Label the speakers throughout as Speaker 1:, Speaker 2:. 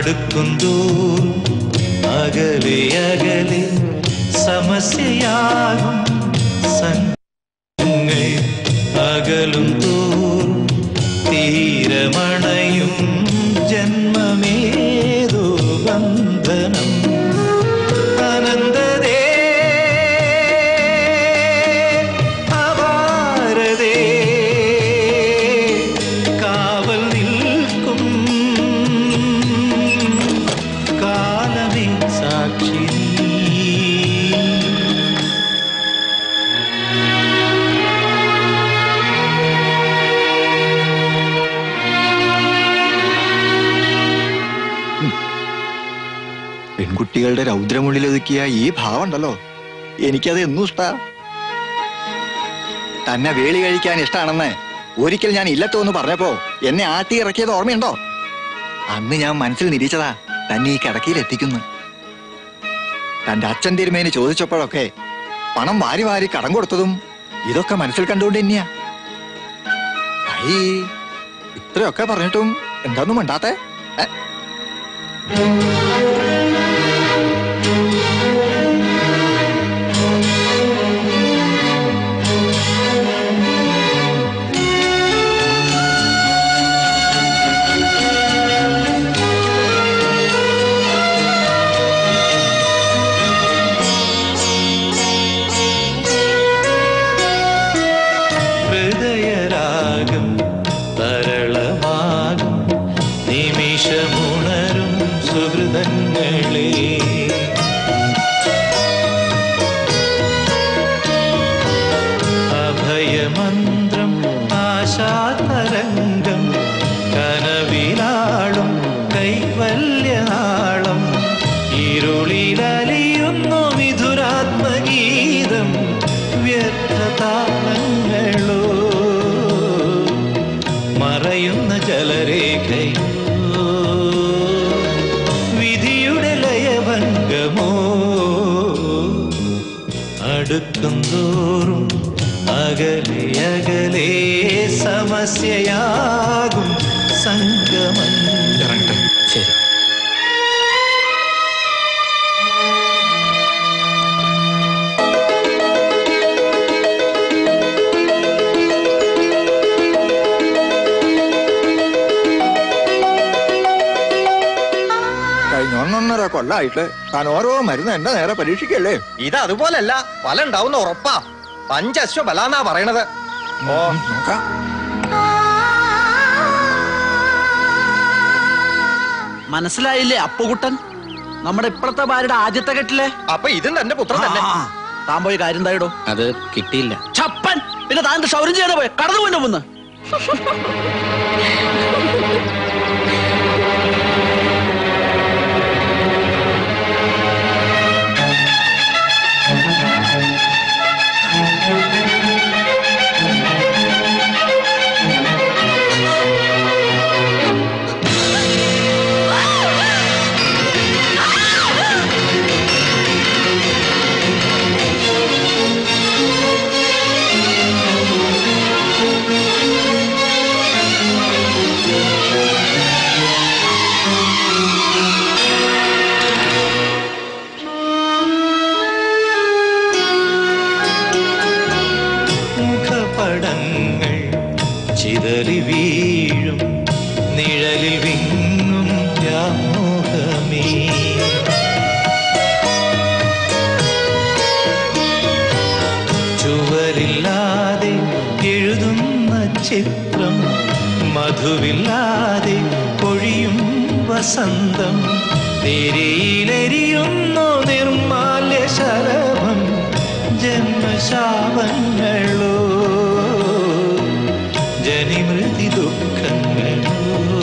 Speaker 1: അടുക്കുന്തോറും അകലെ അകലെ സമസ്യയാകും സംഘങ്ങൾ അകലും തോറും തീരമണയും ജന്മമേതോ ബന്ധനം അനന്തതേ അപാരതേ കാവൽ നിൽക്കും കാലമേ സാക്ഷി നീ.
Speaker 2: പെൺകുട്ടികളുടെ രൗദ്രമുള്ളിലൊതുക്കിയ ഈ ഭാവം ഉണ്ടല്ലോ എനിക്കത് എന്നും ഇഷ്ടാ തന്നെ വേളി കഴിക്കാൻ ഇഷ്ടാണെന്ന് ഒരിക്കൽ ഞാൻ ഇല്ലത്തോന്ന് പറഞ്ഞപ്പോ എന്നെ ആട്ടി ഇറക്കിയത് ഓർമ്മയുണ്ടോ അന്ന് ഞാൻ മനസ്സിൽ നിരീച്ചതാ തന്നെ ഈ കിടക്കയിൽ എത്തിക്കുന്നു തന്റെ അച്ഛൻ തിരുമേനി ചോദിച്ചപ്പോഴൊക്കെ പണം വാരി വാരി കടം കൊടുത്തതും ഇതൊക്കെ മനസ്സിൽ കണ്ടുകൊണ്ട് തന്നെയാ ഐ ഇത്രയൊക്കെ പറഞ്ഞിട്ടും എന്താന്നും മിണ്ടാത്തെ ഏ?
Speaker 1: ഹൃദയരാഗം തരളമാകും നിമിഷമുണരും സുഹൃതങ്ങളെ അഭയമന്ത്രം ആശാതരംഗം കനവിലാളും കൈവല്യനാളം ഇരുളിലലിയുന്നു വിധുരാത്മഗീതം വ്യർത്ഥതാളങ്ങളോ മറയുന്ന ജലരേഖയോ വിധിയുടെ ലയഭംഗമോ അടുക്കും തോറും അകലെ അകലെ സമസ്യയാകും സംഗമങ്ങൾ
Speaker 2: ശരി കഴിഞ്ഞ ഒന്നൊന്നര കൊല്ലായിട്ട് താൻ ഓരോ മരുന്ന് എന്റെ നേരെ പരീക്ഷിക്കല്ലേ
Speaker 3: ഇത് അതുപോലല്ല ഫലം ഉണ്ടാവുന്ന ഉറപ്പാ പഞ്ചശ്വ ബലാന്നാ പറയണത് ഓ
Speaker 2: നോക്കാം
Speaker 4: മനസ്സിലായില്ലേ അപ്പുകുട്ടൻ നമ്മുടെ ഇപ്പോഴത്തെ ഭാര്യയുടെ ആദ്യത്തെ കെട്ടിലെ
Speaker 3: അപ്പൊ ഇതും തന്റെ പുത്രൻ തന്നെ
Speaker 4: ആ, താൻ പോയി കാര്യം എന്തായിടോ
Speaker 5: അത് കിട്ടിയില്ല
Speaker 4: ചപ്പൻ പിന്നെ താൻ എന്ത് ക്ഷൗരം ചെയ്യാതെ പോയി കടന്നു പോയിന്റെ മുന്ന്
Speaker 1: മുഖപടങ്ങൾ ചിതറി വീഴും നിഴലിൽ വിങ്ങും വ്യാമോഹമേ ചുവരില്ലാതെ എഴുതുന്ന ചിത്രം മധുവില്ലാതെ പൊഴിയും വസന്തം തിരിയിലെരിയുന്നു നിർമാല്യ ശലഭം ജന്മശാപങ്ങളോ ജനിമൃതി ദുഃഖങ്ങളോ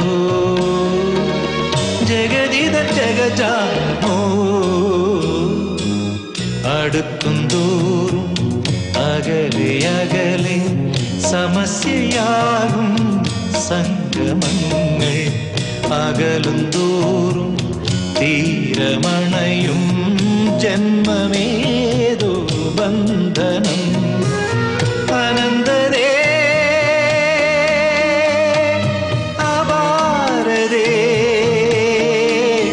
Speaker 1: ജഗതിത ജഗജാമോ അടുക്കും തോറും അകലെ അകലെ സമസ്യയാകും സംഗമങ്ങൾ അകലും തോറും തീരമണയും ജന്മമേതോ ബന്ധനം അനന്തരേ അപാരതേ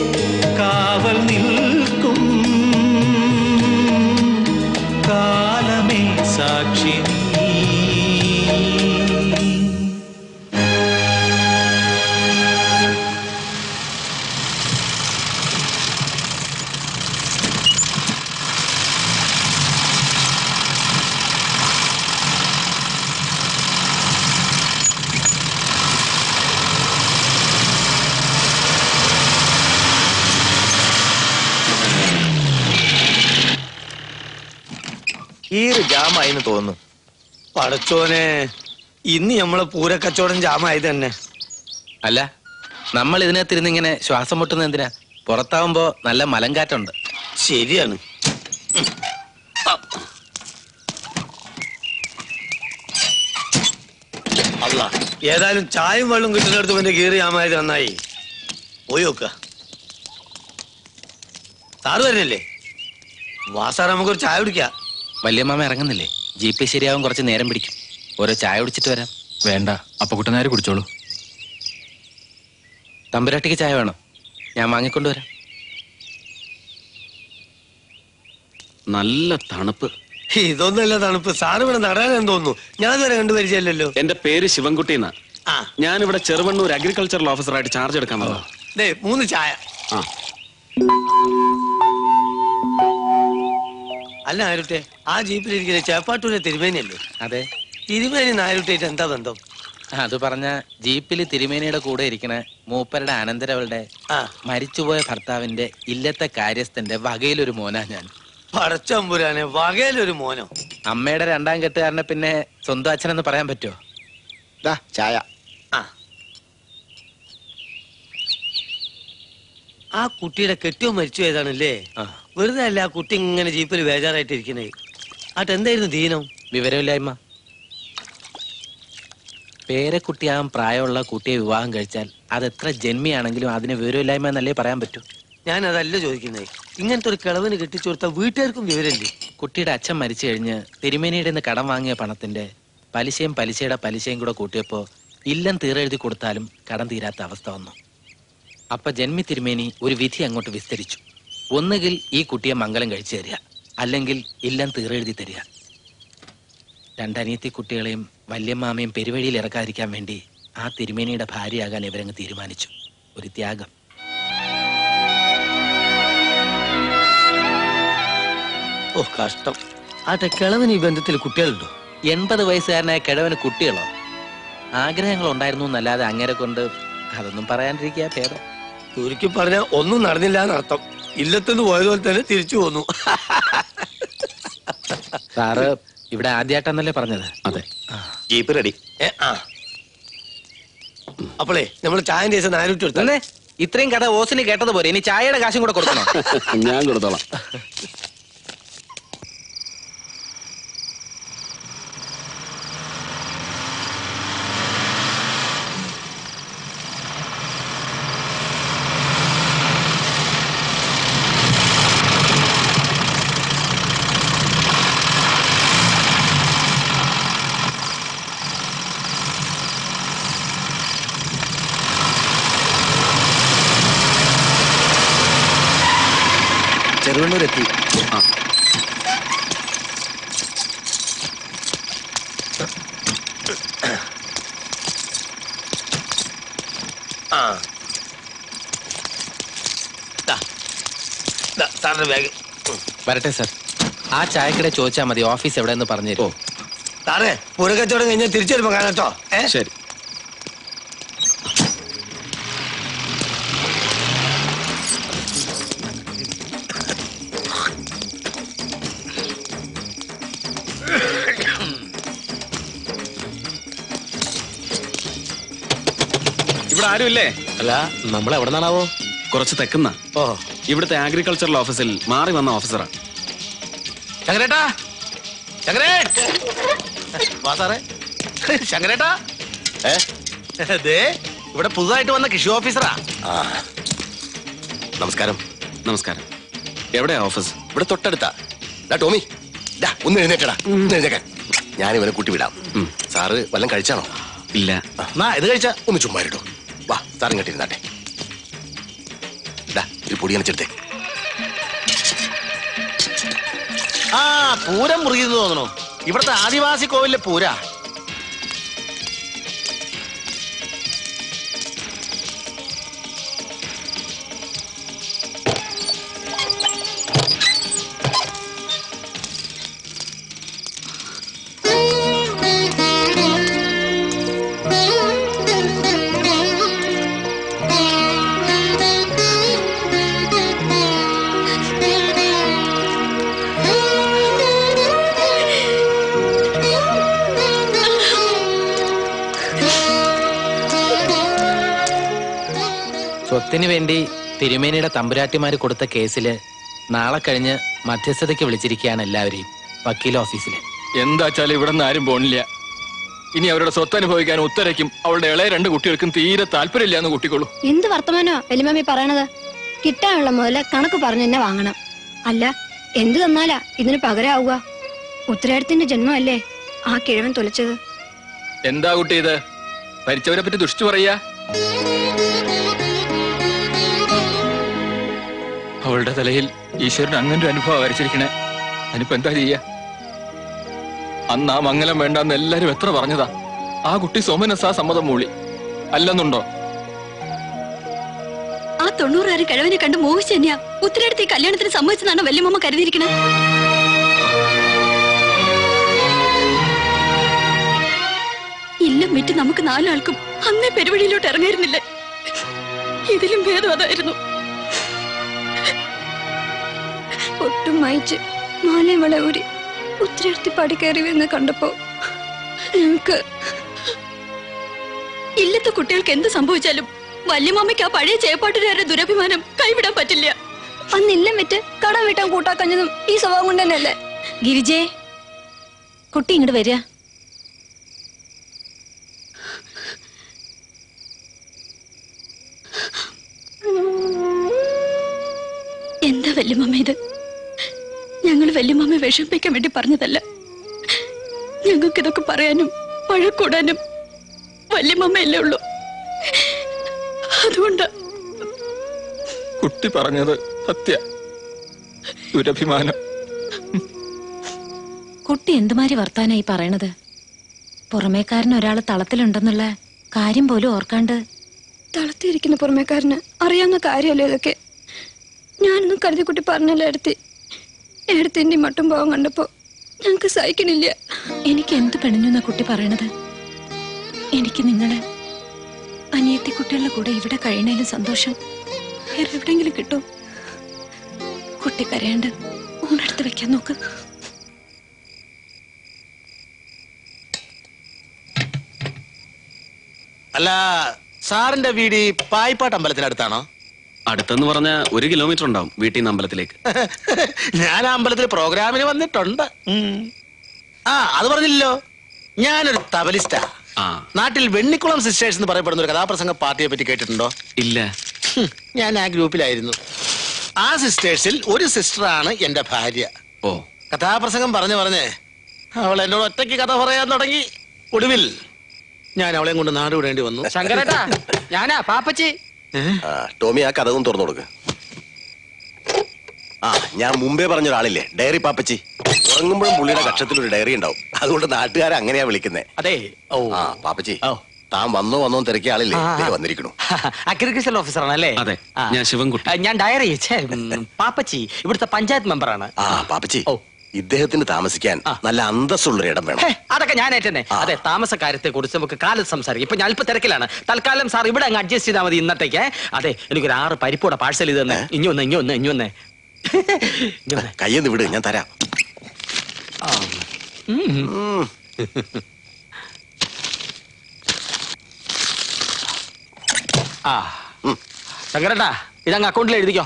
Speaker 1: സാക്ഷി നീ
Speaker 3: കീറ് ജാമായിന്ന് തോന്നുന്നു
Speaker 5: പടച്ചോനെ ഇന്ന് നമ്മളെ പൂരക്കച്ചവടം ജാമായത് തന്നെ
Speaker 6: അല്ല നമ്മൾ ഇതിനകത്തിരുന്ന് ഇങ്ങനെ ശ്വാസം മുട്ടുന്ന എന്തിനാ പുറത്താവുമ്പോ നല്ല മലങ്കാറ്റുണ്ട്
Speaker 5: ശരിയാണ് അല്ല ഏതായാലും ചായയും വെള്ളം കിട്ടുന്നിടത്ത് പിന്നെ കീറി ജാമായത് നന്നായി പോയി നോക്ക സാറ് വരുന്നില്ലേ വാസാർ നമുക്കൊരു ചായ കുടിക്കാം
Speaker 6: വല്യമ്മാമ ഇറങ്ങുന്നില്ലേ ജീപ്പ് ശരിയാവും കുറച്ച് നേരം പിടിക്കും ഓരോ ചായ കുടിച്ചിട്ട് വരാം
Speaker 7: വേണ്ട അപ്പക്കുട്ടനാര് കുടിച്ചോളൂ
Speaker 6: തമ്പുരാട്ടിക്ക് ചായ വേണം ഞാൻ വാങ്ങിക്കൊണ്ടുവരാം
Speaker 8: നല്ല തണുപ്പ്
Speaker 5: ഇതൊന്നുമല്ല തണുപ്പ് സാറ് ഇവിടെ നടാൻ തോന്നുന്നു ഞാൻ ഇതുവരെ കണ്ടു പരിചയമില്ലല്ലോ
Speaker 8: എന്റെ പേര് ശിവൻകുട്ടി എന്നാ
Speaker 5: ആ
Speaker 8: ഞാനിവിടെ ചെറുവണ്ണൂർ അഗ്രികൾച്ചറൽ ഓഫീസറായിട്ട് ചാർജ് എടുക്കാൻ വന്നതാ
Speaker 5: ദേ മൂന്ന് ചായ
Speaker 8: ആ
Speaker 5: അല്ല നായരുട്ടെ ആ ജീപ്പിലിരിക്കുന്ന ചേപ്പാട്ടൂരെ തിരുമേനിയല്ലേ
Speaker 6: അതെ
Speaker 5: തിരുമേനി നായരുട്ടായിട്ട് എന്താ ബന്ധം
Speaker 6: അത് പറഞ്ഞ ജീപ്പിൽ തിരുമേനിയുടെ കൂടെ ഇരിക്കണ മൂപ്പരുടെ അനന്തരവളുടെ
Speaker 5: ആ
Speaker 6: മരിച്ചുപോയ ഭർത്താവിന്റെ ഇല്ലത്തെ കാര്യസ്ഥന്റെ വകയിലൊരു മോനാ ഞാൻ
Speaker 5: പടച്ചമ്പുരാനെ വകയിലൊരു മോനോ
Speaker 6: അമ്മയുടെ രണ്ടാം കെട്ടുകാരനെ പിന്നെ സ്വന്തം അച്ഛനെന്ന് പറയാൻ പറ്റുമോ
Speaker 2: ദാ ചായ
Speaker 5: ആ ആ കുട്ടിയുടെ കെട്ടിയോ മരിച്ചു ഏതാണല്ലേ
Speaker 6: ആ
Speaker 5: വെറുതെ അല്ല ആ കുട്ടി ഇങ്ങനെ ജീപ്പിൽ ബേജാറായിട്ട് ഇരിക്കണേ ആട്ട് എന്തായിരുന്നു ദീനം
Speaker 6: വിവരമില്ലായ്മ പേരക്കുട്ടിയാകാൻ പ്രായമുള്ള കുട്ടിയെ വിവാഹം കഴിച്ചാൽ അത് എത്ര ജന്മിയാണെങ്കിലും അതിന് വിവരമില്ലായ്മ എന്നല്ലേ പറയാൻ പറ്റൂ
Speaker 5: ഞാൻ അതല്ല ചോദിക്കുന്നത് ഇങ്ങനത്തെ ഒരു കിളവിന് കെട്ടിച്ചു കൊടുത്ത വീട്ടുകാർക്കും വിവരമില്ലേ
Speaker 6: കുട്ടിയുടെ അച്ഛൻ മരിച്ചു കഴിഞ്ഞ് തിരുമേനിയുടെ നിന്ന് കടം വാങ്ങിയ പണത്തിന്റെ പലിശയും പലിശയുടെ പലിശയും കൂടെ കൂട്ടിയപ്പോ ഇല്ലം തീരെഴുതി കൊടുത്താലും കടം തീരാത്ത അവസ്ഥ വന്നു അപ്പൊ ജന്മി തിരുമേനി ഒരു വിധി അങ്ങോട്ട് വിസ്തരിച്ചു ഒന്നുകിൽ ഈ കുട്ടിയെ മംഗലം കഴിച്ചു തരിക അല്ലെങ്കിൽ ഇല്ലം തീരെഴുതി തരിക രണ്ടനിയത്തി കുട്ടികളെയും വല്യമ്മാമയും പെരുവഴിയിൽ ഇറക്കാതിരിക്കാൻ വേണ്ടി ആ തിരുമേനിയുടെ ഭാര്യയാകാൻ ഇവരങ്ങ് തീരുമാനിച്ചു ഒരു ത്യാഗം
Speaker 5: ഓ കഷ്ടം ആട്ടെ കിളവിന് ഈ ബന്ധത്തിൽ കുട്ടികളുണ്ടോ
Speaker 6: എൺപത് വയസ്സുകാരനായ കിഴവന് കുട്ടികളോ ആഗ്രഹങ്ങൾ ഉണ്ടായിരുന്നു എന്നല്ലാതെ അങ്ങനെ കൊണ്ട് അതൊന്നും പറയാണ്ടിരിക്കുക ഭേദം
Speaker 5: ചുരുക്കി പറഞ്ഞ ഒന്നും നടന്നില്ല എന്നർത്ഥം ഇല്ലത്തുനിന്ന് പോയതുപോലെ തന്നെ തിരിച്ചു പോന്നു
Speaker 6: സാറ് ഇവിടെ ആദ്യമായിട്ടാന്നല്ലേ പറഞ്ഞത്
Speaker 8: അതെ
Speaker 3: ജീപ്പ് റെഡി
Speaker 5: ഏ, ആ അപ്പോളേ നമ്മൾ ചായന്റെ ദിവസം നാനൂറ്റി എടുത്തേ
Speaker 6: അല്ലേ ഇത്രയും കഥ ഓസിന് കേട്ടത് പോലെ ഇനി ചായയുടെ കാശും കൂടെ കൊടുക്കണോ
Speaker 8: ഞാൻ കൊടുത്തോളാം
Speaker 2: ചെറുവണ്ണൂർ എത്തി
Speaker 5: ആ ദാ. ദാ, സാറിന്റെ ബാഗ്
Speaker 6: വരട്ടെ സാർ ആ ചായക്കട ചോദിച്ചാൽ മതി ഓഫീസ് എവിടെയെന്ന് പറഞ്ഞു തരുമോ
Speaker 5: സാറേ പുരക്കച്ചവടം കഴിഞ്ഞാൽ തിരിച്ചു വരുമ്പോ കാണാട്ടോ ഏ
Speaker 8: ശരി ഇവിടെ ആരുമില്ലേ
Speaker 6: അല്ല നമ്മൾ എവിടെ നിന്നാണാവോ
Speaker 8: കുറച്ച് തെക്കുന്ന
Speaker 5: ഓ
Speaker 8: ഇവിടുത്തെ അഗ്രികൾച്ചറൽ ഓഫീസിൽ മാറി വന്ന ഓഫീസറാ
Speaker 6: ശങ്കരേട്ടാ ശങ്കരേ വാ സാറേ ശങ്കരേട്ടാ ദേ ഇവിടെ പുതുതായിട്ട് വന്ന കൃഷി ഓഫീസറാ
Speaker 3: നമസ്കാരം
Speaker 8: നമസ്കാരം എവിടെയാ ഓഫീസ്
Speaker 3: ഇവിടെ തൊട്ടടുത്താ ഡാ ടോമി ഡാ ഒന്ന് എഴുന്നേറ്റടാ ഒന്ന് എഴുന്നേക്കാൻ ഞാൻ ഇവനെ കൂട്ടി വിടാം
Speaker 8: ഉം.
Speaker 3: സാറ് വല്ലതും കഴിച്ചാണോ
Speaker 8: ഇല്ല
Speaker 6: എന്നാ ഇത് കഴിച്ച
Speaker 3: ഒന്ന് ചുമ്മാ ഇട്ടോ വാ സാറും കെട്ടിരുന്നാട്ടെ ഡാ ഒരു പൊടി അനച്ചെടുത്തേ
Speaker 4: ആ പൂരം മുറുകിയെന്ന് തോന്നണു
Speaker 9: ഇവിടുത്തെ ആദിവാസി കോവിലെ പൂരാ
Speaker 6: സ്വത്തിന് വേണ്ടി തിരുമേനിയുടെ തമ്പുരാട്ടിമാര് കൊടുത്ത കേസില് നാളെ കഴിഞ്ഞ് മധ്യസ്ഥതയ്ക്ക് വിളിച്ചിരിക്കുകയാണ് എല്ലാവരെയും വക്കീൽ ഓഫീസിൽ
Speaker 7: എന്താച്ചാലും ഇവിടെ നിന്ന് ആരും പോണില്ല ഇനി അവരുടെ സ്വത്ത് അനുഭവിക്കാൻ ഉത്തരയ്ക്കും അവളുടെ ഇളയ രണ്ട് കുട്ടികൾക്കും തീരെ താല്പര്യമില്ല എന്ന് കുട്ടിക്കോളൂ
Speaker 10: എന്ത് വർത്തമാനോ വലിമമ്മി പറയണത് കിട്ടാനുള്ള മുതല് കണക്ക് പറഞ്ഞു തന്നെ വാങ്ങണം അല്ല എന്തു തന്നാലാ ഇതിന് പകരാവുക ഉത്തരാടത്തിന്റെ ജന്മമല്ലേ ആ കിഴവൻ തുലച്ചത്
Speaker 7: എന്താ കുട്ടി ഇത് ഭരിച്ചവരെ പറ്റി ദുഷിച്ചു പറയാ അവളുടെ തലയിൽ ഈശ്വരൻ അങ്ങനെ ഒരു അനുഭവം വരച്ചിരിക്കണേ അതിനിപ്പോ എന്താ ചെയ്യാ അന്ന് ആ മംഗലം വേണ്ടെന്ന് എല്ലാരും എത്ര പറഞ്ഞതാ ആ കുട്ടി സോമനസാ സമ്മതം മൂളി അല്ലെന്നുണ്ടോ
Speaker 11: ആ തൊണ്ണൂറുകാരൻ കിഴവനെ കണ്ട് മോഹിച്ചു തന്നെയാ ഉത്തരടുത്ത് ഈ കല്യാണത്തിന് സമ്മതിച്ചെന്നാണ് വല്യമ്മ കരുതിയിരിക്കണേ ഇല്ലം വിറ്റ് നമുക്ക് നാലാൾക്കും അന്നേ പെരുവഴിയിലോട്ട് ഇറങ്ങായിരുന്നില്ലേ ഇതിലും ഭേദം അതായിരുന്നു
Speaker 10: ഒട്ടും മായിച്ച് മാലയും വള ഊരി ഉത്തരടുത്ത് പടി കയറി വരുന്ന കണ്ടപ്പോ ഞങ്ങക്ക്
Speaker 11: ഇല്ലത്തെ കുട്ടികൾക്ക് എന്ത് സംഭവിച്ചാലും വല്യമ്മയ്ക്ക് ആ പഴയ ചേപ്പാട്ടുകാരുടെ ദുരഭിമാനം കൈവിടാൻ പറ്റില്ല
Speaker 10: അന്ന് ഇല്ലം വിറ്റ് കടം വീട്ടാൻ കൂട്ടാക്കഞ്ഞതും ഈ സ്വഭാവം കൊണ്ട് തന്നെയല്ലേ
Speaker 11: ഗിരിജേ കുട്ടി ഇങ്ങോട്ട് വരിക എന്താ വല്യമ്മ ഇത് ഞങ്ങൾ വല്യമ്മ വിഷമിപ്പിക്കാൻ വേണ്ടി പറഞ്ഞതല്ല ഞങ്ങൾക്ക് ഇതൊക്കെ പറയാനും വഴക്കൂടാനും വല്യമ്മയല്ലേ ഉള്ളൂ അതുകൊണ്ട്
Speaker 7: കുട്ടി പറഞ്ഞത് സത്യ ദുരഭിമാനം
Speaker 11: കുട്ടി എന്തുമാതിരി വർത്താനായി പറയണത് പുറമേക്കാരൻ ഒരാള് തളത്തിലുണ്ടെന്നുള്ള കാര്യം പോലും ഓർക്കാണ്ട്
Speaker 10: തളർത്തിയിരിക്കുന്ന പുറമേക്കാരന് അറിയാവുന്ന കാര്യമല്ലേ ഇതൊക്കെ ഞാനൊന്നും കരുതി കുട്ടി പറഞ്ഞല്ല എടുത്തി എടുത്തിന്റെ മട്ടും പോകാൻ കണ്ടപ്പോ ഞങ്ങക്ക് സഹിക്കണില്ല
Speaker 11: എനിക്ക് എന്ത് പെണഞ്ഞു കുട്ടി പറയണത് എനിക്ക് നിങ്ങളെ അനിയത്തി കുട്ടികളുടെ കൂടെ ഇവിടെ കഴിയണേലും സന്തോഷം വേറെ എവിടെങ്കിലും കിട്ടും കുട്ടി കരയാണ്ട് ഊണെടുത്ത് വെക്കാൻ നോക്ക്
Speaker 9: അല്ല സാറിന്റെ വീട് ഈ പായിപ്പാട്ട് അമ്പലത്തിനടുത്താണോ
Speaker 8: അടുത്തെന്ന് പറഞ്ഞ ഒരു കിലോമീറ്റർ ഉണ്ടാവും വീട്ടിൽ നിന്ന് അമ്പലത്തിലേക്ക്
Speaker 9: ഞാൻ ആ അമ്പലത്തിൽ പ്രോഗ്രാമിന് വന്നിട്ടുണ്ട് ഉം. ആ അത് പറഞ്ഞില്ലല്ലോ ഞാനൊരു തബലിസ്റ്റാ
Speaker 8: ആ
Speaker 9: നാട്ടിൽ വെണ്ണിക്കുളം സിസ്റ്റേഴ്സ് എന്ന് പറയപ്പെടുന്ന ഒരു കഥാപ്രസംഗ പാർട്ടിയെ പറ്റി കേട്ടിട്ടുണ്ടോ
Speaker 8: ഇല്ല
Speaker 9: ഹും, ഞാൻ ആ ഗ്രൂപ്പിലായിരുന്നു ആ സിസ്റ്റേഴ്സിൽ ഒരു സിസ്റ്ററാണ് എന്റെ ഭാര്യ
Speaker 8: ഓ
Speaker 9: കഥാപ്രസംഗം പറഞ്ഞു പറഞ്ഞേ അവൾ എന്നോട് ഒറ്റയ്ക്ക് കഥ പറയാൻ തുടങ്ങി ഒടുവിൽ ഞാൻ അവളെയും കൊണ്ട് നാട് വിടേണ്ടി വന്നു
Speaker 6: ശങ്കരേട്ടാ ഞാനാ പാപ്പച്ചി
Speaker 3: ആ, ടോമി ആ കഥകും തുറന്നു കൊടുക്ക് ആ ഞാൻ മുമ്പേ പറഞ്ഞ ഒരാളില്ലേ ഡയറി പാപ്പച്ചി ഉറങ്ങുമ്പോഴും പുള്ളിയുടെ കക്ഷത്തിൽ ഒരു ഡയറി ഉണ്ടാവും അതുകൊണ്ട് നാട്ടുകാരെ അങ്ങനെയാ വിളിക്കുന്നേ
Speaker 4: അതെ
Speaker 9: ഓ
Speaker 3: ആ പാപ്പച്ചി
Speaker 4: ഓ.
Speaker 3: താൻ വന്നോ വന്നോ തിരക്കിയ ആളില്ലേ
Speaker 4: ആ, ആ.
Speaker 3: ഇതില് വന്നിരിക്കണു
Speaker 4: അഗ്രികൾച്ചർ ഓഫീസർ ആണല്ലേ
Speaker 8: അതെ
Speaker 4: ആ.
Speaker 8: ഞാൻ ശിവൻകുട്ടി
Speaker 4: ആ, ഞാൻ ഡയറി ഛേ, ഉം, പാപ്പച്ചി ഇവിടുത്തെ പഞ്ചായത്ത് മെമ്പറാണ്
Speaker 3: ആ പാപ്പച്ചി
Speaker 4: ഓ.
Speaker 3: ഇദ്ദേഹത്തിന് താമസിക്കാൻ നല്ല അന്തസ്സുള്ള ഇടം വേണം
Speaker 4: ഹേ, അതൊക്കെ ഞാൻ ഏറ്റന്നെ
Speaker 3: ആ.
Speaker 4: അതെ താമസക്കാര്യത്തെ കുറിച്ച് നമുക്ക് കാലത്ത് സംസാരിക്കും ഇപ്പൊ ഞാൻ ഇപ്പൊ തിരക്കിലാണ് തൽക്കാലം സാർ ഇവിടെ അങ്ങ് അഡ്ജസ്റ്റ് ചെയ്താൽ മതി ഇന്നത്തേക്ക് അതെ എനിക്കൊരു ആറ് പരിപ്പൂടെ പാഴ്സൽ ചെയ്ത് തന്നെ ഇനി ഒന്ന് ഇനി ഒന്ന് ഇനി ഒന്ന് ഇനി ഒന്ന്.
Speaker 3: കയ്യെന്ന് വിട് ഞാൻ തരാം
Speaker 4: ആ. ഉം.
Speaker 3: ഉം.
Speaker 4: ആ ശങ്കരട്ടാ ഇതങ്ങ് അക്കൗണ്ടിൽ എഴുതിക്കോ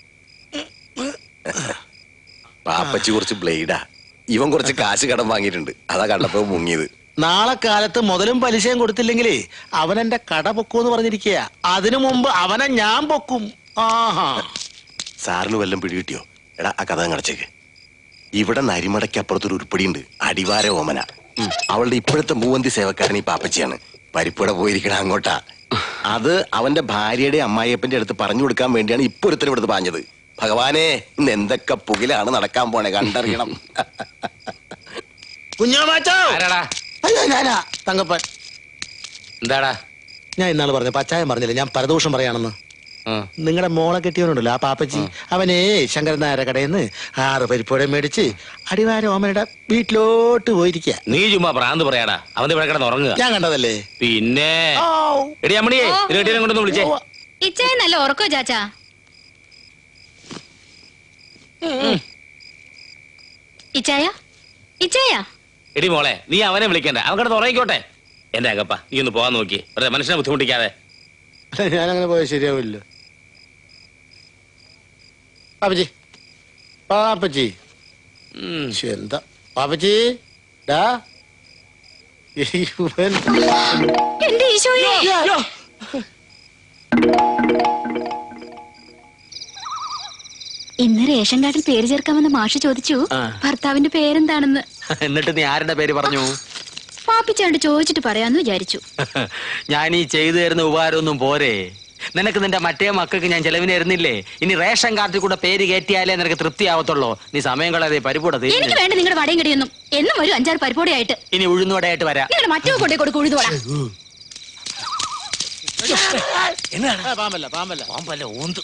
Speaker 3: പാപ്പച്ചി കുറച്ച് ബ്ലേഡാ ഇവൻ കുറച്ച് കാശ് കടം വാങ്ങിയിട്ടുണ്ട് അതാ കണ്ടപ്പോ മുങ്ങിയത്
Speaker 9: നാളെ കാലത്ത് മുതലും പലിശയും കൊടുത്തില്ലെങ്കിലേ അവൻ എന്റെ കട പൊക്കൂന്ന് പറഞ്ഞിരിക്കുക അതിനു മുമ്പ് അവനെ ഞാൻ പൊക്കും ആഹാ
Speaker 3: സാറിന് വല്ലതും പിടികിട്ടിയോ എടാ ആ കഥ കടച്ചേക്ക് ഇവിടെ നരിമടയ്ക്കപ്പുറത്തൊരു ഉരുപ്പടിയുണ്ട് അടിവാര ഓമന അവളുടെ ഇപ്പോഴത്തെ മൂവന്തി സേവക്കാരൻ ഈ പാപ്പച്ചിയാണ് പരിപ്പുട പോയിരിക്കണ അങ്ങോട്ടാ അത് അവന്റെ ഭാര്യയുടെ അമ്മായിയപ്പന്റെ അടുത്ത് പറഞ്ഞു കൊടുക്കാൻ വേണ്ടിയാണ് ഇപ്പൊ ഒരുത്തരം ഇവിടുത്തെ പാഞ്ഞത് ഭഗവാനെ ഇന്ന് എന്തൊക്കെ പുകിലാണ് നടക്കാൻ പോണേ കണ്ടറിയണം
Speaker 9: കുഞ്ഞാമാച്ചോ
Speaker 4: ആരാടാ
Speaker 9: അയ്യോ ഞാനാ തങ്കപ്പൻ
Speaker 4: എന്താടാ
Speaker 9: ഞാൻ ഇന്നാള് പറഞ്ഞു പച്ചായം പറഞ്ഞില്ലേ ഞാൻ പരദോഷം പറയാണെന്ന് നിങ്ങളുടെ മോളെ കെട്ടിയവനുണ്ടല്ലോ ആ പാപ്പച്ചി അവനേ ശങ്കരൻ നായരുടെ കടയിൽ നിന്ന് ആറ് പരിപ്പോടെ മേടിച്ച് അടിവാര ഓമനയുടെ വീട്ടിലോട്ട് പോയിരിക്കുക
Speaker 4: നീ ചുമ്മാ ഭ്രാന്ത് പറയാടാ അവന്റെ ഇവിടെ കിടന്ന് ഉറങ്ങുക
Speaker 9: ഞാൻ കണ്ടതല്ലേ
Speaker 4: പിന്നെ എടി അമ്മണിയെ ഇരട്ടിയെ കൊണ്ടൊന്ന് വിളിച്ചേ
Speaker 10: ഇച്ചായ നല്ല ഉറക്കോ ചാച്ചാ ഇച്ചായ ഇച്ചായ
Speaker 4: എടി മോളെ നീ അവനെ വിളിക്കണ്ട അവൻ കിടന്ന് ഉറങ്ങിക്കോട്ടെ എന്റെ അകപ്പ നീ ഒന്ന് പോവാൻ നോക്കി വെറുതെ മനുഷ്യനെ ബുദ്ധിമുട്ടിക്കാതെ
Speaker 9: ഞാനങ്ങനെ പോയാൽ ശരിയാവില്ല പാപ്പച്ചി പാപ്പച്ചി ശ്ശെ, എന്താ പാപ്പച്ചി ഡാ ഇവൻ
Speaker 10: എന്റെ ഈശോയെ ഇന്ന് റേഷൻ കാർഡിൽ പേര് ചേർക്കാമെന്ന് മാഷ് ചോദിച്ചു
Speaker 4: ആ.
Speaker 10: ഭർത്താവിന്റെ പേരെന്താണെന്ന്
Speaker 4: എന്നിട്ട് നീ ആരുടെ പേര് പറഞ്ഞു
Speaker 10: പാപ്പിച്ചാണ്ട് ചോദിച്ചിട്ട് പറയാന്ന് വിചാരിച്ചു
Speaker 4: ഞാൻ ഈ ചെയ്തു തരുന്ന ഉപകാരമൊന്നും പോരെ നിനക്ക് നിന്റെ മറ്റേ മക്കൾക്ക് ഞാൻ ചെലവിന് തരുന്നില്ലേ ഇനി റേഷൻ കാർഡിൽ കൂടെ പേര് കയറ്റിയാലേ നിനക്ക് തൃപ്തിയാവത്തുള്ളൂ നീ സമയം കളയാതെ പരിപൂട
Speaker 10: എനിക്ക് വേണ്ട നിങ്ങളുടെ വടയും കടിയൊന്നും എന്നും ഒരു അഞ്ചാറ് പരിപ്പോടെയായിട്ട്
Speaker 4: ഇനി ഉഴുന്നോടെയായിട്ട് വരാം
Speaker 10: നിങ്ങളുടെ മറ്റോ കൊണ്ടേ കൊടുക്കും ഉഴുതോടാ
Speaker 9: ആ, പാമ്പല്ല പാമ്പല്ല
Speaker 4: പാമ്പല്ല ഓന്ത്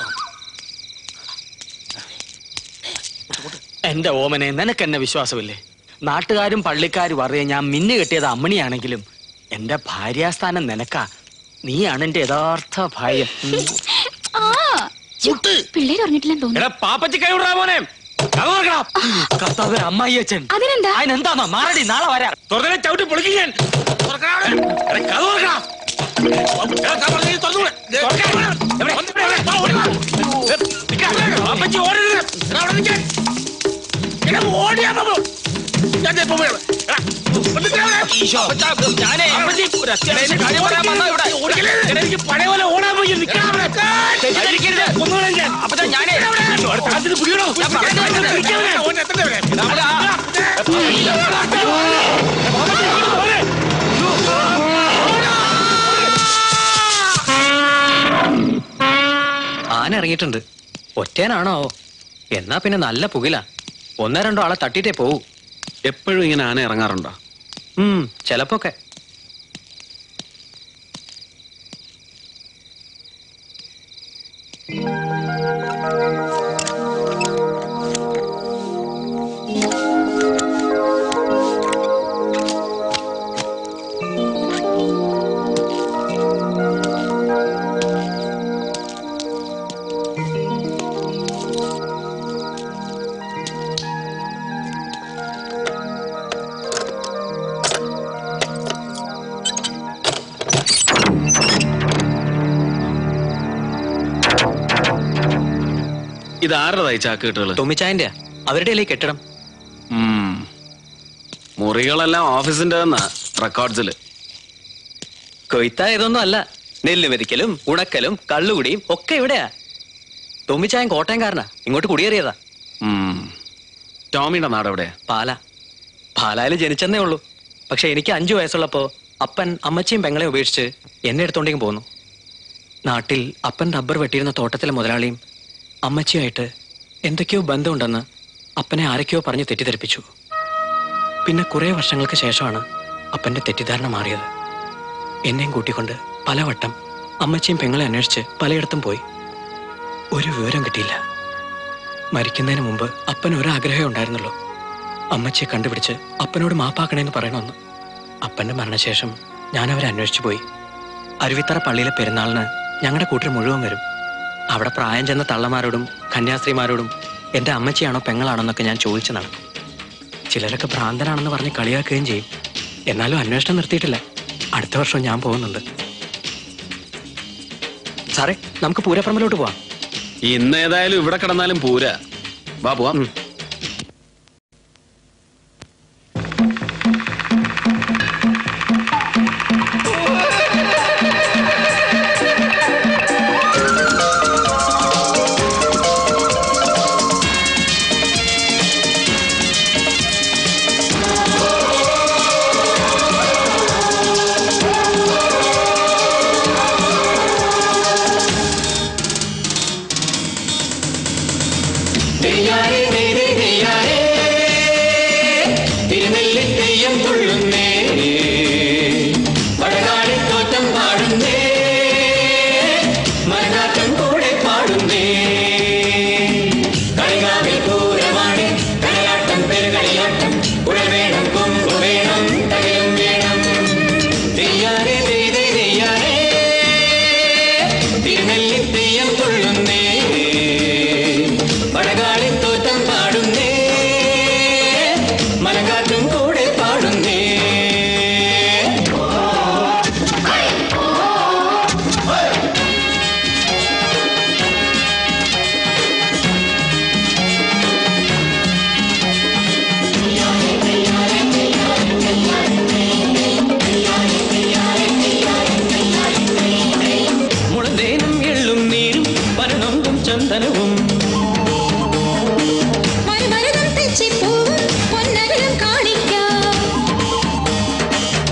Speaker 4: എന്റെ ഓമനെ നിനക്ക് എന്നെ വിശ്വാസമില്ലേ നാട്ടുകാരും പള്ളിക്കാരും അറിയാൻ ഞാൻ മിന്നു കെട്ടിയത് അമ്മണിയാണെങ്കിലും എന്റെ ഭാര്യാസ്ഥാനം നിനക്കാ നീയാണ് എന്റെ യഥാർത്ഥ ഭാര്യ ഉം.
Speaker 10: ആ പിള്ളേര് പറഞ്ഞിട്ടില്ലെന്ന് തോന്നുന്നു
Speaker 4: എടാ പാപ്പച്ചി കൈവിടാ മോനെ കഥ തുറക്കടാ. കർത്താവേ, അമ്മായി അച്ഛൻ
Speaker 10: അതിനെന്താ
Speaker 4: അതിനെന്താന്നോ മാറടി നാളെ വരാം തുറന്നെ ചവിട്ടി പൊളിക്കും ഞാൻ തുറക്കടാ അവിടെ. എടാ, കഥ തുറക്കടാ. എടാ, കഥ തുറന്ന് നീ തുറന്നു വിട്. തുറക്കാൻ ഇവിടെ. എവിടെ? എവിടെ? വാ, ഓടി വാ. ഏ, നിക്ക് അവിടെ. പാപ്പച്ചി ഓടരുത്. എടാ, അവിടെ നിക്ക്. എടാ, ഓടിയാ ബാബു. ഞാൻ ദേ ഇപ്പൊ വരാം. എടാ, നിക്ക് അവിടെ. ഞാനേ, പാപ്പച്ചി, ഒരു അത്യാവശ്യ കാര്യം പറയാൻ വന്നതാ ഇവിടെ. എടാ, എനിക്ക് പഴയ പോലെ ഓടാൻ പോയി നിൽക്കണം അവിടെ. തെറ്റിദ്ധരിക്കരുത്. കൊന്നുകളയും ഞാൻ. അപ്പൊ ഞാനേ അടുത്ത കാലത്തിന് പിടിക്കണോ ഞാൻ പറയുന്നത് നിൽക്കവിടെ. ഓൻ എത്തണ്ടേ ഇവിടെ? എടാ,
Speaker 12: ആന ഇറങ്ങിയിട്ടുണ്ട് ഒറ്റേനാണോ എന്നാ പിന്നെ നല്ല പുകില ഒന്നോ രണ്ടോ ആളെ തട്ടിയിട്ടേ പോവൂ
Speaker 8: എപ്പോഴും ഇങ്ങനെ ആന ഇറങ്ങാറുണ്ടോ
Speaker 12: ഉം ചിലപ്പോക്കെ
Speaker 8: ഇത് ആരുടേതായി ചാക്ക് കെട്ടുകള്
Speaker 12: തൊമ്മിച്ചായന്റെ അവരുടെ അല്ലേ കെട്ടിടം
Speaker 8: ഉം. മുറികളെല്ലാം ഓഫീസിന്റെ റെക്കോർഡ്സില്
Speaker 12: കൊയ്ത്തായതൊന്നും അല്ല നെല്ല് മെതിക്കലും ഉണക്കലും കള്ളുകുടിയും ഒക്കെ ഇവിടെയാ തൊമ്മിച്ചായൻ കോട്ടയംകാരനാ ഇങ്ങോട്ട് കുടിയേറിയതാ
Speaker 8: ഉം. ടോമിയുടെ നാട് എവിടെയാ
Speaker 12: പാല പാലായിൽ ജനിച്ചെന്നേ ഉള്ളൂ പക്ഷെ എനിക്ക് അഞ്ചു വയസ്സുള്ളപ്പോ അപ്പൻ അമ്മച്ചിയും പെങ്ങളെ ഉപേക്ഷിച്ച് എന്നെ എടുത്തോണ്ടേക്കും പോന്നു നാട്ടിൽ അപ്പൻ റബ്ബർ വെട്ടിയിരുന്ന തോട്ടത്തിലെ മുതലാളിയും അമ്മച്ചിയുമായിട്ട് എന്തൊക്കെയോ ബന്ധമുണ്ടെന്ന് അപ്പനെ ആരൊക്കെയോ പറഞ്ഞ് തെറ്റിദ്ധരിപ്പിച്ചു പിന്നെ കുറേ വർഷങ്ങൾക്ക് ശേഷമാണ് അപ്പന്റെ തെറ്റിദ്ധാരണ മാറിയത് എന്നെയും കൂട്ടിക്കൊണ്ട് പലവട്ടം അമ്മച്ചിയും പെങ്ങളെ അന്വേഷിച്ച് പലയിടത്തും പോയി ഒരു വിവരം കിട്ടിയില്ല മരിക്കുന്നതിന് മുമ്പ് അപ്പൻ ഒരാഗ്രഹമേ ഉണ്ടായിരുന്നുള്ളൂ അമ്മച്ചിയെ കണ്ടുപിടിച്ച് അപ്പനോട് മാപ്പാക്കണേന്ന് പറയണമെന്ന് അപ്പന്റെ മരണശേഷം ഞാൻ അവരെ അന്വേഷിച്ചു പോയി അരുവിത്തറ പള്ളിയിലെ പെരുന്നാളിന് ഞങ്ങളുടെ കൂട്ടർ മുഴുവൻ വരും അവിടെ പ്രായം ചെന്ന തള്ളമാരോടും കന്യാസ്ത്രീമാരോടും എന്റെ അമ്മച്ചിയാണോ പെങ്ങളാണോ എന്നൊക്കെ ഞാൻ ചോദിച്ചു നടക്കും ചിലരൊക്കെ ഭ്രാന്തനാണെന്ന് പറഞ്ഞ് കളിയാക്കുകയും ചെയ്യും എന്നാലും അന്വേഷണം നിർത്തിയിട്ടില്ല അടുത്ത വർഷം ഞാൻ പോകുന്നുണ്ട് സാറേ നമുക്ക് പൂരപ്പറമ്പിലോട്ട് പോവാം
Speaker 8: ഇന്ന് ഏതായാലും ഇവിടെ കിടന്നാലും പൂര വാ പോവാം
Speaker 1: तेरे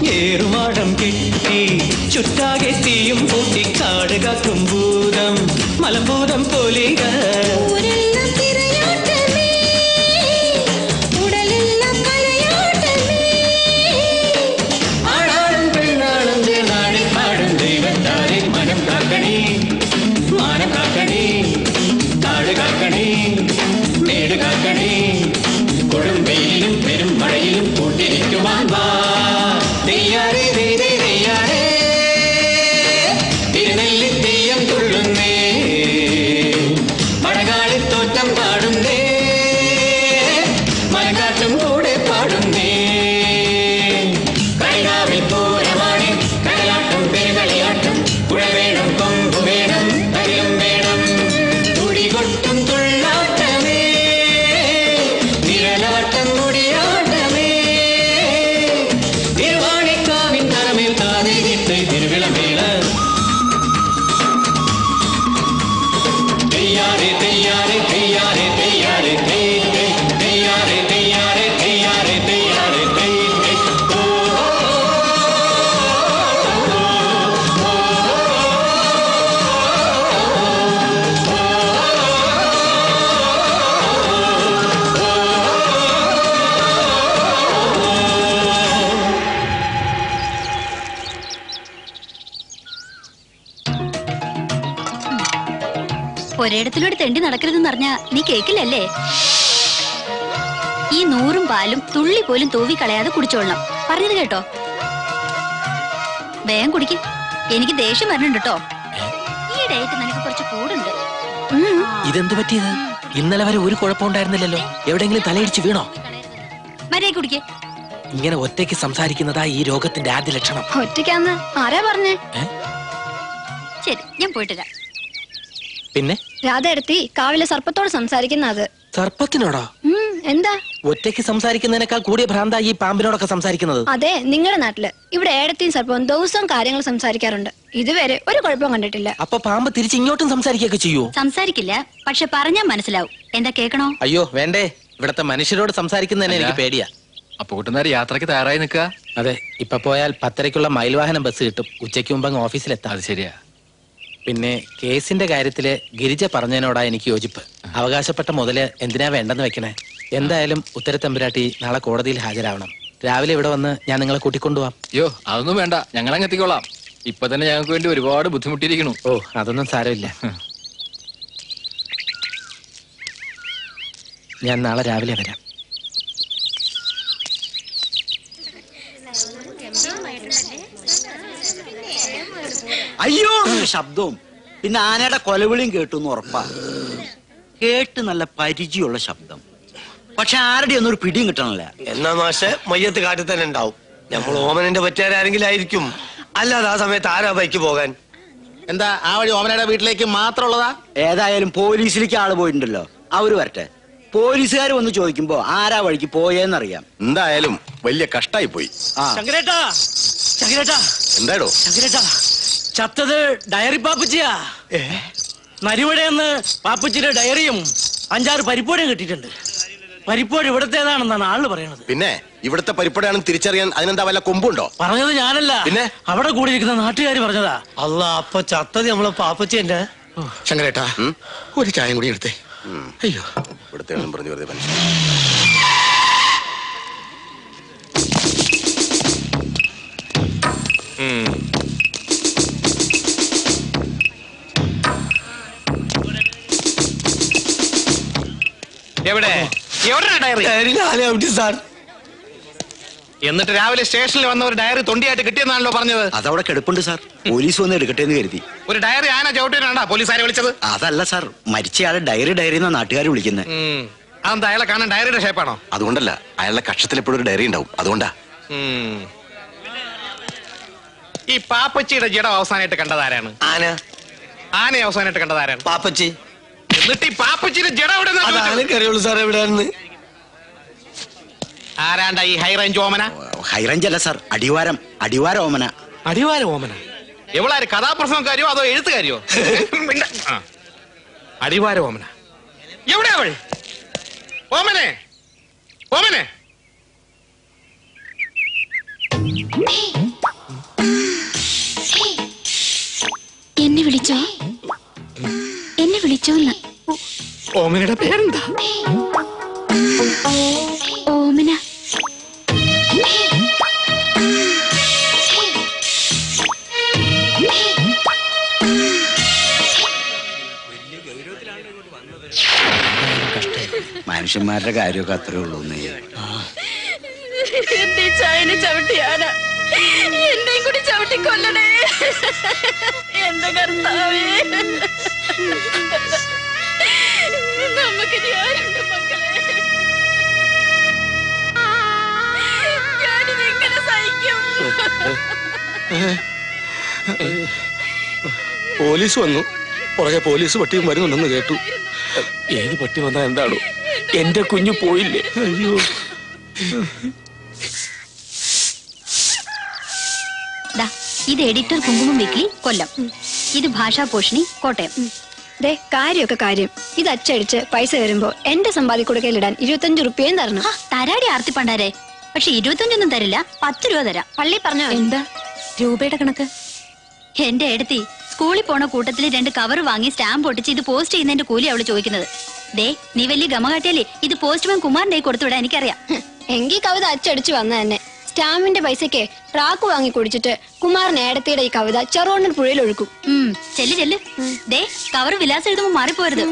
Speaker 1: ഏറുമാടം കെട്ടി ചുറ്റാകെ തീയും പൂട്ടി കാട് കാക്കും ഭൂതം മലഭൂതം പോലികൾ
Speaker 13: ഊരെല്ലാം തിരയാട്ടമേ ഉടലെല്ലാം കലയാട്ടമേ
Speaker 1: ആണാടും പെണ്ണാടും നാടിൽ പാടും ദൈവത്താരെ മനം കാക്കണേ മാനം കാക്കണേ താഴ് കാക്കണേ മേട് കാക്കണേ കൊടും വെയിലും പെരും മഴയിലും കൂട്ടിരിക്കുവാൻ വാ തെയ്യാറേ ദേ ദേ തെയ്യാറേ തിരുനെല്ലി തെയ്യം തുള്ളുന്നേ മഴകാളി തോറ്റം പാടുന്നേ മരക്കാറ്റും കൂടെ പാടുന്നേ കളികാവിൽ പൂരമാണ് കടലാട്ടം പെരുകളിയാട്ടം പുഴ വേണം കൊമ്പ് വേണം തരിലും വേണം തുടികൊട്ടും തുള്ളാട്ടമേ നിഴലാട്ടം മുടിയാട്ടമേ തിരുവാണിക്കാവിൻ തറമേൽ താതേകിട്ട് തിരുവിളമേള തെയ്യാറെ തെയ്യാറെ തെയ്യാറെ തെയ്യാറെ തെയ് തെയ് തെയ്യാറെ തെയ്യാറെ തെയ്യാറെ തെയ്യാറെ തെയ് തെയ് ഓ
Speaker 14: ഒരിടത്തിലൂടെ തെണ്ടി നടക്കരുതെന്ന് പറഞ്ഞാ നീ കേക്കില്ലല്ലേ ഈ നൂറും പാലും തുള്ളി പോലും തൂവി കളയാതെ കുടിച്ചോളണം പറഞ്ഞത് കേട്ടോ വേഗം കുടിക്ക് എനിക്ക് ദേഷ്യം വരണുണ്ട് കേട്ടോ ഈ ഡേറ്റ് നിനക്ക് കുറച്ച് കൂടുണ്ട് ഉം.
Speaker 6: ഇതെന്ത് പറ്റിയത് ഇന്നലെ വരെ ഒരു കുഴപ്പമുണ്ടായിരുന്നില്ലല്ലോ എവിടെയെങ്കിലും തലയിടിച്ച് വീണോ
Speaker 14: മര്യാദ കുടിക്ക്
Speaker 6: ഇങ്ങനെ ഒറ്റയ്ക്ക് സംസാരിക്കുന്നതാ ഈ രോഗത്തിന്റെ ആദ്യ ലക്ഷണം
Speaker 10: ഒറ്റയ്ക്കാന്ന് ആരാ പറഞ്ഞേ
Speaker 14: ശരി ഞാൻ പോയിട്ടില്ല
Speaker 6: പിന്നെ
Speaker 10: രാധ എടുത്തി കാവിലെ സർപ്പത്തോട് സംസാരിക്കുന്ന അത്
Speaker 6: സർപ്പത്തിനോടോ
Speaker 10: ഉം, എന്താ
Speaker 6: ഒറ്റയ്ക്ക് സംസാരിക്കുന്നതിനേക്കാൾ കൂടിയ ഭ്രാന്ത ഈ പാമ്പിനോടൊക്കെ സംസാരിക്കുന്നത്
Speaker 10: അതെ നിങ്ങളുടെ നാട്ടില് ഇവിടെ ഏടത്തെയും സർപ്പവും ദിവസവും കാര്യങ്ങൾ സംസാരിക്കാറുണ്ട് ഇതുവരെ ഒരു കുഴപ്പവും കണ്ടിട്ടില്ല
Speaker 6: അപ്പൊ പാമ്പ് തിരിച്ച് ഇങ്ങോട്ടും സംസാരിക്കുകയൊക്കെ ചെയ്യൂ
Speaker 14: സംസാരിക്കില്ല പക്ഷെ പറഞ്ഞാ മനസ്സിലാവും എന്താ കേക്കണോ
Speaker 6: അയ്യോ വേണ്ടേ ഇവിടത്തെ മനുഷ്യരോട് സംസാരിക്കുന്നതിന് എനിക്ക് പേടിയാ
Speaker 7: അപ്പൊ കൂട്ടുന്നേരം യാത്രക്ക് തയ്യാറായി നിൽക്കുക
Speaker 6: അതെ ഇപ്പൊ പോയാൽ പത്തരയ്ക്കുള്ള മയിൽവാഹനം ബസ് കിട്ടും ഉച്ചയ്ക്ക് മുമ്പ് അങ്ങ് ഓഫീസിലെത്താം
Speaker 7: അത് ശരിയാ
Speaker 6: പിന്നെ കേസിന്റെ കാര്യത്തില് ഗിരിജ പറഞ്ഞതിനോടാ എനിക്ക് യോജിപ്പ് അവകാശപ്പെട്ട മുതല് എന്തിനാ വേണ്ടെന്ന് വെക്കണേ എന്തായാലും ഉത്തരത്തമ്പുരാട്ടി നാളെ കോടതിയിൽ ഹാജരാവണം രാവിലെ ഇവിടെ വന്ന് ഞാൻ നിങ്ങളെ കൂട്ടിക്കൊണ്ടുപോവാം
Speaker 7: അയ്യോ അതൊന്നും വേണ്ട ഞങ്ങളങ്ങ് എത്തിക്കോളാം ഇപ്പൊ തന്നെ ഞങ്ങൾക്ക് വേണ്ടി ഒരുപാട് ബുദ്ധിമുട്ടിയിരിക്കണു
Speaker 6: ഓ അതൊന്നും സാരമില്ല ഞാൻ നാളെ രാവിലെ വരാം
Speaker 15: അയ്യോ എന്നുള്ള ശബ്ദവും പിന്നെ ആനയുടെ കൊലവിളിയും കേട്ടു എന്ന് ഉറപ്പാ കേട്ട് നല്ല പരിചയമുള്ള ശബ്ദം പക്ഷെ ആരുടെ ഒന്നും ഒരു പിടിയും കിട്ടണില്ല
Speaker 5: എന്നാ മാഷെ മയ്യത്ത് കാട്ടിൽ തന്നെ ഉണ്ടാവും നമ്മൾ ഓമനന്റെ പറ്റിയാരെങ്കിലും ആയിരിക്കും അല്ലാതെ ആ സമയത്ത് ആരാ ബൈക്ക് പോകാൻ
Speaker 9: എന്താ ആ വഴി ഓമനയുടെ വീട്ടിലേക്ക് മാത്രമുള്ളതാ
Speaker 15: ഏതായാലും പോലീസിലേക്ക് ആള് പോയിട്ടുണ്ടല്ലോ അവര് വരട്ടെ പോലീസുകാർ വന്ന് ചോദിക്കുമ്പോ ആരാ വഴിക്ക് പോയെന്നറിയാം
Speaker 3: എന്തായാലും വലിയ കഷ്ടായി പോയി
Speaker 15: ആ
Speaker 16: ശങ്കരേട്ടാ ശങ്കരേട്ടാ
Speaker 3: എന്താടോ
Speaker 16: ശങ്കരേട്ടാ ചത്തത് ഡയറി പാപ്പച്ചിയാ നരിവടയെന്ന് പാപ്പച്ചിയുടെ ഡയറിയും അഞ്ചാറ് പരിപ്പോടയും കിട്ടിയിട്ടുണ്ട് പരിപ്പോട് ഇവിടത്തേതാണെന്നാണ് ആള് പറയണത്
Speaker 3: പിന്നെ ഇവിടുത്തെ പരിപ്പടയാണെന്ന് തിരിച്ചറിയാൻ അതിനെന്താ വല്ല കൊമ്പുണ്ടോ
Speaker 16: പറഞ്ഞത് ഞാനല്ല
Speaker 3: പിന്നെ?
Speaker 16: അവിടെ കൂടിയിരിക്കുന്ന നാട്ടുകാർ പറഞ്ഞതാ
Speaker 5: അല്ല അപ്പൊ ചത്തത് നമ്മളെ പാപ്പച്ചി എന്റെ
Speaker 9: ശങ്കരേട്ടാ ഒരു ചായം കൂടി എടുത്തേ അയ്യോ
Speaker 3: ഇവിടുത്തെ പറഞ്ഞു വെറുതെ മനുഷ്യൻ
Speaker 4: എവിടെ എവിടെ ഡയറി
Speaker 5: സാർ
Speaker 4: എന്നിട്ട് രാവിലെ സ്റ്റേഷനിൽ വന്ന ഒരു ഡയറി തൊണ്ടിയായിട്ട് കിട്ടിയെന്നാണല്ലോ പറഞ്ഞത്
Speaker 15: അതവിടെ കിടപ്പുണ്ട് സാർ പോലീസ് വന്ന് എടുക്കട്ടെ എന്ന് കരുതി
Speaker 4: ഒരു ഡയറി ആന ചവിട്ടിനാണ്ടാ പോലീസുകാരെ വിളിച്ചത്
Speaker 15: അതല്ല സാർ മരിച്ചയാളെ ഡയറി ഡയറി എന്നാ നാട്ടുകാർ വിളിക്കുന്നത്
Speaker 4: ഉം. അതെന്താ അയാളെ കാണാൻ ഡയറിയുടെ ഷേപ്പാണോ
Speaker 3: അതുകൊണ്ടല്ല അയാളുടെ കക്ഷത്തിൽ എപ്പോഴും ഒരു ഡയറി ഉണ്ടാവും അതുകൊണ്ടാ
Speaker 4: ഉം. ഈ പാപ്പച്ചിയുടെ ജഡം അവസാനമായിട്ട് കണ്ടതാരാണ്
Speaker 5: ആന
Speaker 4: ആനയെ അവസാനമായിട്ട് കണ്ടതാരാണ്
Speaker 5: പാപ്പച്ചി
Speaker 4: എന്നിട്ട് ഈ പാപ്പച്ചിയുടെ ജഡം എവിടെ നിന്നാ
Speaker 5: അത്
Speaker 4: ചോദിച്ചത്?
Speaker 5: ആനക്കറിയുള്ളൂ സാർ എവിടെയാണെന്ന്
Speaker 4: ആരാണ്ടാ ഈ ഹൈ റേഞ്ച് ഓമന
Speaker 15: ഹൈറേഞ്ച് അല്ല സാർ അടിവാരം അടിവാരം ഓമന
Speaker 16: അടിവാര ഓമന
Speaker 4: എവളാര് കഥാപ്രസംഗക്കാരിയോ അതോ എഴുത്തുകാരിയോ മിണ്ട. ആ. അടിവാര ഓമന എവിടെ അവൾ ഓമനെ ഓമനെ
Speaker 14: എന്നെ വിളിച്ചോ എന്നെ വിളിച്ചോന്ന്
Speaker 9: ഓമനയുടെ പേരെന്താ
Speaker 14: ഓമന
Speaker 15: മനുഷ്യന്മാരുടെ കാര്യമൊക്കെ അത്രേ ഉള്ളൂ
Speaker 11: എന്റെ ചായനെ ചവിട്ടിയാന എന്നെയും കൂടി ചവിട്ടി കൊല്ലണേ എന്റെ കർത്താവേ നമുക്കിനി ആരുണ്ട് മക്കളെ ഞാനിത് എങ്ങനെ സഹിക്കും
Speaker 5: പോലീസ് വന്നു പുറകെ പോലീസ് പട്ടിയും വരുന്നുണ്ടെന്ന് കേട്ടു ഏത് പട്ടി വന്നാ എന്താണോ എന്റെ കുഞ്ഞു പോയില്ലേ അയ്യോ
Speaker 14: ദാ ഇത് എഡിറ്റർ കുങ്കുമം വീക്ക്ലി കൊല്ലം ഇത് ഭാഷാ പോഷിണി കോട്ടയം
Speaker 10: ദേ കാര്യമൊക്കെ കാര്യം ഇത് അച്ചടിച്ച് പൈസ വരുമ്പോ എന്റെ സമ്പാദി കൊടുക്കലിടാൻ ഇരുപത്തഞ്ച് റുപ്യയും തരണം
Speaker 14: തരാടി ആർത്തി പണ്ടാരെ പക്ഷെ ഇരുപത്തഞ്ചൊന്നും തരില്ല പത്ത് രൂപ തരാം പള്ളി പറഞ്ഞോ
Speaker 11: എന്താ രൂപയുടെ കണക്ക്
Speaker 14: എന്റെ എടുത്തി സ്കൂളിൽ പോണ കൂട്ടത്തിൽ രണ്ട് കവർ വാങ്ങി സ്റ്റാമ്പ് ഒട്ടിച്ച് ഇത് പോസ്റ്റ് ചെയ്യുന്നതിന്റെ കൂലി അവള് ചോദിക്കുന്നത് ദേ നീ വലിയ ഗമ കാട്ടിയാലേ ഇത് പോസ്റ്റ്മാൻ കുമാറിന്റെ കയ്യിൽ കൊടുത്തുവിടാൻ എനിക്കറിയാം
Speaker 10: എങ്കിൽ കവിത അച്ചടിച്ചു വന്ന തന്നെ സ്റ്റാമ്പിന്റെ പൈസക്ക് ട്രാക്ക് വാങ്ങി കുടിച്ചിട്ട് കുമാർ നേടത്തിയുടെ ഈ കവിത ചെറുവണ്ണൻ പുഴയിൽ ഒഴുക്കും
Speaker 14: ഉം, ചെല്ല് ചെല്ല് ദേ കവർ വിലാസം എഴുതുമ്പോ മാറിപ്പോരുത്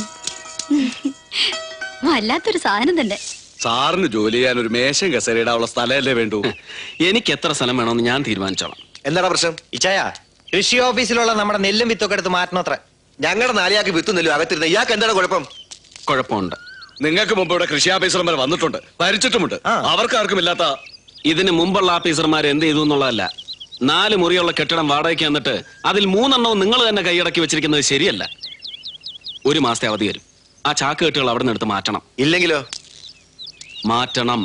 Speaker 14: വല്ലാത്തൊരു സാധനം തന്നെ
Speaker 8: സാറിന് ജോലി ചെയ്യാൻ ഒരു മേശയും കസേരയിടാനുള്ള സ്ഥലമല്ലേ വേണ്ടു എനിക്ക് എത്ര സ്ഥലം വേണമെന്ന് ഞാൻ തീരുമാനിച്ചോളാം
Speaker 17: എന്താടാ പ്രശ്നം ഇച്ചായ കൃഷി ഓഫീസിലുള്ള നമ്മുടെ നെല്ലും വിത്തൊക്കെ എടുത്ത് മാറ്റണത്ര
Speaker 3: ഞങ്ങളുടെ നാലിയാക്ക് വിത്തും നെല്ലും അകത്തിരുന്ന ഇയാൾക്ക് എന്താണ് കുഴപ്പം
Speaker 8: കുഴപ്പമുണ്ട് നിങ്ങൾക്ക് മുമ്പ് ഇവിടെ കൃഷി ഓഫീസർമാർ വന്നിട്ടുണ്ട് ഭരിച്ചിട്ടുമുണ്ട് അവർക്ക് ആർക്കും ഇല്ലാത്ത ഇതിന് മുമ്പുള്ള ഓഫീസർമാർ എന്ത് ചെയ്തു എന്നുള്ളതല്ല നാല് മുറിയുള്ള കെട്ടിടം വാടകയ്ക്ക് വന്നിട്ട് അതിൽ മൂന്നെണ്ണവും നിങ്ങൾ തന്നെ കൈയടക്കി വെച്ചിരിക്കുന്നത് ശരിയല്ല ഒരു മാസത്തെ അവധി വരും ആ ചാക്ക് കെട്ടുകൾ അവിടെ നിന്ന് എടുത്ത് മാറ്റണം
Speaker 3: ഇല്ലെങ്കിലോ
Speaker 8: മാറ്റണം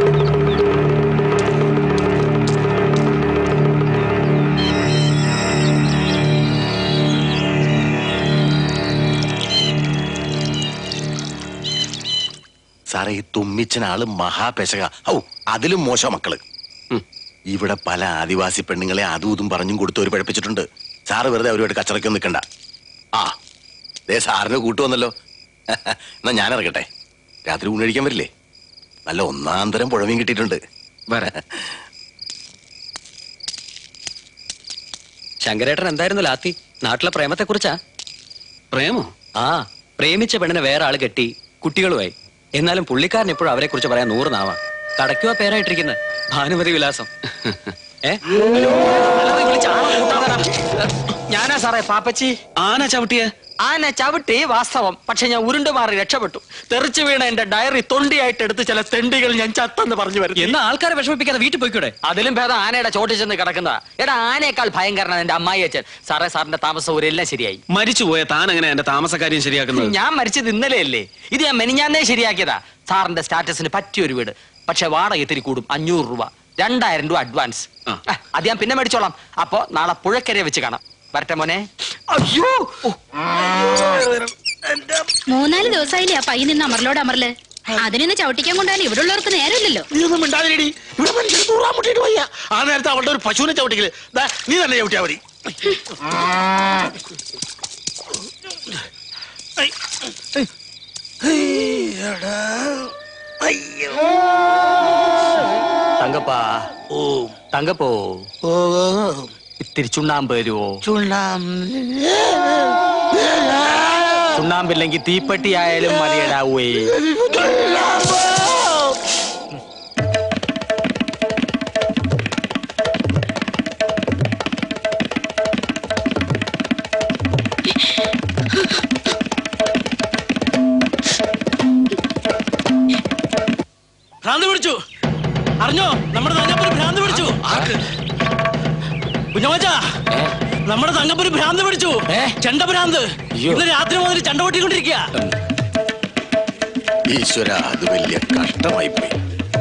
Speaker 3: സാറേ ഈ തുമ്മിച്ചൻ ആള് മഹാപെശക ഔ അതിലും മോശം മക്കള് ഉം. ഇവിടെ പല ആദിവാസി പെണ്ണുങ്ങളെ അതും ഇതും പറഞ്ഞും കൊടുത്ത് ഒരു പഴപ്പിച്ചിട്ടുണ്ട് സാറ് വെറുതെ അവരുമായിട്ട് കച്ചറയ്ക്കൊന്നും നിൽക്കണ്ട ആ ദേ സാറിന് കൂട്ടു വന്നല്ലോ എന്നാ ഞാൻ ഇറങ്ങട്ടെ രാത്രി ഊണഴിക്കാൻ വരില്ലേ നല്ല ഒന്നാം തരം പുഴമീൻ കിട്ടിയിട്ടുണ്ട്
Speaker 12: ശങ്കരേട്ടൻ എന്തായിരുന്നു ലാത്തി നാട്ടിലെ പ്രേമത്തെ കുറിച്ചാ
Speaker 8: പ്രേമോ
Speaker 12: ആ പ്രേമിച്ച പെണ്ണിനെ വേറെ ആള് കെട്ടി കുട്ടികളുമായി എന്നാലും പുള്ളിക്കാരൻ ഇപ്പോഴും അവരെ കുറിച്ച് പറയാൻ നൂറ് നാവാ കടയ്ക്കുവാ പേരായിട്ടിരിക്കുന്നത് ഭാനുമതി വിലാസം ഏ
Speaker 16: ഞാനാ സാറേ പാപ്പച്ചി
Speaker 8: ആന ചവിട്ടിയ
Speaker 16: ആന ചവിട്ടി വാസ്തവം പക്ഷെ ഞാൻ ഉരുണ്ടു മാറി രക്ഷപ്പെട്ടു തെറിച്ചു വീണ എന്റെ ഡയറി തൊണ്ടിയായിട്ട് എടുത്ത് ചില തെണ്ടികൾ ഞാൻ ചത്തെന്ന് പറഞ്ഞു വരുന്നു
Speaker 12: എന്നാ ആൾക്കാരെ വിഷമിപ്പിക്കാതെ വീട്ടിൽ പോയിക്കൂടെ
Speaker 16: അതിലും ഭേദം ആനയുടെ ചോട്ടിൽ ചെന്ന് കിടക്കുന്നതാ എടാ ആനയേക്കാൾ ഭയങ്കരനാണ് എന്റെ അമ്മായി അച്ഛൻ സാറേ സാറിന്റെ താമസ ഊരെല്ലാം ശരിയായി
Speaker 8: മരിച്ചുപോയ താൻ എങ്ങനെ എന്റെ താമസക്കാര്യം ശരിയാക്കുന്നത്
Speaker 16: ഞാൻ മരിച്ചത് ഇന്നലെയല്ലേ ഇത് ഞാൻ മെനിഞ്ഞാന്നേ ശരിയാക്കിയതാ സാറിന്റെ സ്റ്റാറ്റസിന് പറ്റിയൊരു വീട് പക്ഷെ വാടക ഇത്തിരി കൂടും അഞ്ഞൂറ് രൂപ രണ്ടായിരം രൂപ അഡ്വാൻസ് ആ, അത് ഞാൻ പിന്നെ മേടിച്ചോളാം അപ്പൊ നാളെ പുഴക്കരയെ വെച്ച് കാണാം വരട്ടെ മോനെ അയ്യോ
Speaker 14: മൂന്നാല് ദിവസമായില്ലേ ആ പയ്യൻ നിന്ന് അമറിലോട് അമറില് അതിനൊന്ന് ചവിട്ടിക്കാൻ കൊണ്ടാലും ഇവിടെ ഉള്ളവർക്ക് നേരമില്ലല്ലോ
Speaker 9: നീ ഒന്നും മിണ്ടാതിരിടി ഇവിടെ മനുഷ്യർ തൂറാൻ മുട്ടിട്ട് വയ്യ ആ നേരത്തെ അവളുടെ ഒരു പശുവിനെ ചവിട്ടിക്കല് ദാ, നീ തന്നെ ചവിട്ടിയാ മതി
Speaker 16: തങ്കപ്പാ ഓ തങ്കപ്പോ
Speaker 9: ഓ
Speaker 16: ഇത്തിരി ചുണ്ണാമ്പ് തരുവോ
Speaker 9: ചുണ്ണാം
Speaker 16: ചുണ്ണാമ്പില്ലെങ്കിൽ തീപ്പെട്ടി ആയാലും മതിയടാവേ ഭ്രാന്ത് പിടിച്ചു അറിഞ്ഞോ നമ്മുടെ തങ്കപ്പന് ഭ്രാന്ത് പിടിച്ചു കുഞ്ഞമാച്ച നമ്മുടെ തങ്കപ്പന് ഭ്രാന്ത് പിടിച്ചു ചെണ്ട ഭ്രാന്ത് ഇന്ന് രാത്രി മുതൽ ചണ്ട പൊട്ടിക്കൊണ്ടിരിക്കുക
Speaker 3: ഈശ്വര അത് വലിയ കഷ്ടമായി പോയി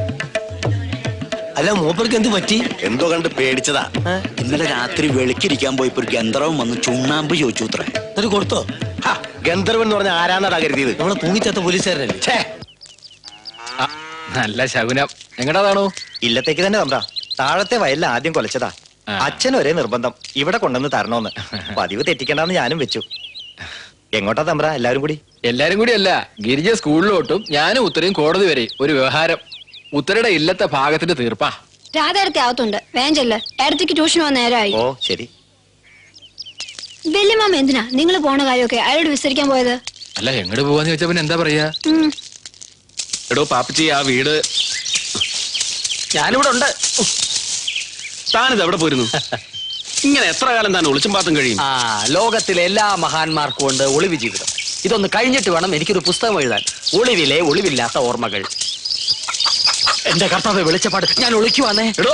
Speaker 15: അല്ല മൂപ്പർക്ക് എന്ത് പറ്റി
Speaker 3: എന്തോ കണ്ട് പേടിച്ചതാ
Speaker 15: ഇന്നലെ രാത്രി വെളുക്കിരിക്കാൻ പോയപ്പോ ഒരു ഗന്ധർവൻ വന്ന് ചുണ്ണാമ്പ് ചോദിച്ചു അത്രേ എന്നിട്ട് കൊടുത്തോ
Speaker 3: ഹാ, ഗന്ധർവൻ എന്ന് പറഞ്ഞ ആരാന്നാടാ കരുതിയത്
Speaker 15: നമ്മളെ തൂങ്ങിച്ചത്ത പോലീസുകാരനല്ലേ
Speaker 3: ഛേ
Speaker 7: നല്ല ശകുനം എങ്ങടാതാണോ
Speaker 17: ഇല്ലത്തേക്ക് തന്നെ തമ്പ്രാ താഴത്തെ വയലിൽ ആദ്യം കൊലച്ചതാ അച്ഛൻ ഒരേ നിർബന്ധം ഇവിടെ കൊണ്ടുവന്ന് തരണോന്ന് പതിവ് തെറ്റിക്കണ്ടെന്ന് ഞാനും വെച്ചു എങ്ങോട്ടാ തമ്പ്ര എല്ലാരും കൂടി
Speaker 7: എല്ലാരും കൂടി അല്ല ഗിരിജ സ്കൂളിലോട്ടും ഞാനും ഉത്തരയും കോടതി വരെ ഒരു വ്യവഹാരം ഉത്തരയുടെ ഇല്ലത്തെ ഭാഗത്തിന്റെ തീർപ്പാ
Speaker 10: രാധേടത്തെ അകത്തുണ്ട് വേഗം ചെല്ല് ഏടത്തേക്ക് ട്യൂഷൻ വന്ന നേരമായി
Speaker 17: ഓ ശരി
Speaker 10: വല്യമാമ എന്തിനാ നിങ്ങൾ പോണ കാര്യമൊക്കെ അയാളോട് വിസ്തരിക്കാൻ പോയത്
Speaker 7: അല്ല എങ്ങോട്ട് പോവാന്ന് ചോദിച്ചാ പിന്നെ എന്താ പറയാ
Speaker 10: ഉം.
Speaker 8: എടോ പാപ്പച്ചി ആ വീട്
Speaker 16: ഞാനിവിടെ ഉണ്ട്
Speaker 8: താനിത് എവിടെ പോയിരുന്നു ഇങ്ങനെ എത്ര കാലം താൻ ഒളിച്ചും പാത്തും കഴിയും
Speaker 16: ആ ലോകത്തിലെ എല്ലാ മഹാന്മാർക്കും ഉണ്ട് ഒളിവ് ജീവിതം ഇതൊന്ന് കഴിഞ്ഞിട്ട് വേണം എനിക്കൊരു പുസ്തകം എഴുതാൻ ഒളിവിലെ ഒളിവില്ലാത്ത ഓർമ്മകൾ എന്റെ കർത്താവ് വെളിച്ചപ്പാട് ഞാൻ ഒളിക്കുവാന്നേ
Speaker 8: എടോ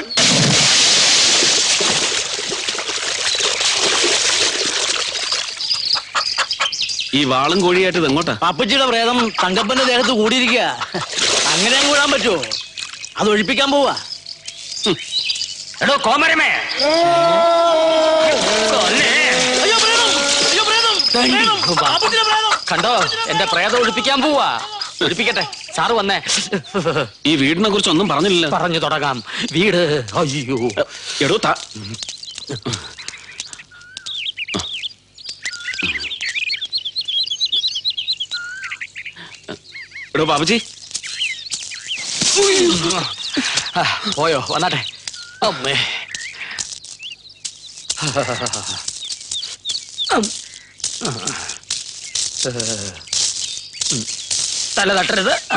Speaker 8: ഈ വാളും കോഴിയായിട്ട് ഇത് എങ്ങോട്ടാ
Speaker 15: പാപ്പച്ചിയുടെ പ്രേതം തങ്കപ്പന്റെ ദേഹത്ത് കൂടിയിരിക്കുക അങ്ങനെ അങ്ങ് വിടാൻ പറ്റുമോ അത് ഒഴിപ്പിക്കാൻ പോവാ
Speaker 16: എടോ കോമരമേ കണ്ടോ എന്റെ പ്രേതം ഒഴിപ്പിക്കാൻ പോവാ ഒഴിപ്പിക്കട്ടെ സാറ് വന്നേ
Speaker 8: ഈ വീടിനെ കുറിച്ച് ഒന്നും പറഞ്ഞില്ലല്ലോ
Speaker 16: പറഞ്ഞു തുടങ്ങാം വീട് അയ്യോ
Speaker 8: എടോ താ എടോ പാപ്പച്ചി
Speaker 16: ആ, പോയോ വന്നാട്ടെ അമ്മേ തല തട്ടരുത് ആ.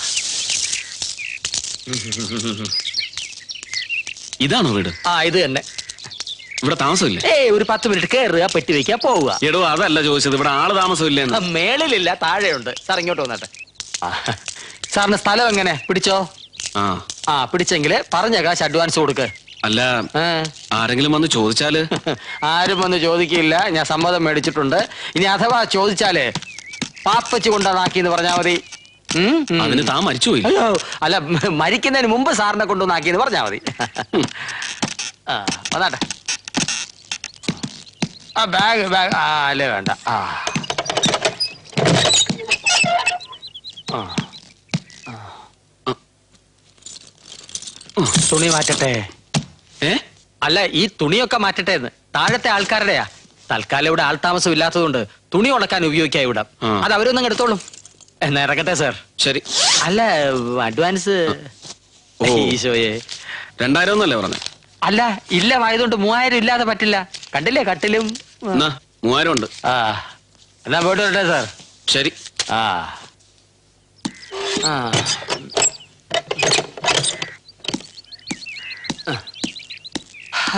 Speaker 8: ഇതാണോ വീട്
Speaker 16: ആ ഇത് തന്നെ
Speaker 8: ഇവിടെ താമസമില്ലേ
Speaker 16: ഏയ് ഒരു പത്ത് മിനിറ്റ് കയറുക പെട്ടി വെക്കുക പോവുക
Speaker 8: എടോ അതല്ല ചോദിച്ചത് ഇവിടെ ആള് താമസമില്ലെന്ന്
Speaker 16: ആ, മേളിലില്ല താഴെയുണ്ട് സാർ ഇങ്ങോട്ട് വന്നാട്ടെ ആ, സാറിന് സ്ഥലം എങ്ങനെ പിടിച്ചോ
Speaker 8: ആ
Speaker 16: ആ പിടിച്ചെങ്കില് പറഞ്ഞ കാശ് അഡ്വാൻസ് കൊടുക്ക്
Speaker 8: അല്ല ആരെങ്കിലും വന്ന് ചോദിച്ചാല്
Speaker 16: ആരും വന്ന് ചോദിക്കില്ല ഞാൻ സമ്മതം മേടിച്ചിട്ടുണ്ട് ഇനി അഥവാ ചോദിച്ചാലേ പാപ്പച്ച് കൊണ്ടുവന്നാക്കി എന്ന് പറഞ്ഞാ മതി ഉം, ഉം.
Speaker 8: അതിന് താൻ മരിച്ചുപോയില്ല
Speaker 16: അയ്യോ അല്ല മ- മരിക്കുന്നതിന് മുമ്പ് സാറിനെ കൊണ്ടുവന്നാക്കി എന്ന് പറഞ്ഞാ മതി ആ വന്നാട്ടെ ആ ബാഗ് ബാഗ് ആ അല്ലേ വേണ്ട ആ ആ. ആ. തുണി മാറ്റട്ടെ
Speaker 8: ഏ
Speaker 16: അല്ല ഈ തുണിയൊക്കെ മാറ്റട്ടെ എന്ന് താഴത്തെ ആൾക്കാരുടെയാ തൽക്കാലം ഇവിടെ ആൾതാമസം ഇല്ലാത്തതുകൊണ്ട് തുണി ഉണക്കാൻ ഉപയോഗിക്കാം ഇവിടെ അത് അവരൊന്നും എടുത്തോളും എന്നാ ഇറക്കട്ടെ സാർ
Speaker 8: ശരി
Speaker 16: അല്ല അഡ്വാൻസ്
Speaker 8: ഓ.
Speaker 16: ഈശോയെ
Speaker 8: രണ്ടായിരം ഒന്നല്ലേ പറഞ്ഞേ
Speaker 16: അല്ല ഇല്ലമായതുകൊണ്ട് മൂവായിരം ഇല്ലാതെ പറ്റില്ല കണ്ടില്ലേ കട്ടിലും
Speaker 8: എന്നാ മൂവായിരം ഉണ്ട്
Speaker 16: ആ എന്നാ പോയിട്ട് വരട്ടെ സാർ
Speaker 8: ശരി
Speaker 16: ആ ആ ആ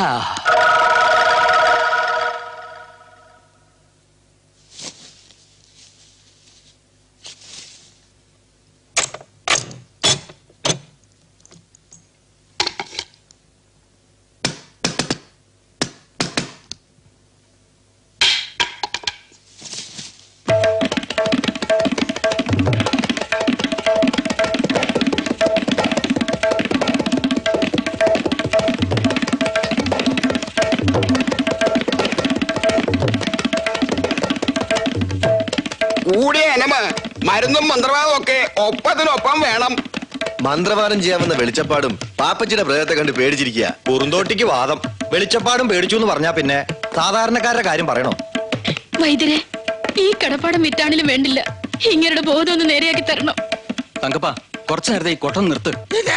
Speaker 18: കൂടിയ എനമ മരുന്നും മന്ത്രവാദവും ഒക്കെ ഒപ്പത്തിനൊപ്പം വേണം
Speaker 3: മന്ത്രവാദം ചെയ്യാമെന്ന വെളിച്ചപ്പാടും പാപ്പച്ചിയുടെ പ്രേതത്തെ കണ്ട് പേടിച്ചിരിക്കുക
Speaker 17: കുറുന്തോട്ടിക്ക് വാദം വെളിച്ചപ്പാടും പേടിച്ചു എന്ന് പറഞ്ഞാ പിന്നെ സാധാരണക്കാരുടെ കാര്യം പറയണോ
Speaker 11: വൈദ്യരെ ഈ കടപ്പാടം വിറ്റാണിലും വേണ്ടില്ല ഇങ്ങരുടെ ബോധം ഒന്ന് നേരെയാക്കി തരണം
Speaker 12: തങ്കപ്പ കുറച്ചു നേരത്തെ ഈ കൊട്ടം നിർത്ത്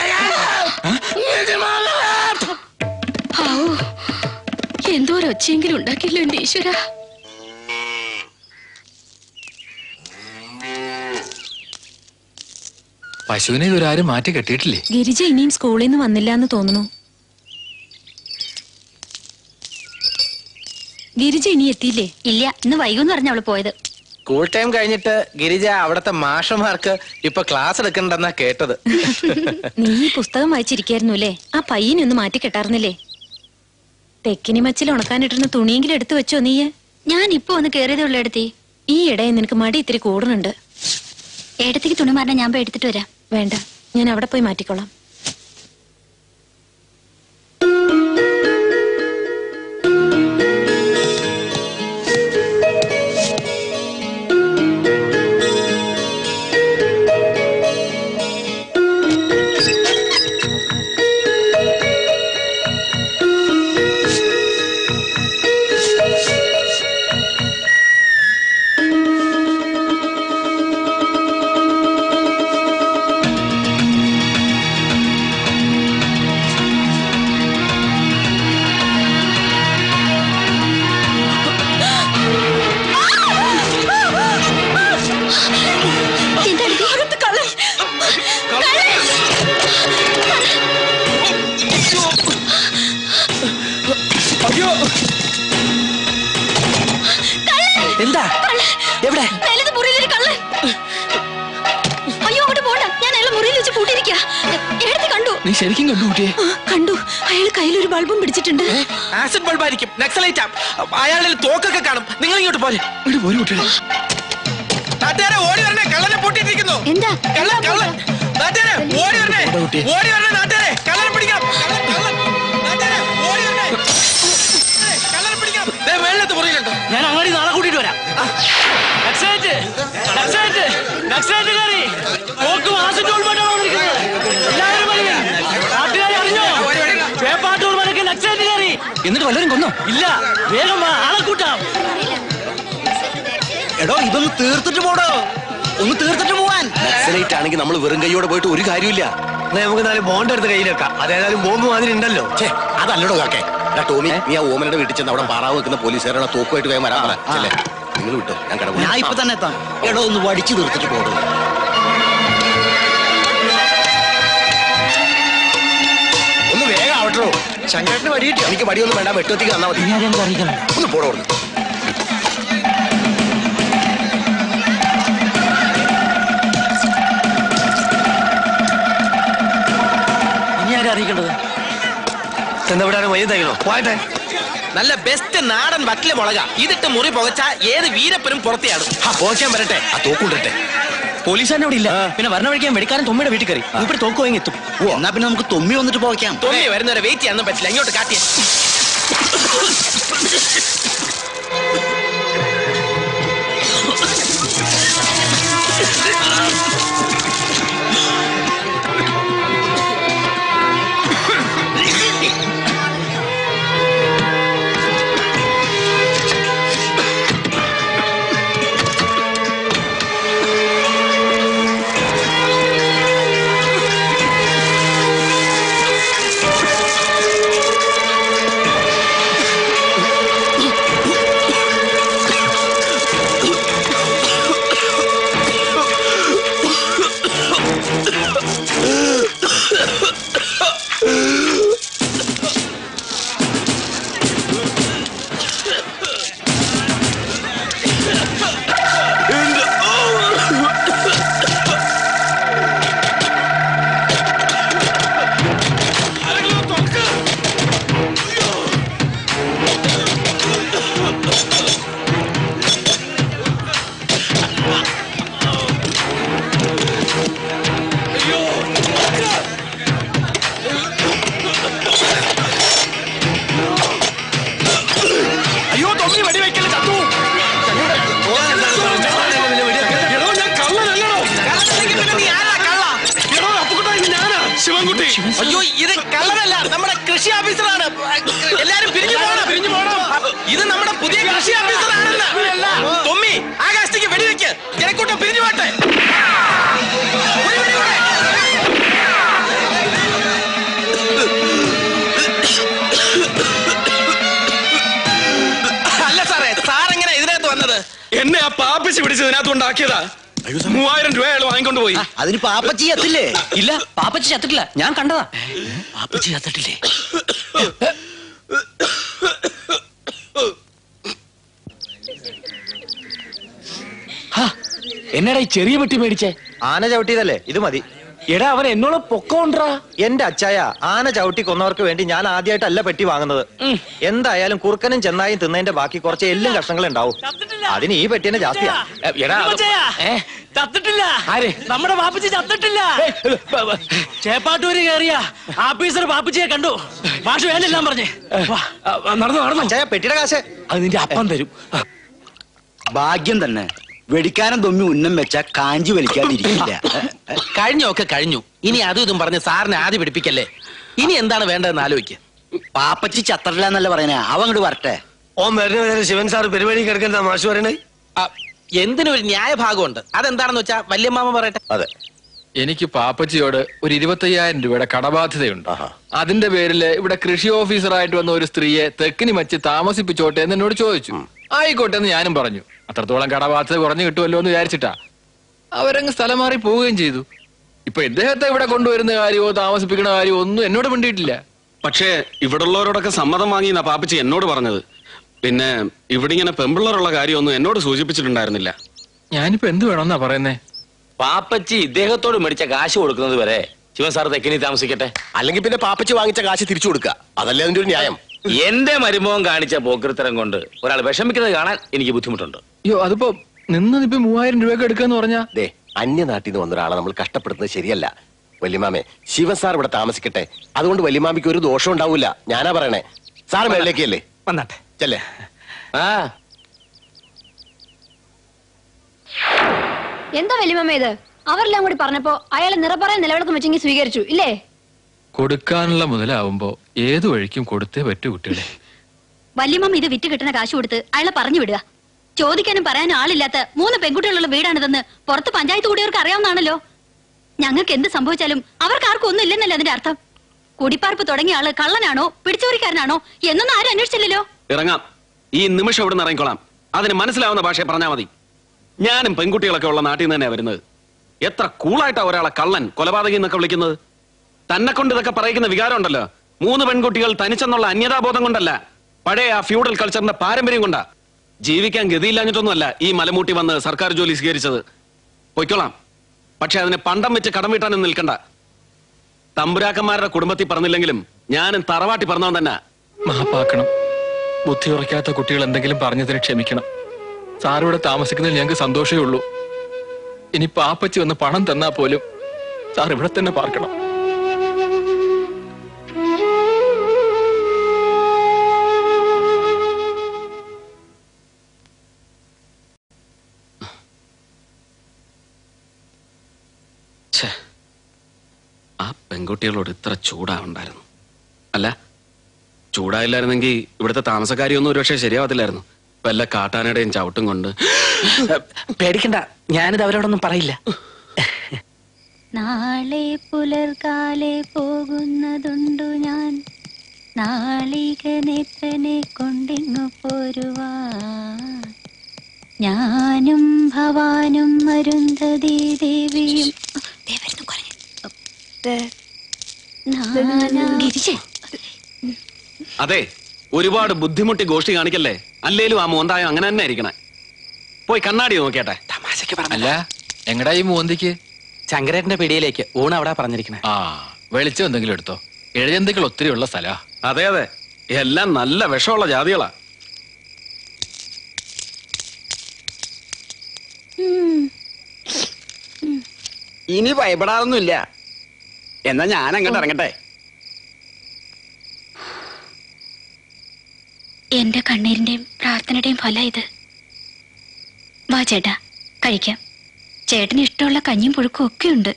Speaker 11: ആവൂ എന്തോ ഒരു ഒച്ചയെങ്കിലും ഉണ്ടാക്കിയല്ലോ എന്റെ ഈശ്വര
Speaker 7: പശുവിനെ ഇതൊരാരും മാറ്റി കെട്ടിയിട്ടില്ലേ
Speaker 11: ഗിരിജ ഇനിയും സ്കൂളിൽ നിന്ന് വന്നില്ല എന്ന് തോന്നുന്നു ഗിരിജ ഇനി എത്തിയില്ലേ
Speaker 14: ഇല്ല ഇന്ന് വൈകുന്ന് പറഞ്ഞ അവള് പോയത്
Speaker 6: സ്കൂൾ ടൈം കഴിഞ്ഞിട്ട് ഗിരിജ അവിടത്തെ മാഷന്മാർക്ക് ഇപ്പൊ ക്ലാസ് എടുക്കണ്ടെന്നാ കേട്ടത്
Speaker 11: നീ ഈ പുസ്തകം വായിച്ചിരിക്കായിരുന്നു അല്ലേ ആ പയ്യനെ ഒന്ന് മാറ്റി കെട്ടാർന്നില്ലേ തെക്കിനി മച്ചിൽ ഉണക്കാനിട്ടിരുന്ന തുണിയെങ്കിലും എടുത്തു വെച്ചോ നീയെ
Speaker 14: ഞാൻ ഇപ്പൊ ഒന്ന് കേറിയതേ ഉള്ളൂ എടുത്തി
Speaker 11: ഈ ഇടയിൽ നിനക്ക് മടി ഇത്തിരി കൂടുന്നുണ്ട്
Speaker 14: ഏടത്തേക്ക് തുണി മാറാൻ ഞാൻ പോയി എടുത്തിട്ട് വരാം
Speaker 11: വേണ്ട ഞാൻ അവിടെ പോയി മാറ്റിക്കോളാം
Speaker 16: എവിടെ
Speaker 14: മേലത്തെ മുറിയിലൊരു കള്ളൻ അയ്യോ അങ്ങോട്ട് പോണ്ട ഞാൻ അയാളെ മുറിയിൽ വെച്ച് പൂട്ടിയിരിക്കുക എടുത്ത് കണ്ടു
Speaker 5: നീ ശരിക്കും കണ്ടു കുട്ടിയെ
Speaker 11: ആ, കണ്ടു അയാൾ കയ്യിലൊരു ബൾബും പിടിച്ചിട്ടുണ്ട്
Speaker 16: ആസിഡ് ബൾബ് ആയിരിക്കും നക്സലൈറ്റ് അയാളുടെ തോക്കൊക്കെ കാണും നിങ്ങൾ ഇങ്ങോട്ട് പോലെ
Speaker 5: ഒരു കുട്ടിയെ
Speaker 16: നാട്ടുകാരെ ഓടി വരണേ കള്ളനെ പൂട്ടിയിട്ടിരിക്കുന്നു
Speaker 10: എന്താ
Speaker 16: കള്ളൻ കള്ളൻ നാട്ടുകാരെ ഓടി വരണേ ഓടി വരണേ നാട്ടുകാരെ കള്ളനെ പിടിക്കണം കള്ളൻ കള്ളൻ നാട്ടുകാരെ ഓടി വരണേ ഏയ്, കള്ളനെ പിടിക്കണം ദേ മേളിലത്തെ മുറിയിലുണ്ടോ
Speaker 15: ഞാൻ അങ്ങോട്ട് നാളെ കൂട്ടിട്ട് വരാം നക്സലേറ്റ് നക്സലേറ്റ് നക്സലേറ്റ് കയറി പോക്ക് മാസത്തോൾ എല്ലാവരും വരിക. നാട്ടുകാരെ അറിഞ്ഞോ പേപ്പാട്ടൂർ മലക്ക് നക്സലേറ്റ് കയറി
Speaker 12: എന്നിട്ട് വല്ലവരും കൊന്നോ
Speaker 15: ഇല്ല വേഗം വാ ആളെ കൂട്ടാം
Speaker 9: എടോ ഇതൊന്ന് തീർത്തിട്ട് പോടോ ഒന്ന് തീർത്തിട്ട് പോവാൻ
Speaker 3: നക്സലൈറ്റ് ആണെങ്കിൽ നമ്മൾ വെറും കൈയോടെ പോയിട്ട് ഒരു കാര്യമില്ല
Speaker 9: നമുക്ക് നാല് ബോണ്ട് എടുത്ത് കയ്യിലെക്കാം അതേതായാലും ബോംബ് മാതിരി ഉണ്ടല്ലോ
Speaker 3: ഛേ, അതല്ലടോ കാക്കേ എടാ ടോമി നീ ആ ഓമനയുടെ വീട്ടിൽ ചെന്ന് അവിടെ പാറാവ് വെക്കുന്ന പോലീസുകാരുടെ തോക്കുമായിട്ട് വേഗം വരാൻ പറ ചെല്ലേ നിങ്ങൾ വിട്ടോ ഞാൻ കട
Speaker 15: ഞാൻ ഇപ്പൊ തന്നെ എത്താം എടോ ഒന്ന് വടിച്ചു തീർത്തിട്ട് പോടോ
Speaker 3: ഒന്ന് വേഗം ആവട്ടോ ശങ്കരന് വടി കിട്ടി എനിക്ക് വടിയൊന്നും വേണ്ട വെട്ടത്തിക്ക് തന്നാ മതി ഒന്ന് പോടോ അവിടുന്ന്.
Speaker 15: ഇനി ആരും അറിയിക്കേണ്ടത്
Speaker 9: ചെന്നവിടാനും വയ്യ തയ്ക്കണോ പോയട്ടെ
Speaker 16: നല്ല ബെസ്റ്റ് നാടൻ വക്കിലെ മുളക ഇതിട്ട് മുറി പുകച്ച ഏത് വീരപ്പനും പുറത്തെയാടും
Speaker 3: പോക്കാൻ വരട്ടെ ആ തോക്കുണ്ടട്ടെ
Speaker 12: പോലീസുകാരൻ അവിടെ ഇല്ല പിന്നെ വരണ വഴിക്കാൻ വെടിക്കാരൻ തൊമ്മിയുടെ വീട്ടിൽ കയറി ഇവിടെ തോക്ക് വാങ്ങി എത്തും
Speaker 15: എന്നാ പിന്നെ നമുക്ക് തൊമ്മി വന്നിട്ട് പോകാം
Speaker 16: തൊമ്മി വരുന്നവരെ വെയിറ്റ് ചെയ്യാനൊന്നും പറ്റില്ല ഇങ്ങോട്ട് കാട്ടിയ
Speaker 5: അയ്യോ തൊമ്മി വെടിവെക്കല് ചത്തു എടോ, ഞാൻ കള്ളനല്ലടോ. എടോ, അപ്പുക്കുട്ടാ, ഇത് ഞാനാ, ശിവൻകുട്ടി
Speaker 16: അയ്യോ ഇത് കള്ളനല്ല നമ്മുടെ കൃഷി ഓഫീസറാണ് എല്ലാരും പിരിഞ്ഞു പോകണം പിരിഞ്ഞു പോകണം ഇത് നമ്മുടെ പുതിയ കൃഷി ഓഫീസറാണെന്ന് തൊമ്മി ആകാശത്തേക്ക് വെടിവെക്ക് ജനക്കൂട്ടം പിരിഞ്ഞു പോട്ടെ ഓടി, ഓടി, ഓടി. അല്ല സാറേ സാറെങ്ങനെ ഇതിനകത്ത് വന്നത്
Speaker 5: എന്നെ ആ പാപ്പിച്ച് പിടിച്ച് ഇതിനകത്ത് ഉണ്ടാക്കിയതാ മൂവായിരം രൂപ അയാൾ വാങ്ങിക്കൊണ്ട് പോയി
Speaker 15: അതിന് പാപ്പച്ചി എത്തില്ലേ
Speaker 12: ഇല്ല പാപ്പച്ചി ചത്തിട്ടില്ല ഞാൻ കണ്ടതാ
Speaker 15: പാപ്പച്ചി ചത്തിട്ടില്ലേ
Speaker 12: എന്നടാ ഈ ചെറിയ പെട്ടി മേടിച്ചേ
Speaker 17: ആന ചവിട്ടിയതല്ലേ ഇത് മതി
Speaker 12: എടാ അവൻ എന്നോട് പൊക്കോണ്ടാ
Speaker 17: എന്റെ അച്ചായ ആന ചവിട്ടി കൊന്നവർക്ക് വേണ്ടി ഞാൻ ആദ്യമായിട്ടല്ല പെട്ടി വാങ്ങുന്നത് എന്തായാലും കുറുക്കനും ചെന്നായും തിന്നതിന്റെ ബാക്കി കുറച്ച് എല്ലും കഷ്ണങ്ങൾ ഉണ്ടാവും അതിന് ഈ പെട്ടി തന്നെ ജാസ്തിയാ
Speaker 12: എടാ അത്- ഏ?
Speaker 15: ചത്തിട്ടില്ല
Speaker 12: ആര്?
Speaker 15: നമ്മുടെ പാപ്പച്ചി ചത്തിട്ടില്ല ചേപ്പാട്ടൂര് കയറിയ ആഫീസർ പാപ്പച്ചിയെ കണ്ടു മാഷ് വേലെല്ലാം പറഞ്ഞേ
Speaker 12: നടന്നു നടന്നു
Speaker 17: അച്ചായ പെട്ടിയുടെ കാശ്
Speaker 12: അത് നിന്റെ അപ്പം തരും
Speaker 15: ഭാഗ്യം തന്നെ വെടിക്കാരൻ തൊമ്മി ഉന്നം വെച്ച കാഞ്ചി വലിക്കാതിരിക്കില്ല
Speaker 16: കഴിഞ്ഞൊക്കെ കഴിഞ്ഞു ഇനി അതും ഇതും പറഞ്ഞ് സാറിനെ ആദ്യം പിടിപ്പിക്കല്ലേ ഇനി എന്താണ് വേണ്ടതെന്ന് ആലോചിക്കുക
Speaker 15: പാപ്പച്ചി ചത്തിട്ടില്ല എന്നല്ല പറയുന്നേ അവ അങ്ങോട്ട് വരട്ടെ
Speaker 9: ഓൻ വരുന്ന വരെ ശിവൻ സാർ പരിപാടി കിടക്കുന്ന മാഷ് പറയണേ
Speaker 16: എന്തിനും ഒരു ന്യായഭാഗമുണ്ട് അതെന്താണെന്ന് വെച്ചാ വല്യമ്മാമ പറയട്ടെ
Speaker 3: അതെ
Speaker 7: എനിക്ക് പാപ്പച്ചിയോട് ഒരു ഇരുപത്തയ്യായിരം രൂപയുടെ കടബാധ്യതയുണ്ട് അതിന്റെ പേരിൽ ഇവിടെ കൃഷി ഓഫീസറായിട്ട് വന്ന ഒരു സ്ത്രീയെ തെക്കിനി മച്ച് താമസിപ്പിച്ചോട്ടെ എന്ന് എന്നോട് ചോദിച്ചു ആയിക്കോട്ടെ എന്ന് ഞാനും പറഞ്ഞു അത്രത്തോളം കടബാധ്യത കുറഞ്ഞു കിട്ടുമല്ലോ എന്ന് വിചാരിച്ചിട്ടാ അവരങ്ങ് സ്ഥലം മാറി പോവുകയും ചെയ്തു ഇപ്പൊ ഇദ്ദേഹത്തെ ഇവിടെ കൊണ്ടുവരുന്ന കാര്യമോ താമസിപ്പിക്കുന്ന കാര്യമോ ഒന്നും എന്നോട് മിണ്ടിയിട്ടില്ല
Speaker 8: പക്ഷേ ഇവിടെ ഉള്ളവരോടൊക്കെ സമ്മതം വാങ്ങി എന്നാ പാപ്പച്ചി എന്നോട് പറഞ്ഞത് പിന്നെ ഇവിടെ ഇങ്ങനെ പെമ്പിള്ളറുള്ള കാര്യമൊന്നും എന്നോട് സൂചിപ്പിച്ചിട്ടുണ്ടായിരുന്നില്ല
Speaker 7: ഞാനിപ്പോ എന്ത് വേണമെന്നാ പറയുന്നേ
Speaker 4: പാപ്പച്ചി ഇദ്ദേഹത്തോട് മേടിച്ച കാശ് കൊടുക്കുന്നത് വരെ ശിവൻ സാർ തെക്കിനി താമസിക്കട്ടെ
Speaker 3: അല്ലെങ്കിൽ പിന്നെ പാപ്പച്ചി വാങ്ങിച്ച കാശ് തിരിച്ചു കൊടുക്കുക അതല്ലേ അതിന്റെ ഒരു ന്യായം
Speaker 4: എന്റെ മരുമോൻ കാണിച്ച പോക്കൃത്തരം കൊണ്ട് ഒരാൾ വിഷമിക്കുന്നത് കാണാൻ എനിക്ക് ബുദ്ധിമുട്ടുണ്ട്
Speaker 7: അയ്യോ അതിപ്പോ നിന്നതിപ്പോ മൂവായിരം രൂപയൊക്കെ എടുക്കാന്ന് പറഞ്ഞാ
Speaker 3: ദേ അന്യനാട്ടിൽ നിന്ന് വന്ന ഒരാളെ നമ്മൾ കഷ്ടപ്പെടുന്നത് ശരിയല്ല വല്യമാമേ ശിവൻ സാർ ഇവിടെ താമസിക്കട്ടെ അതുകൊണ്ട് വല്യമാമിക്ക് ഒരു ദോഷം ഉണ്ടാവില്ല ഞാനാ പറയണേ സാർ മേളിലേക്കല്ലേ
Speaker 16: വന്നാട്ടെ
Speaker 3: ചെല്ലേ
Speaker 4: ആ
Speaker 10: എന്താ വലിയമ്മ ഇത് അവരെല്ലാം കൂടി പറഞ്ഞപ്പോ അയാളെ നിറപ്പറയാൻ നിലവിളക്കം വെച്ചെങ്കിൽ സ്വീകരിച്ചു ഇല്ലേ
Speaker 7: കൊടുക്കാനുള്ള മുതലാവുമ്പോ ഏതു വഴിക്കും കൊടുത്തേ പറ്റൂ കുട്ടികളെ
Speaker 14: വല്യമ്മ ഇത് വിറ്റ് കിട്ടുന്ന കാശ് കൊടുത്ത് അയാളെ പറഞ്ഞു വിടുക ചോദിക്കാനും പറയാനും ആളില്ലാത്ത മൂന്ന് പെൺകുട്ടികളുള്ള വീടാണിതെന്ന് പുറത്ത് പഞ്ചായത്ത് കൂടിയവർക്ക് അറിയാവുന്നതാണല്ലോ ഞങ്ങൾക്ക് എന്ത് സംഭവിച്ചാലും അവർക്ക് ആർക്കും ഒന്നും ഇല്ലെന്നല്ലേ അതിന്റെ അർത്ഥം കുടിപ്പാർപ്പ് തുടങ്ങിയ ആള് കള്ളനാണോ പിടിച്ചോറിക്കാരനാണോ എന്നൊന്നും ആരും അന്വേഷിച്ചില്ലല്ലോ
Speaker 8: ഇറങ്ങാം ഈ നിമിഷം ഇവിടെ നിന്ന് ഇറങ്ങിക്കോളാം അതിന് മനസ്സിലാവുന്ന ഭാഷയെ പറഞ്ഞാൽ മതി ഞാനും പെൺകുട്ടികളൊക്കെ ഉള്ള നാട്ടിൽ നിന്ന് തന്നെയാ വരുന്നത് എത്ര കൂളായിട്ടാ ഒരാളെ കള്ളൻ കൊലപാതകി എന്നൊക്കെ വിളിക്കുന്നത് തന്നെ കൊണ്ട് ഇതൊക്കെ പറയിക്കുന്ന വികാരം ഉണ്ടല്ലോ മൂന്ന് പെൺകുട്ടികൾ തനിച്ചെന്നുള്ള അന്യതാബോധം കൊണ്ടല്ല പഴയ ആ ഫ്യൂഡൽ കൾച്ചറിന്റെ പാരമ്പര്യം കൊണ്ടാ ജീവിക്കാൻ ഗതിയില്ലാഞ്ഞിട്ടൊന്നുമല്ല ഈ മലമൂട്ടി വന്ന് സർക്കാർ ജോലി സ്വീകരിച്ചത് പൊയ്ക്കോളാം പക്ഷെ അതിന് പണ്ടം വെച്ച് കടം വീട്ടാനൊന്നും നിൽക്കണ്ട തമ്പുരാക്കന്മാരുടെ കുടുംബത്തിൽ പറഞ്ഞില്ലെങ്കിലും ഞാനും തറവാട്ടി പറഞ്ഞവൻ തന്നെ
Speaker 7: മാപ്പാക്കണം ബുദ്ധി ഉറക്കാത്ത കുട്ടികൾ എന്തെങ്കിലും പറഞ്ഞതിന് ക്ഷമിക്കണം സാറിവിടെ താമസിക്കുന്നതിൽ ഞങ്ങൾക്ക് സന്തോഷമേ ഉള്ളൂ ഇനി പാപ്പച്ചി വന്ന് പണം തന്നാ പോലും സാർ ഇവിടെ തന്നെ പാർക്കണം
Speaker 8: ഛേ, ആ പെൺകുട്ടികളോട് ഇത്ര ചൂടാവുണ്ടായിരുന്നു അല്ല ചൂടായില്ലായിരുന്നെങ്കിൽ ഇവിടുത്തെ താമസക്കാരിയൊന്നും ഒരുപക്ഷെ ശരിയാവത്തില്ലായിരുന്നു വല്ല കാട്ടാനയുടെയും ചവിട്ടും കൊണ്ട്
Speaker 16: പേടിക്കണ്ട ഞാനിത് അവരോടൊന്നും പറയില്ല
Speaker 14: നാളെ പുലർകാലെ പോകുന്നതുണ്ടു ഞാൻ നാളിക നേത്രനെ കൊണ്ടിങ്ങു പോരുവാ ഞാനും ഭവാനും അരുന്ധതി ദേവിയും ദേ വരുന്നു കുരങ്ങൻ. നാനാ-
Speaker 8: അതെ ഒരുപാട് ബുദ്ധിമുട്ടി ഗോഷ്ടി കാണിക്കല്ലേ അല്ലേലും ആ മോന്തായം അങ്ങനെ തന്നെ ഇരിക്കണേ പോയി കണ്ണാടി നോക്കിയാട്ടെ
Speaker 7: അല്ല എങ്ങടാ ഈ മൂവന്തിക്ക്
Speaker 16: ശങ്കരേട്ടന്റെ പിടിയിലേക്ക് ഊണ് അവിടെ പറഞ്ഞിരിക്കണേ
Speaker 7: ആ വെളിച്ചം എന്തെങ്കിലും എടുത്തോ ഇഴജന്തുക്കൾ ഒത്തിരി ഉള്ള സ്ഥലാ
Speaker 8: അതെ അതെ എല്ലാം നല്ല വിഷമുള്ള ജാതികളാ
Speaker 18: ഇനി ഭയപ്പെടാറൊന്നുമില്ല എന്നാ ഞാൻ അങ്ങോട്ട് ഇറങ്ങട്ടെ
Speaker 14: എന്റെ കണ്ണീരിന്റെയും പ്രാർത്ഥനയുടെയും ഫലം ഇത് വാ ചേട്ടാ കഴിക്കാം ചേട്ടന് ഇഷ്ടമുള്ള കഞ്ഞിയും പുഴുക്കും ഒക്കെ ഉണ്ട്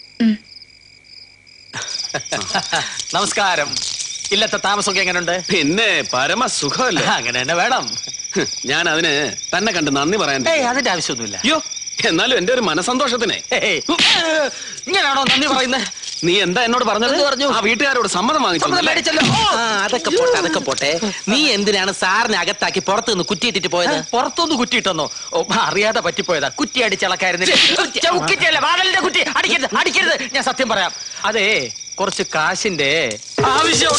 Speaker 16: നമസ്കാരം ഇല്ലത്തെ താമസമൊക്കെ എങ്ങനെയുണ്ട്
Speaker 8: പിന്നെ പരമസുഖമല്ലേ
Speaker 16: അങ്ങനെ തന്നെ വേണം
Speaker 8: ഞാൻ അതിന് തന്നെ കണ്ട് നന്ദി പറയാൻ
Speaker 16: ഏയ് അതിന്റെ ആവശ്യമൊന്നുമില്ല
Speaker 8: അയ്യോ എന്നാലും എന്റെ ഒരു മനസന്തോഷത്തിനെ
Speaker 16: ഇങ്ങനെയാണോ നന്ദി പറയുന്നത്
Speaker 8: നീ എന്താ എന്നോട് പറഞ്ഞത്
Speaker 16: എന്ത് പറഞ്ഞു?
Speaker 8: ആ വീട്ടുകാരോട് സമ്മതം വാങ്ങിച്ചു
Speaker 16: സമ്മതം മേടിച്ചല്ലോ ആ, അതൊക്കെ പോട്ടെ അതൊക്കെ പോട്ടെ നീ എന്തിനാണ് സാറിനെ അകത്താക്കി പുറത്തു നിന്ന് കുറ്റിയിട്ടിട്ട് പോയത് പുറത്തുനിന്ന് കുറ്റിയിട്ടെന്നോ ഓ അറിയാതെ പറ്റിപ്പോയതാ കുറ്റി അടിച്ചിളക്കായിരുന്നില്ല ചൗക്കിറ്റല്ല വാടലിന്റെ കുറ്റി അടിക്കരുത് അടിക്കരുത് ഞാൻ സത്യം പറയാം അതെ കുറച്ച് കാശിന്റെ ആവശ്യം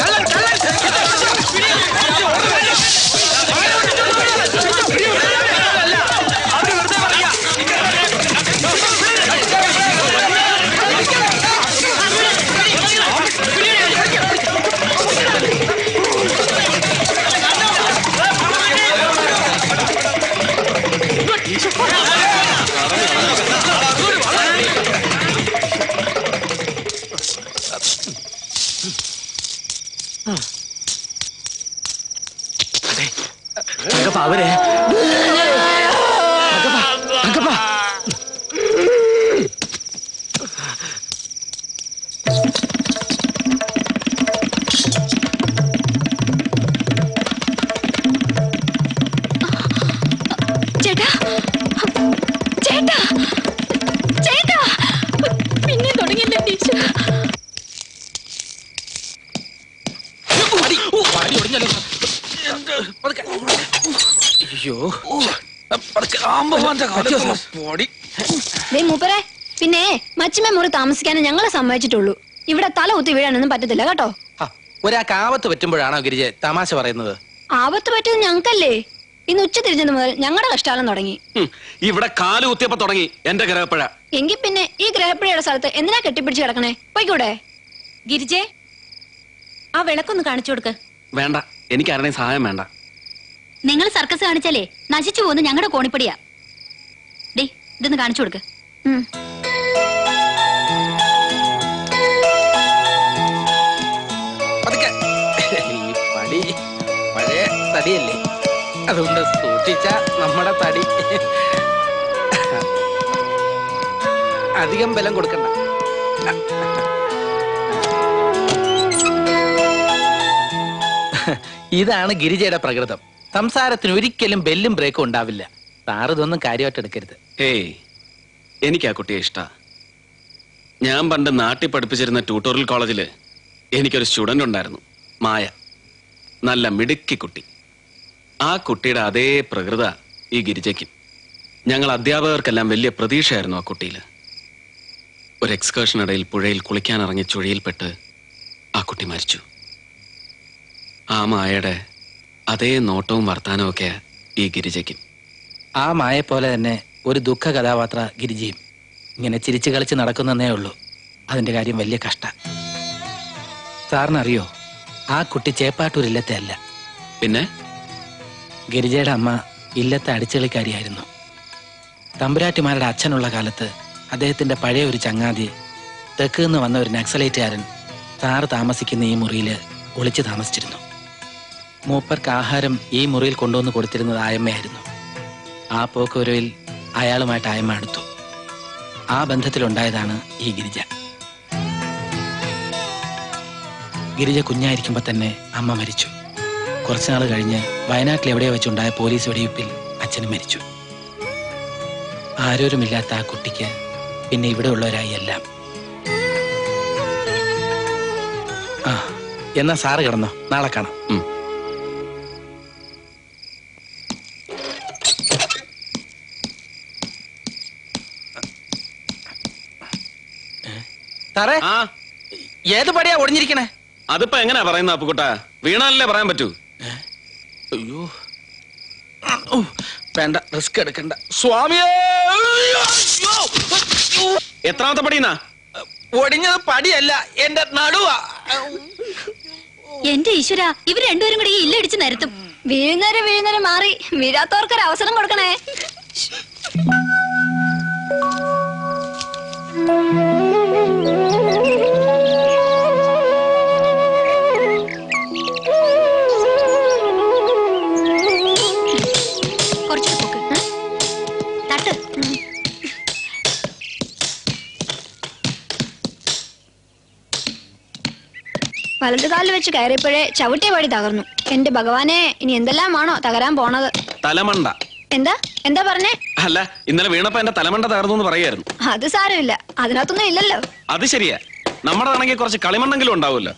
Speaker 16: തങ്കപ്പ അവരെ തങ്കപ്പ തങ്കപ്പ
Speaker 11: ചേട്ടാ ചേട്ടാ ചേട്ടാ പിന്നെ തുടങ്ങിയല്ലേ ടീച്ചർ
Speaker 16: അയ്യോ
Speaker 10: ദേ മൂപ്പരെ പിന്നെ മച്ചിമ മുറി താമസിക്കാനേ ഞങ്ങളെ സമ്മതിച്ചിട്ടുള്ളൂ ഇവിടെ തല കുത്തി വീഴാനൊന്നും പറ്റത്തില്ല കേട്ടോ
Speaker 16: ഒരാൾക്ക് ആപത്ത് പറ്റുമ്പോഴാണോ ഗിരിജെ തമാശ പറയുന്നത്
Speaker 10: ആപത്ത് പറ്റിയത് ഞങ്ങൾക്കല്ലേ ഇന്ന് ഉച്ച തിരിഞ്ഞത് മുതൽ ഞങ്ങളുടെ കഷ്ടാലം തുടങ്ങി
Speaker 8: ഹും, ഇവിടെ കാല് കുത്തിയപ്പോ തുടങ്ങി എന്റെ ഗ്രഹപ്പഴ
Speaker 10: എങ്കിൽ പിന്നെ ഈ ഗ്രഹപ്പിഴയുടെ സ്ഥലത്ത് എന്തിനാ കെട്ടിപ്പിടിച്ച് കിടക്കണേ പോയിക്കൂടെ
Speaker 11: ഗിരിജെ ആ വിളക്കൊന്ന് കാണിച്ചു കൊടുക്ക്
Speaker 8: വേണ്ട എനിക്ക് ആരുടെയും സഹായം വേണ്ട
Speaker 14: നിങ്ങൾ സർക്കസ് കാണിച്ചാലേ നശിച്ചു പോകുന്ന ഞങ്ങളുടെ കോണിപ്പടിയാ ഡേ ഇതൊന്ന് കാണിച്ചു കൊടുക്ക്
Speaker 6: പതുക്കെ. ഈ പടി പഴയ തടിയല്ലേ അതുകൊണ്ട് സൂക്ഷിച്ച നമ്മുടെ തടി അധികം ബലം കൊടുക്കണ്ട ഇതാണ് ഗിരിജയുടെ പ്രകൃതം സംസാരത്തിന് ഒരിക്കലും ബെല്ലും ബ്രേക്കും ഉണ്ടാവില്ല സാർ ഇതൊന്നും കാര്യമായിട്ട് എടുക്കരുത്
Speaker 8: ഏയ് എനിക്ക് ആ കുട്ടിയെ ഇഷ്ട ഞാൻ പണ്ട് നാട്ടിൽ പഠിപ്പിച്ചിരുന്ന ട്യൂട്ടോറിയൽ കോളേജില് എനിക്കൊരു സ്റ്റുഡന്റ് ഉണ്ടായിരുന്നു മായ നല്ല മിടുക്കി കുട്ടി ആ കുട്ടിയുടെ അതേ പ്രകൃത ഈ ഗിരിജയ്ക്കും ഞങ്ങൾ അധ്യാപകർക്കെല്ലാം വലിയ പ്രതീക്ഷയായിരുന്നു ആ കുട്ടിയിൽ ഒരു എക്സ്കേർഷനിടയിൽ പുഴയിൽ കുളിക്കാൻ ഇറങ്ങി ചുഴിയിൽപ്പെട്ട് ആ കുട്ടി മരിച്ചു ആ മായയുടെ അതേ നോട്ടവും വർത്താനവും ഒക്കെ ഈ ഗിരിജയ്ക്കും
Speaker 6: ആ മായ പോലെ തന്നെ ഒരു ദുഃഖ കഥാപാത്ര ഗിരിജയും ഇങ്ങനെ ചിരിച്ചു കളിച്ച് നടക്കുന്നതേ ഉള്ളൂ അതിന്റെ കാര്യം വലിയ കഷ്ട സാറിനറിയോ ആ കുട്ടി ചേപ്പാട്ടൂർ ഇല്ലത്തെ അല്ല
Speaker 8: പിന്നെ
Speaker 6: ഗിരിജയുടെ അമ്മ ഇല്ലത്തെ അടിച്ചളിക്കാരിയായിരുന്നു തമ്പുരാട്ടിമാരുടെ അച്ഛനുള്ള കാലത്ത് അദ്ദേഹത്തിന്റെ പഴയ ഒരു ചങ്ങാതി തെക്ക് നിന്ന് വന്ന ഒരു നക്സലൈറ്റുകാരൻ സാറ് താമസിക്കുന്ന ഈ മുറിയിൽ ഒളിച്ചു താമസിച്ചിരുന്നു മൂപ്പർക്ക് ആഹാരം ഈ മുറിയിൽ കൊണ്ടുവന്ന് കൊടുത്തിരുന്നത് ആയമ്മയായിരുന്നു ആ പോക്കുവരവിൽ അയാളുമായിട്ട് ആയമ്മ അടുത്തു ആ ബന്ധത്തിലുണ്ടായതാണ് ഈ ഗിരിജ ഗിരിജ കുഞ്ഞായിരിക്കുമ്പോൾ തന്നെ അമ്മ മരിച്ചു കുറച്ചുനാൾ കഴിഞ്ഞ് വയനാട്ടിൽ എവിടെയോ വെച്ചുണ്ടായ പോലീസ് വെടിവയ്പ്പിൽ അച്ഛനും മരിച്ചു ആരോരുമില്ലാത്ത ആ കുട്ടിക്ക് പിന്നെ ഇവിടെ ഉള്ളവരായി എല്ലാം ആ എന്നാ സാറ് കിടന്നോ നാളെ കാണാം സാറേ ഏത് പടിയാ ഒടിഞ്ഞിരിക്കണേ
Speaker 8: അതിപ്പോ എങ്ങനെയാ പറയുന്ന അപ്പുക്കുട്ട വീണാലല്ലേ പറയാൻ പറ്റൂ
Speaker 6: അയ്യോ ഓ, വേണ്ട റിസ്ക് എടുക്കണ്ട സ്വാമിയേ
Speaker 8: എത്രാമത്തെ പടിയുന്നാ
Speaker 6: ഒടിഞ്ഞത് പടിയല്ല എന്റെ നടുവാ
Speaker 14: എന്റെ ഈശ്വര ഇവർ രണ്ടുപേരും കൂടി ഈ ഇല്ലടിച്ച് നിരത്തും
Speaker 10: വീഴുന്നേരം വീഴുന്നേരം മാറി വീഴാത്തവർക്കൊരു അവസരം കൊടുക്കണേ
Speaker 14: കുറച്ച് പൊക്ക് തട്ട്
Speaker 10: വലതുകാലിൽ വെച്ച് കയറിയപ്പോഴേ ചവിട്ടിയ പടി തകർന്നു എന്റെ ഭഗവാനെ ഇനി എന്തെല്ലാമാണോ തകരാൻ പോണത്
Speaker 8: തലമണ്ട
Speaker 10: എന്താ എന്താ പറഞ്ഞേ
Speaker 8: അല്ല ഇന്നലെ വീണപ്പോ എന്റെ തലമണ്ട തകർന്നു എന്ന് പറയായിരുന്നു
Speaker 10: അത് സാരമില്ല അതിനകത്തൊന്നും ഇല്ലല്ലോ
Speaker 8: അത് ശരിയാ നമ്മുടെതാണെങ്കിൽ കുറച്ച് കളിമണ്ണെങ്കിലും ഉണ്ടാവുമല്ലോ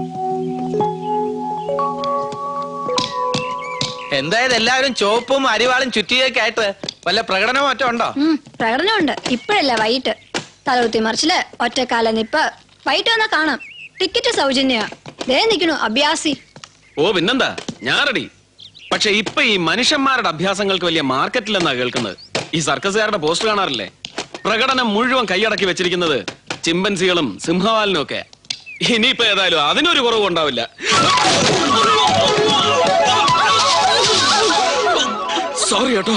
Speaker 6: എന്തായത് എല്ലാവരും ചോപ്പും അരിവാളും ചുറ്റിയൊക്കെ ആയിട്ട് വല്ല പ്രകടനമോ മറ്റോ ഉണ്ടോ
Speaker 10: ഉം, പ്രകടനമുണ്ട് ഇപ്പോഴല്ല വൈകിട്ട് തലകുത്തി മറിച്ചില് ഒറ്റക്കാല നിപ്പ് വൈകിട്ട് വന്നാ കാണാം ടിക്കറ്റ് സൗജന്യ ദേ നിക്കണു അഭ്യാസി
Speaker 8: ഓ പിന്നെന്താ ഞാൻ റെഡി പക്ഷെ ഇപ്പൊ ഈ മനുഷ്യന്മാരുടെ അഭ്യാസങ്ങൾക്ക് വലിയ മാർക്കറ്റില്ലെന്നാ കേൾക്കുന്നത് ഈ സർക്കസുകാരുടെ പോസ്റ്റർ കാണാറില്ലേ പ്രകടനം മുഴുവൻ കൈയടക്കി വെച്ചിരിക്കുന്നത് ചിമ്പൻസികളും സിംഹവാലിനും ഒക്കെ ഇനിയിപ്പോ ഏതായാലും അതിനൊരു കുറവും ഉണ്ടാവില്ല സോറി കേട്ടോ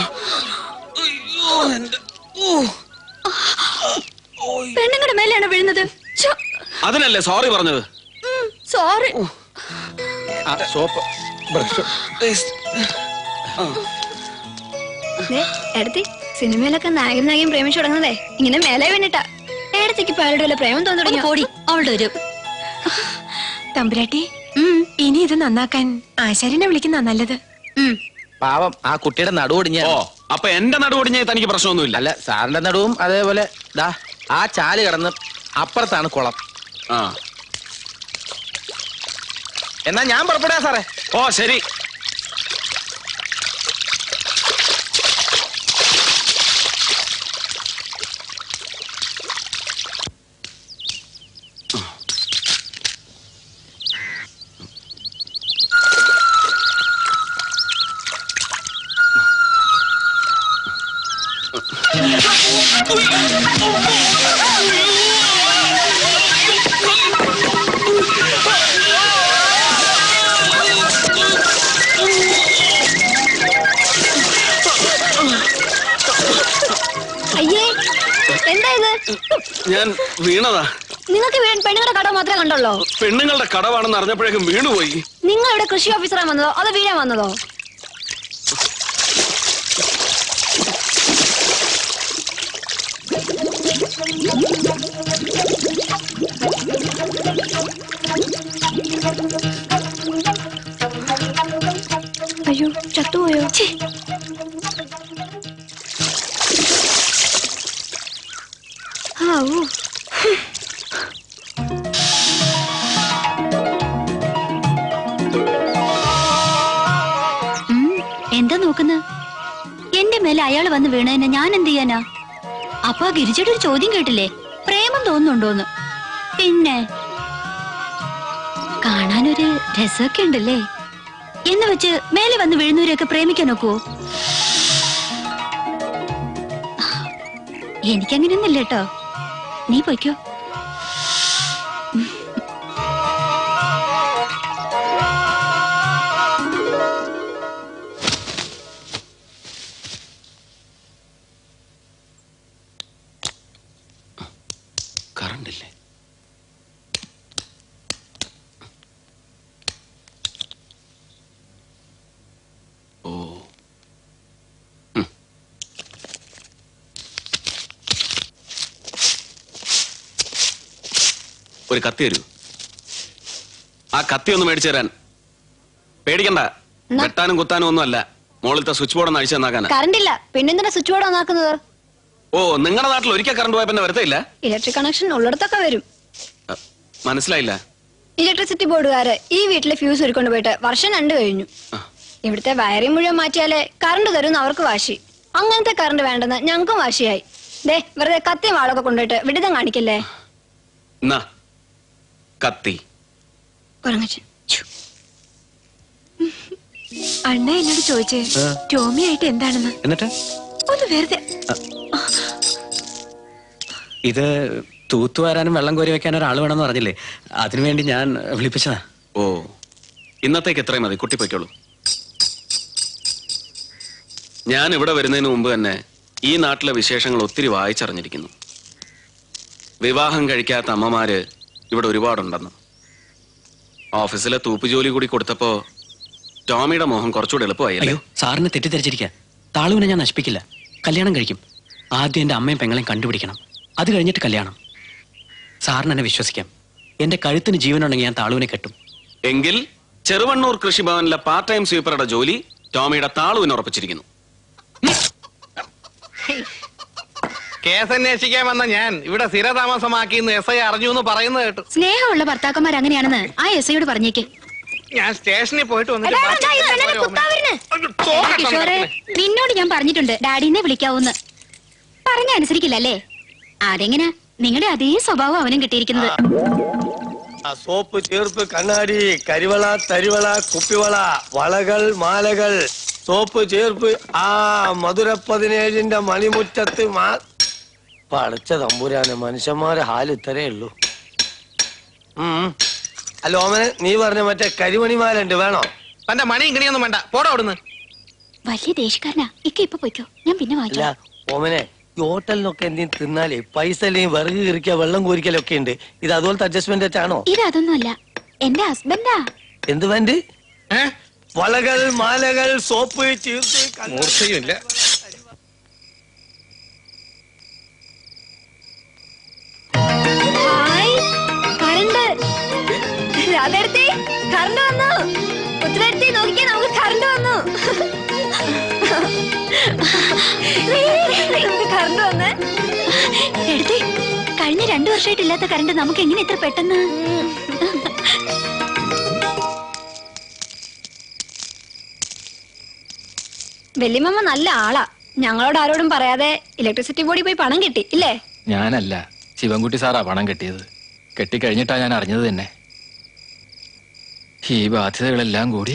Speaker 14: പെണ്ണുങ്ങളുടെ മേലെയാണ് വീഴുന്നത്
Speaker 8: അതിനല്ലേ സോറി പറഞ്ഞത്
Speaker 14: സോറി
Speaker 6: സോപ്പ് ബ്രഷ്
Speaker 10: എടുത്തി സിനിമയിലൊക്കെ നായകൻ നായകൻ പ്രേമിച്ചു തുടങ്ങുന്നതേ ഇങ്ങനെ മേലെ വീണിട്ടാ ഏടത്തേക്ക് ഇപ്പൊ അയാളുടെ വല്ല പ്രേമം തോന്നി തുടങ്ങിയോ
Speaker 14: കോടി അവളുടെ ഒരു
Speaker 11: തമ്പുരാട്ടി ഇനി ഇത് നന്നാക്കാൻ ആശാരിനെ വിളിക്കുന്ന നല്ലത്
Speaker 6: പാവം ആ കുട്ടിയുടെ നടുവൊടിഞ്ഞ
Speaker 8: ഓ അപ്പൊ എന്റെ നടുവൊടിഞ്ഞ തനിക്ക് പ്രശ്നമൊന്നുമില്ല
Speaker 6: അല്ല സാറിന്റെ നടുവും അതേപോലെ ദാ ആ ചാല് കിടന്ന് അപ്പുറത്താണ് കുളം
Speaker 8: ആ
Speaker 6: എന്നാ ഞാൻ പുറപ്പെടാ സാറേ
Speaker 8: ഓ ശരി ഞാൻ വീണതാ
Speaker 10: നിങ്ങൾക്ക് വീ- പെണ്ണുങ്ങളുടെ കട മാത്രമേ കണ്ടുള്ളൂ
Speaker 8: പെണ്ണുങ്ങളുടെ കടവാണെന്ന് അറിഞ്ഞപ്പോഴേക്കും വീണുപോയി
Speaker 10: നിങ്ങൾ ഇവിടെ കൃഷി ഓഫീസറാ വന്നതോ അതോ വീഴാൻ വന്നതോ അയ്യോ ചത്തുപോയോ ആ ഓ
Speaker 14: ഉം, എന്താ നോക്കുന്ന എന്റെ മേലെ അയാൾ വന്ന് വീണതിന് ഞാൻ എന്ത് ചെയ്യാനാ അപ്പൊ ആ ഗിരിജയുടെ ഒരു ചോദ്യം കേട്ടില്ലേ പ്രേമം തോന്നുന്നുണ്ടോന്ന് പിന്നെ കാണാനൊരു രസമൊക്കെ ഉണ്ടല്ലേ എന്ന് വെച്ച് മേലെ വന്ന് വീഴുന്നവരെയൊക്കെ പ്രേമിക്കാൻ നോക്കുവോ എനിക്കങ്ങനെയൊന്നുമില്ല കേട്ടോ നീ പൊയ്ക്കോ
Speaker 8: കറണ്ട് ഇല്ലേ ഓ ഉം. ഒരു കത്തി തരൂ ആ കത്തി ഒന്ന് മേടിച്ചു തരാൻ പേടിക്കണ്ട വെട്ടാനും കുത്താനും ഒന്നും അല്ല മുകളിലത്തെ സ്വിച്ച് ബോർഡ് ഒന്ന് അഴിച്ചു തന്നാക്കാനാ
Speaker 10: കറണ്ട് ഇല്ല പിന്നെന്തിനാ സ്വിച്ച് ബോർഡ് ഓണാക്കുന്നത്
Speaker 8: ഓ നിങ്ങളുടെ നാട്ടിൽ ഒരിക്കൽ കറണ്ട് പോയപ്പോ പിന്നെ വരത്തില്ല
Speaker 10: ഇലക്ട്രിക് കണക്ഷൻ ഉള്ളിടത്തൊക്കെ വരും
Speaker 8: മനസ്സിലായില്ല
Speaker 10: ഇലക്ട്രിസിറ്റി ബോർഡുകാര് ഈ വീട്ടിലെ ഫ്യൂസ് ഒരുക്കൊണ്ട് പോയിട്ട് വർഷം രണ്ട് കഴിഞ്ഞു ഇവിടുത്തെ വയറിംഗ് മുഴുവൻ മാറ്റിയാലേ കറണ്ട് തരുന്ന അവർക്ക് വാശി അങ്ങനത്തെ കറണ്ട് വേണ്ടെന്ന് ഞങ്ങൾക്കും വാശിയായി ദേ വെറുതെ കത്തിയും വാളൊക്കെ കൊണ്ടുപോയിട്ട് വിഡിതം കാണിക്കല്ലേ
Speaker 8: എന്നാ കത്തി
Speaker 10: കുറങ്ങച്ചൻ
Speaker 11: അണ്ണ എന്നോട് ചോദിച്ചേ ടോമിയായിട്ട് എന്താണെന്ന്
Speaker 12: എന്നിട്ട്
Speaker 11: ഒന്ന് വെറുതെ
Speaker 12: ഇത് തൂത്തുവാരാനും വെള്ളം കോരി വെക്കാനും ഒരാൾ വേണമെന്ന് പറഞ്ഞില്ലേ അതിനുവേണ്ടി ഞാൻ വിളിപ്പിച്ചതാ
Speaker 8: ഓ ഇന്നത്തേക്ക് എത്രയും മതി കുട്ടി പൊയ്ക്കോളൂ ഞാൻ ഇവിടെ വരുന്നതിന് മുമ്പ് തന്നെ ഈ നാട്ടിലെ വിശേഷങ്ങൾ ഒത്തിരി വായിച്ചറിഞ്ഞിരിക്കുന്നു വിവാഹം കഴിക്കാത്ത അമ്മമാര് ഇവിടെ ഒരുപാടുണ്ടെന്ന് ഓഫീസിലെ തൂപ്പ് ജോലി കൂടി കൊടുത്തപ്പോ ടോമിയുടെ മോഹം കുറച്ചുകൂടി എളുപ്പമായി അല്ലേ
Speaker 12: അയ്യോ സാറിനെ തെറ്റിദ്ധരിച്ചിരിക്കുക താളുവിനെ ഞാൻ നശിപ്പിക്കില്ല കല്യാണം കഴിക്കും ആദ്യം എന്റെ അമ്മയും പെങ്ങളെയും കണ്ടുപിടിക്കണം അത് കഴിഞ്ഞിട്ട് കല്യാണം സാറിന് എന്നെ വിശ്വസിക്കാം എന്റെ കഴുത്തിന് ജീവനുണ്ടെങ്കിൽ ഞാൻ താളുവിനെ കെട്ടും
Speaker 8: എങ്കിൽ ചെറുവണ്ണൂർ കൃഷിഭവനിലെ പാർട്ട് ടൈം സ്വീപ്പറുടെ ജോലി ടോമിയുടെ താളുവിന് ഉറപ്പിച്ചിരിക്കുന്നു
Speaker 17: കേസ് അന്വേഷിക്കാൻ വന്ന ഞാൻ ഇവിടെ സ്ഥിരതാമസമാക്കി എസ് ഐ അറിഞ്ഞു എന്ന് പറയുന്നത് കേട്ടു
Speaker 14: സ്നേഹമുള്ള ഭർത്താക്കന്മാർ അങ്ങനെയാണെന്ന് ആ എസ് ഐയോട് പറഞ്ഞേക്ക്
Speaker 17: ഞാൻ സ്റ്റേഷനിൽ പോയിട്ട്
Speaker 10: എടാ, എടാ, ദാ ഈ പെണ്ണിനെ കുത്താൻ വരുന്ന്.
Speaker 14: കിഷോറെ നിന്നോട് ഞാൻ പറഞ്ഞിട്ടുണ്ട് ഡാഡിനെ വിളിക്കാവൂന്ന് പറഞ്ഞ അനുസരിക്കില്ലല്ലേ അതെങ്ങനെ നിങ്ങളുടെ അതേ സ്വഭാവം അവനും കിട്ടിയിരിക്കുന്നത്
Speaker 19: ആ സോപ്പ് ചേർപ്പ് കണ്ണാടി കരിവള തരിവള കുപ്പിവള വളകൾ മാലകൾ സോപ്പ് ചേർപ്പ് ആ മധുര പതിനേഴിന്റെ മണിമുറ്റത്ത് മാ പടച്ച തമ്പുരാന് മനുഷ്യന്മാരെ ഹാല് ഇത്രേ ഉള്ളൂ ഉം. അല്ല ഓമന് നീ പറഞ്ഞ മറ്റേ കരിമണിമാല ഉണ്ട് വേണോ
Speaker 17: തന്റെ മണി ഇങ്ങനെയൊന്നും വേണ്ട പോടാ അവിടുന്ന്
Speaker 14: വലിയ ദേഷ്യക്കാരനാ ഇക്ക ഇപ്പൊ പൊയ്ക്കോ ഞാൻ പിന്നെ
Speaker 19: അല്ല
Speaker 14: വാങ്ങിക്കാം
Speaker 19: ഓമനെ ഈ ഹോട്ടലിനൊക്കെ എന്തെങ്കിലും തിന്നാലേ പൈസ അല്ലെങ്കിൽ വിറക് കിറിക്കുക വെള്ളം കോരിക്കലൊക്കെ ഉണ്ട് ഇത് അതുപോലത്തെ അഡ്ജസ്റ്റ്മെന്റ് ആണോ
Speaker 14: ഇത് അതൊന്നുമല്ല എന്റെ ഹസ്ബൻഡാ
Speaker 19: എന്ത് വേണ്ട വളകൾ മാലകൾ സോപ്പ് ചീർത്ത്
Speaker 17: മൂർച്ചയുമില്ല
Speaker 10: ഹായ് കറണ്ട് രാധേടത്തി കറണ്ട് വന്നു ഉത്തരടുത്തി നോക്കിക്കേ നമുക്ക് കറണ്ട് വന്നു നമുക്ക് കറണ്ട് വന്നേ
Speaker 14: എടുത്തേ കഴിഞ്ഞ രണ്ടു വർഷമായിട്ട് ഇല്ലാത്ത കറണ്ട് നമുക്ക് എങ്ങനെ ഇത്ര പെട്ടെന്ന്
Speaker 10: വല്യമ്മ നല്ല ആളാ ഞങ്ങളോട് ആരോടും പറയാതെ ഇലക്ട്രിസിറ്റി ബോർഡിൽ പോയി പണം കിട്ടി ഇല്ലേ
Speaker 7: ഞാനല്ല ശിവൻകുട്ടി സാറാ പണം കെട്ടിയത് കെട്ടിക്കഴിഞ്ഞിട്ടാ ഞാൻ അറിഞ്ഞത് തന്നെ ഈ ബാധ്യതകളെല്ലാം കൂടി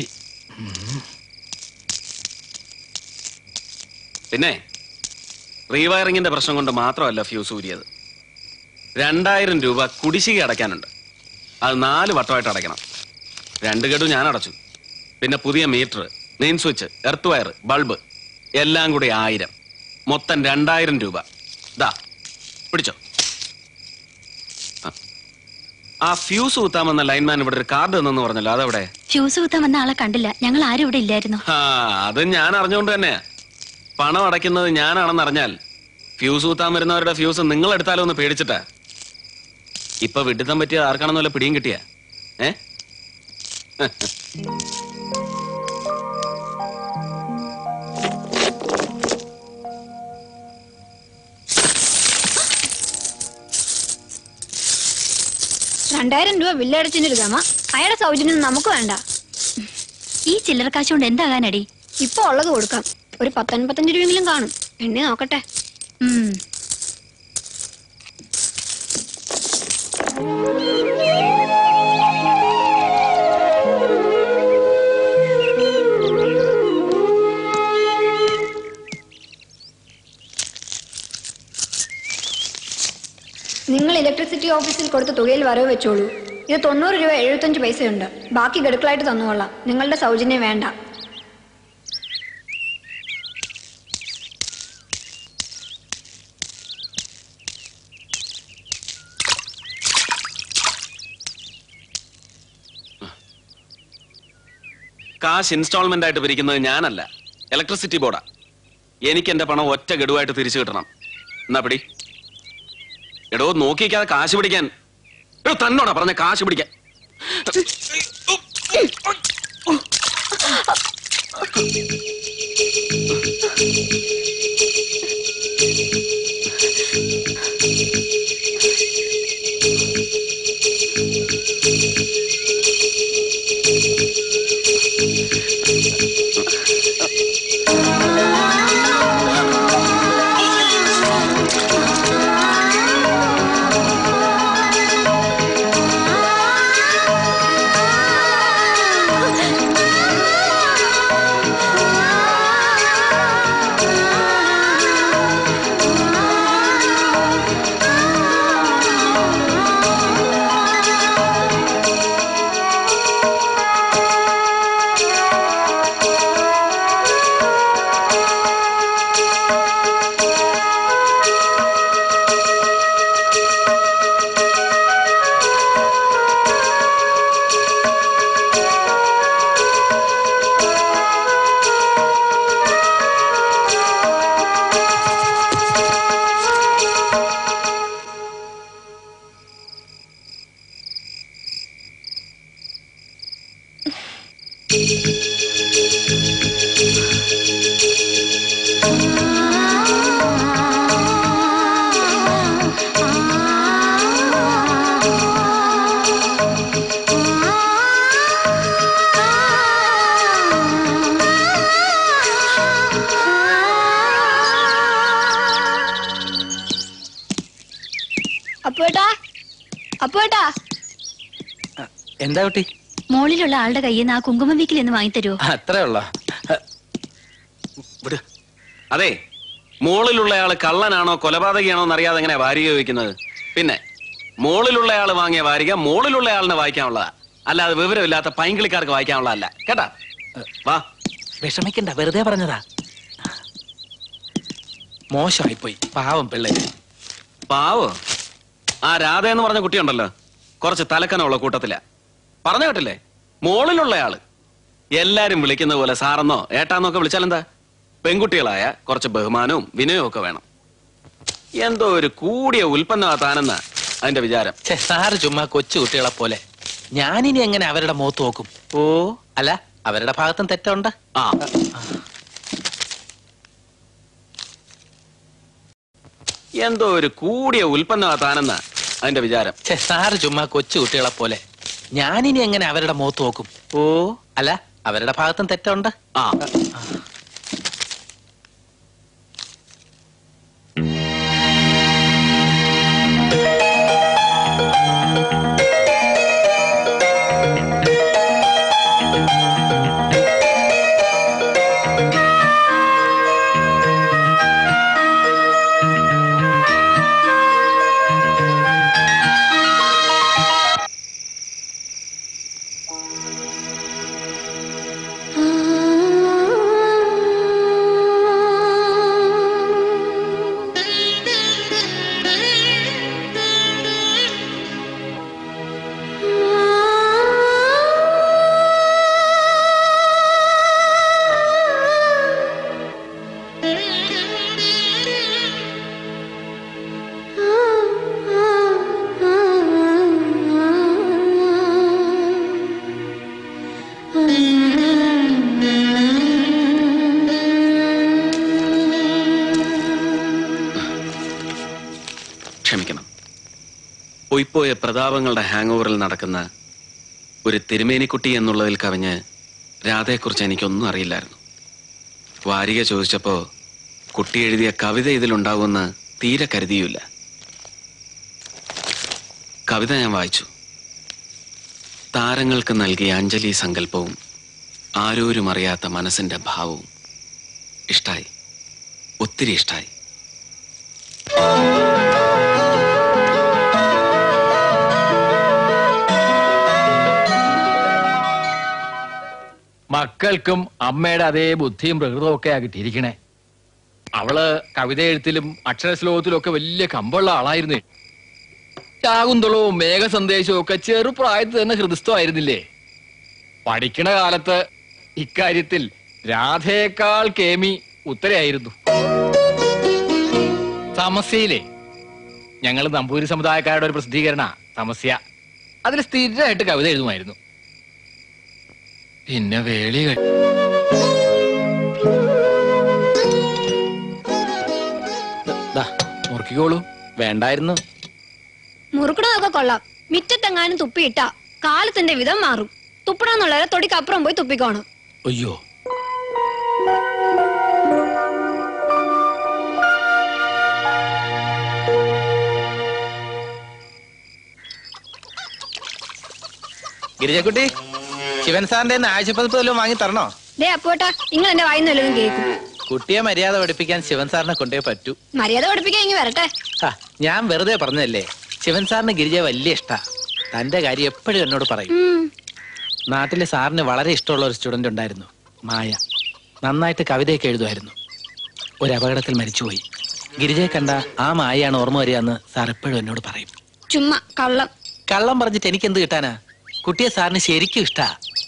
Speaker 8: പിന്നെ റീവയറിംഗിന്റെ പ്രശ്നം കൊണ്ട് മാത്രമല്ല ഫ്യൂസ് ഊരിയത് രണ്ടായിരം രൂപ കുടിശ്ശിക അടയ്ക്കാനുണ്ട് അത് നാല് വട്ടമായിട്ട് അടയ്ക്കണം രണ്ട് ഗഡു ഞാൻ അടച്ചു പിന്നെ പുതിയ meter main switch earth wire bulb എല്ലാം കൂടി ആയിരം മൊത്തം രണ്ടായിരം രൂപ ദാ പിടിച്ചോ ആ ഫ്യൂസ് കുത്താമെന്ന ലൈൻമാൻ ഇവിടെ ഒരു കാർഡ് തന്നെന്ന് പറഞ്ഞല്ലോ അതെവിടെ
Speaker 14: ഫ്യൂസ് കുത്താൻ വന്ന ആളെ കണ്ടില്ല ഞങ്ങൾ ആരും ഇവിടെ ഇല്ലായിരുന്നു
Speaker 8: ആ അത് ഞാൻ അറിഞ്ഞുകൊണ്ട് തന്നെ പണം അടയ്ക്കുന്നത് ഞാനാണെന്ന് അറിഞ്ഞാൽ ഫ്യൂസ് കുത്താൻ വരുന്നവരുടെ ഫ്യൂസ് നിങ്ങൾ എടുത്താലോ എന്ന് പേടിച്ചിട്ടാ ഇപ്പൊ വിഡിത്തം പറ്റിയ ആർക്കാണെന്ന് വല്ല പിടിയും കിട്ടിയ ഏ
Speaker 10: രണ്ടായിരം രൂപ ബില്ലടച്ചിന് എടുക്കാമ അയാളുടെ സൗജന്യം നമുക്ക് വേണ്ട
Speaker 14: ഈ ചില്ലറ കാശ് കൊണ്ട് എന്താകാനടി
Speaker 10: ഇപ്പൊ ഉള്ളത് കൊടുക്കാം ഒരു പത്തൊൻപത്തഞ്ച് രൂപയെങ്കിലും കാണും എണ്ണി നോക്കട്ടെ
Speaker 14: ഉം.
Speaker 10: നിങ്ങൾ ഇലക്ട്രിസിറ്റി ഓഫീസിൽ കൊടുത്ത തുകയിൽ വരവ് വെച്ചോളൂ ഇത് തൊണ്ണൂറ് രൂപ എഴുപത്തഞ്ച് പൈസയുണ്ട് ബാക്കി ഗഡുക്കളായിട്ട് തന്നുകൊള്ളാം നിങ്ങളുടെ സൗജന്യം വേണ്ട
Speaker 8: കാശ് ഇൻസ്റ്റാൾമെന്റ് ആയിട്ട് പിരിക്കുന്നത് ഞാനല്ല ഇലക്ട്രിസിറ്റി ബോർഡാ എനിക്ക് എന്റെ പണം ഒറ്റ ഗഡുവായിട്ട് തിരിച്ചു കിട്ടണം എന്നാ പിടി എടോ നോക്കിക്കാതെ കാശ് പിടിക്കാൻ എടോ തന്നോടാ പറഞ്ഞ കാശ് പിടിക്കാൻ
Speaker 10: അപ്പുവേട്ടാ അപ്പുവേട്ടാ
Speaker 6: എന്താ കുട്ടി
Speaker 14: മോളിലുള്ള ആളുടെ കയ്യിൽ നിന്ന് ആ കുങ്കുമം വീക്കിൽ എന്ന് വാങ്ങിത്തരുമോ
Speaker 6: അത്രേ ഉള്ളോ
Speaker 8: വിട് അതെ മോളിലുള്ള ആള് കള്ളനാണോ കൊലപാതകയാണോ എന്നറിയാതെ എങ്ങനെ വാരിക വയ്ക്കുന്നത് പിന്നെ മോളിലുള്ള ആള് വാങ്ങിയ വാരിക മോളിലുള്ള ആളിനെ വായിക്കാനുള്ളതാ അല്ലാതെ വിവരമില്ലാത്ത പൈങ്കിളിക്കാർക്ക് വായിക്കാനുള്ളതല്ല കേട്ടാ വാ
Speaker 6: വിഷമിക്കണ്ട വെറുതെ പറഞ്ഞതാ മോശമായിപ്പോയി പാവം പിള്ളേര്
Speaker 8: പാവോ ആ രാധ എന്ന് പറഞ്ഞ കുട്ടിയുണ്ടല്ലോ കുറച്ച് തലക്കനമുള്ള കൂട്ടത്തില പറഞ്ഞു കേട്ടില്ലേ മോളിലുള്ള ആള് എല്ലാരും വിളിക്കുന്ന പോലെ സാറെന്നോ ഏട്ടാന്നോ ഒക്കെ വിളിച്ചാലെന്താ പെൺകുട്ടികളായ കുറച്ച് ബഹുമാനവും വിനയവും ഒക്കെ വേണം എന്തോ ഒരു കൂടിയ ഉൽപ്പന്നമാ താനെന്നാ അതിന്റെ വിചാരം
Speaker 6: ഛെ, സാറ് ചുമ്മാ കൊച്ചു കുട്ടികളെ പോലെ ഞാനിനി എങ്ങനെ അവരുടെ മുഖത്ത് നോക്കും ഓ അല്ല അവരുടെ ഭാഗത്തും തെറ്റുണ്ട്
Speaker 8: ആ എന്തോ ഒരു കൂടിയ ഉൽപ്പന്നമാ താനെന്നാ അതിന്റെ വിചാരം
Speaker 6: ഛെ, സാറ് ചുമ്മാ കൊച്ചു കുട്ടികളെ പോലെ ഞാനിനി എങ്ങനെ അവരുടെ മുഖത്ത് നോക്കും ഓ അല്ല അവരുടെ ഭാഗത്തും തെറ്റുണ്ട്
Speaker 8: ആ
Speaker 13: ആ
Speaker 8: ക്ഷമിക്കണം പൊയ്പോയ പ്രതാപങ്ങളുടെ ഹാങ് ഓവറിൽ നടക്കുന്ന ഒരു തിരുമേനിക്കുട്ടി എന്നുള്ളതിൽ കവിഞ്ഞ് രാധയെക്കുറിച്ച് എനിക്കൊന്നും അറിയില്ലായിരുന്നു വാരിക ചോദിച്ചപ്പോ കുട്ടി എഴുതിയ കവിത ഇതിലുണ്ടാവുമെന്ന് തീരെ കരുതിയില്ല കവിത ഞാൻ വായിച്ചു താരങ്ങൾക്ക് നൽകിയ അഞ്ജലി സങ്കല്പവും ആരോരും അറിയാത്ത മനസ്സിന്റെ ഭാവവും ഇഷ്ടായി ഒത്തിരി ഇഷ്ടായി
Speaker 7: മക്കൾക്കും അമ്മയുടെ അതേ ബുദ്ധിയും പ്രകൃതവും ഒക്കെ ആ കിട്ടിയിരിക്കണേ അവള് കവിത എഴുത്തിലും അക്ഷരശ്ലോകത്തിലും ഒക്കെ വലിയ കമ്പുള്ള ആളായിരുന്നേ ശാകുന്തളവും മേഘസന്ദേശവും ഒക്കെ ചെറുപ്രായത്തിൽ തന്നെ ഹൃദയസ്ഥമായിരുന്നില്ലേ പഠിക്കണ കാലത്ത് ഇക്കാര്യത്തിൽ രാധയേക്കാൾ കേമി ഉത്തരയായിരുന്നു സമസ്യയിലെ ഞങ്ങൾ നമ്പൂരി സമുദായക്കാരുടെ ഒരു പ്രസിദ്ധീകരണ സമസ്യ അതിൽ സ്ഥിരമായിട്ട് കവിത എഴുതുമായിരുന്നു പിന്നെ വേളി കഴി-
Speaker 6: ദാ, മുറുക്കിക്കോളൂ വേണ്ടായിരുന്നു
Speaker 10: മുറുക്കണതൊക്കെ കൊള്ളാം മിറ്റത്തെങ്ങാനും തുപ്പിയിട്ട കാലത്തിന്റെ വിധം മാറും തുപ്പണമെന്നുള്ളവരെ തൊടിക്കപ്പുറം പോയി തുപ്പിക്കോണം
Speaker 6: അയ്യോ ഗിരിജക്കുട്ടി ശിവൻ സാറിന്റെ ആഴ്ചപ്പതിപ്പ് വല്ലതും വാങ്ങി തരണോ
Speaker 10: ദേ അപ്പോട്ടാ നിങ്ങൾ എന്റെ വായിന്ന് വല്ലതും കേൾക്കും
Speaker 6: കുട്ടിയെ മര്യാദ പഠിപ്പിക്കാൻ ശിവൻ സാറിനെ കൊണ്ടേ പറ്റൂ
Speaker 10: മര്യാദ പഠിപ്പിക്കാൻ ഇങ്ങ് വരട്ടെ
Speaker 6: ഹാ, ഞാൻ വെറുതെ പറഞ്ഞതല്ലേ ശിവൻ സാറിന് ഗിരിജ വലിയ ഇഷ്ടാ തന്റെ കാര്യം എപ്പോഴും എന്നോട് പറയും
Speaker 10: ഉം.
Speaker 6: നാട്ടിലെ സാറിന് വളരെ ഇഷ്ടമുള്ള ഒരു സ്റ്റുഡന്റ് ഉണ്ടായിരുന്നു മായ നന്നായിട്ട് കവിതയൊക്കെ എഴുതുമായിരുന്നു ഒരു അപകടത്തിൽ മരിച്ചുപോയി ഗിരിജയെ കണ്ട ആ മായയാണ് ഓർമ്മ വരികയെന്ന് സാർ എപ്പോഴും എന്നോട് പറയും
Speaker 10: ചുമ്മാ കള്ളം
Speaker 6: കള്ളം പറഞ്ഞിട്ട് എനിക്ക് എന്ത് കിട്ടാനാ കുട്ടിയെ സാറിന് ശരിക്കും ഇഷ്ടാ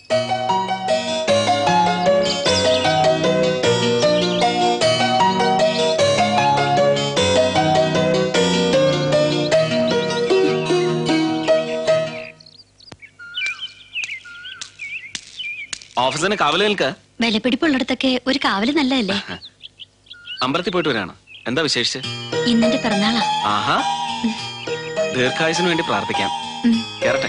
Speaker 8: ഓഫീസിന് കവല നിൽക്ക
Speaker 14: വിലപിടിപ്പുള്ളിടത്തൊക്കെ ഒരു കാവല് നല്ലതല്ലേ
Speaker 8: അമ്പലത്തിൽ പോയിട്ട് വരാണ് എന്താ വിശേഷിച്ച്
Speaker 14: ഇന്നെന്റെ പിറന്നാളാ
Speaker 8: ആഹാ ദീർഘായുസിന് വേണ്ടി പ്രാർത്ഥിക്കാം കേറട്ടെ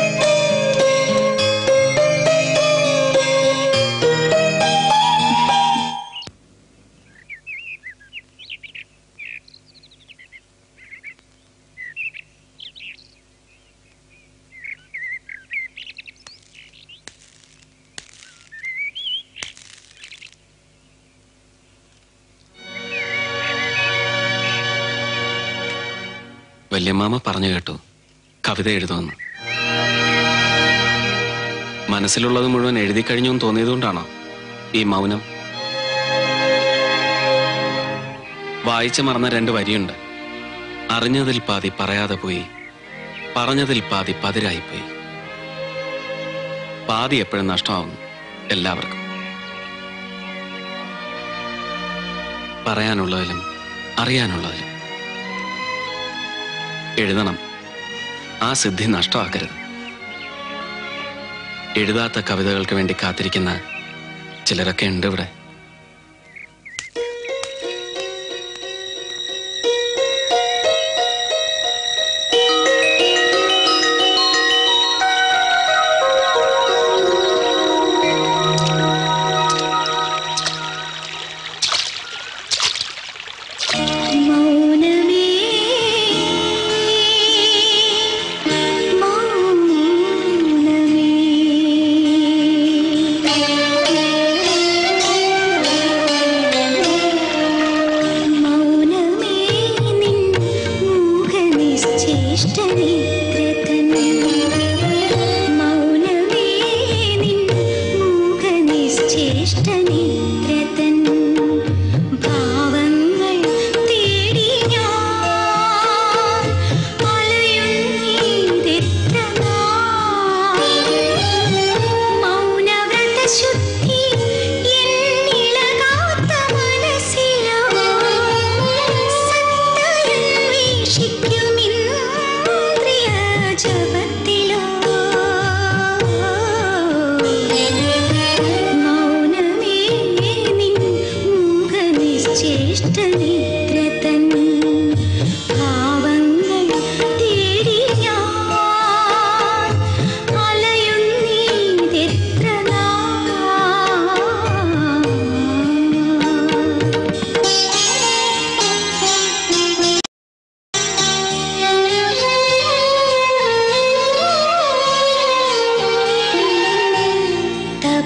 Speaker 8: വല്യമ്മാമ പറഞ്ഞു കേട്ടു കവിത എഴുതുമെന്ന് മനസ്സിലുള്ളത് മുഴുവൻ എഴുതി കഴിഞ്ഞു എന്ന് തോന്നിയതുകൊണ്ടാണോ ഈ മൗനം വായിച്ചു മറന്ന രണ്ട് വരിയുണ്ട് അറിഞ്ഞതിൽ പാതി പറയാതെ പോയി പറഞ്ഞതിൽ പാതി പതിരായിപ്പോയി പാതി എപ്പോഴും നഷ്ടമാവുന്നു എല്ലാവർക്കും പറയാനുള്ളതിലും അറിയാനുള്ളതിലും എഴുതണം ആ സിദ്ധി നഷ്ടമാക്കരുത് എഴുതാത്ത കവിതകൾക്ക് വേണ്ടി കാത്തിരിക്കുന്ന ചിലരൊക്കെ ഉണ്ട് ഇവിടെ
Speaker 13: മൗനമേ മൗനമേ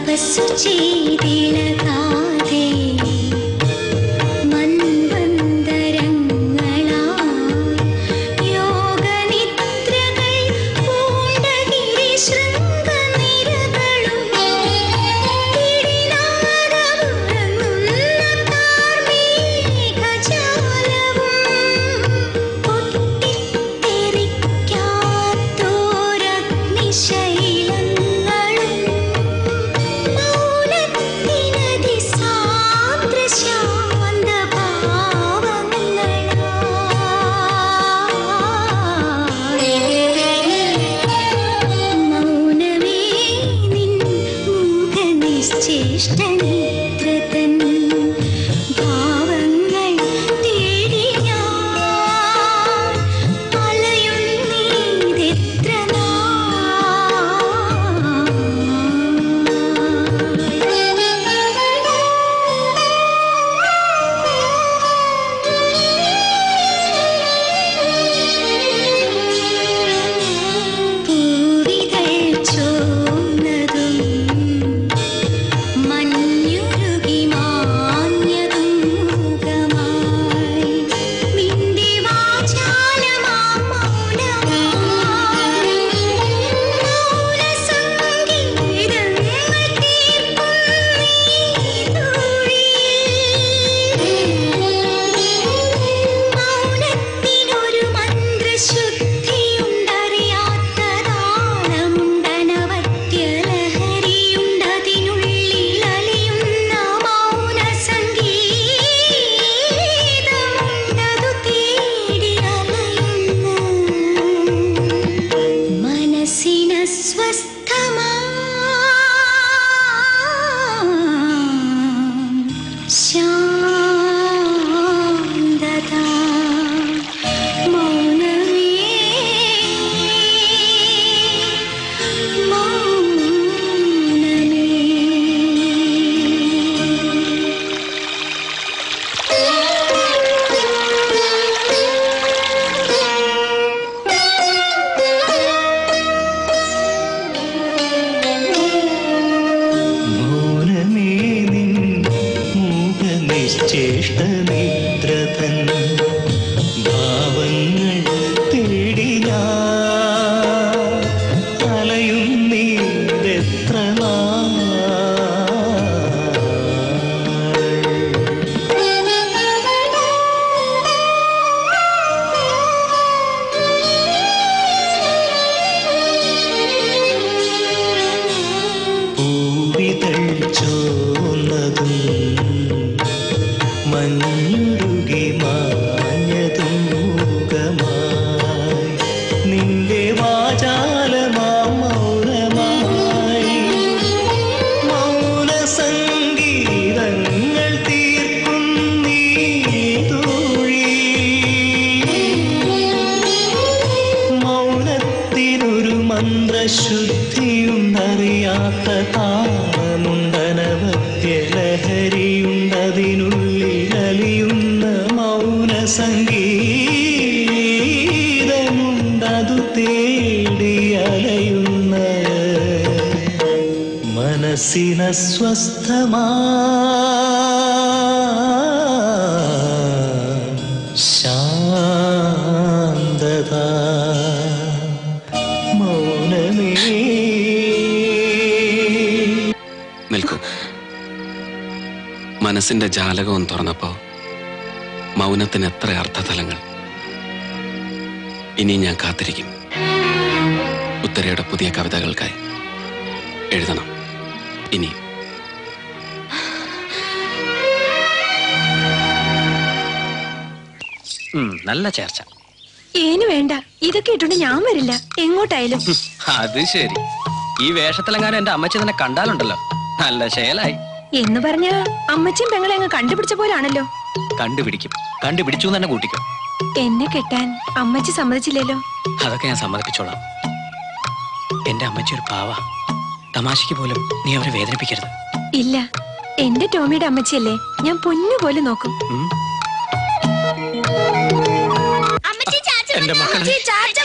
Speaker 13: തപസ്സു ചെയ്തിളകാതെ മൺവന്തരങ്ങളായി യോഗനിദ്രകൾ പൂണ്ടകിരി ശൃംഗനിരകളും കിടിനാദമുഴങ്ങുന്ന താർമേഘജാലവും പൊട്ടിത്തെറിക്കാത്തോരഗ്നിശൈലങ്ങളും മൗനമേ നിൻ മൂകനിശ്ചേഷ്ടനിദ്രതൻ ഭാവങ്ങൾ തേടി ഞാൻ അലയുന്നീതെത്ര പൂവിതൾ ചോന്നതും മഞ്ഞുരുകി മാഞ്ഞതും മുഖമായി നിന്റെ വാചാലമാം മൗനമായി മൗനസംഗീതങ്ങൾ തീർക്കും മൗനത്തിനൊരു മന്ത്രശുദ്ധിയുണ്ടറിയാത്ത താളമുണ്ടനവത്യലഹരിയുണ്ടതിനുള്ളിൽ അലിയുന്ന മൗനസംഗീതമുണ്ടതു തേടി അലയുന്ന മനസ്സിന സ്വസ്ഥമാ ശാന്തത മൗനമേ മൗനമേ
Speaker 1: മൗനമേ നിൻ മൂകനിശ്ചേഷ്ട നിദ്രതൻ ഭാവങ്ങൾ തേടി ഞാൻ അലയും നീതെത്ര പൂവിതൾ ചോന്നതും മഞ്ഞുരുകി മാഞ്ഞതും മൂകമായി നിന്റെ വാചാലമാം മൗനമായി മൗന സംഗീതങ്ങൾ തീർക്കും നീ തൂഴി മൗനത്തിനൊരു മന്ത്രശുദ്ധിയുണ്ടറിയാത്ത താളമുണ്ടനവത്യലഹരിയുണ്ടതിനുള്ളിൽ അലിയുന്ന മൗന സംഗീതമുണ്ടതു തേടി അലയുന്ന മനസ്സിന സ്വസ്ഥമാ ശാന്തത മൗനമേ
Speaker 8: നിൽക്കൂ മനസ്സിന്റെ ജാലകം തുറന്നപ്പോ മൗനത്തിന് എത്ര അർത്ഥതലങ്ങൾ ഇനി ഞാൻ കാത്തിരിക്കും ഉത്തരയുടെ പുതിയ കവിതകൾക്കായി എഴുതണം ഇനി
Speaker 12: ഉം, നല്ല ചേർച്ച
Speaker 11: ഏന് വേണ്ട ഇതൊക്കെ ഇട്ടുണ്ട് ഞാൻ വരില്ല എങ്ങോട്ടായാലും
Speaker 12: അത് ശരി ഈ വേഷത്തിലെങ്ങാനും എന്റെ അമ്മച്ചി തന്നെ കണ്ടാലുണ്ടല്ലോ നല്ല ശേലായി
Speaker 11: എന്ന് പറഞ്ഞ അമ്മച്ചിയും പെങ്ങളെ അങ്ങ് കണ്ടുപിടിച്ച പോലാണല്ലോ
Speaker 12: കണ്ടുപിടിക്കും കണ്ടുപിടിച്ചു എന്ന് തന്നെ കൂട്ടിക്കോ
Speaker 11: എന്നെ കെട്ടാൻ അമ്മച്ചി സമ്മതിച്ചില്ലല്ലോ
Speaker 12: അതൊക്കെ ഞാൻ സമ്മതിപ്പിച്ചോളാം എന്റെ അമ്മച്ചി ഒരു പാവ തമാശയ്ക്ക് പോലും നീ അവരെ വേദനിപ്പിക്കരുത്
Speaker 11: ഇല്ല എന്റെ ടോമിയുടെ അമ്മച്ചിയല്ലേ ഞാൻ പൊന്നു പോലെ നോക്കും
Speaker 12: എന്റെ മക്കളെ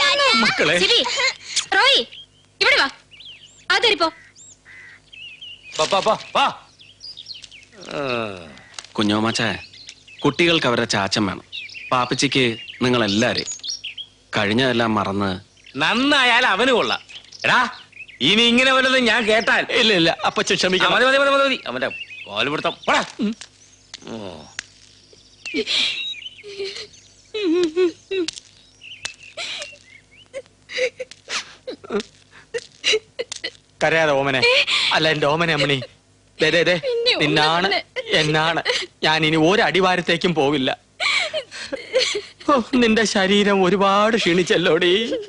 Speaker 12: മക്കളെ
Speaker 14: സിബി, റോയ് ഇവിടെ വാ അതെരിപ്പോ
Speaker 8: കുഞ്ഞോമാച്ചേ കുട്ടികൾക്ക് അവരുടെ ചാച്ചൻ വേണം പാപ്പച്ചിക്ക് നിങ്ങൾ എല്ലാരെയും കഴിഞ്ഞതെല്ലാം മറന്ന്
Speaker 4: നന്നായാൽ അവന് കൊള്ളാം എടാ ഇനി ഇങ്ങനെ വല്ലതും ഞാൻ കേട്ടാൽ
Speaker 15: ഇല്ല ഇല്ല അപ്പച്ച ക്ഷമിക്കണം
Speaker 4: മതി മതി മതി മതി മതി അവന്റെ കോലുപിടുത്തം പോടാ. ഓ.
Speaker 12: കരയാതെ ഓമനെ അല്ല എന്റെ ഓമനെ അമ്മണി ദേ, ദേ, ദേ,
Speaker 11: പിന്നെ
Speaker 12: നിന്നാണ്
Speaker 11: ഓമനെ.
Speaker 12: എന്നാണ് ഞാൻ ഇനി ഒരു അടിവാരത്തേക്കും പോകില്ല ഓ, നിന്റെ ശരീരം ഒരുപാട് ക്ഷീണിച്ചല്ലോടി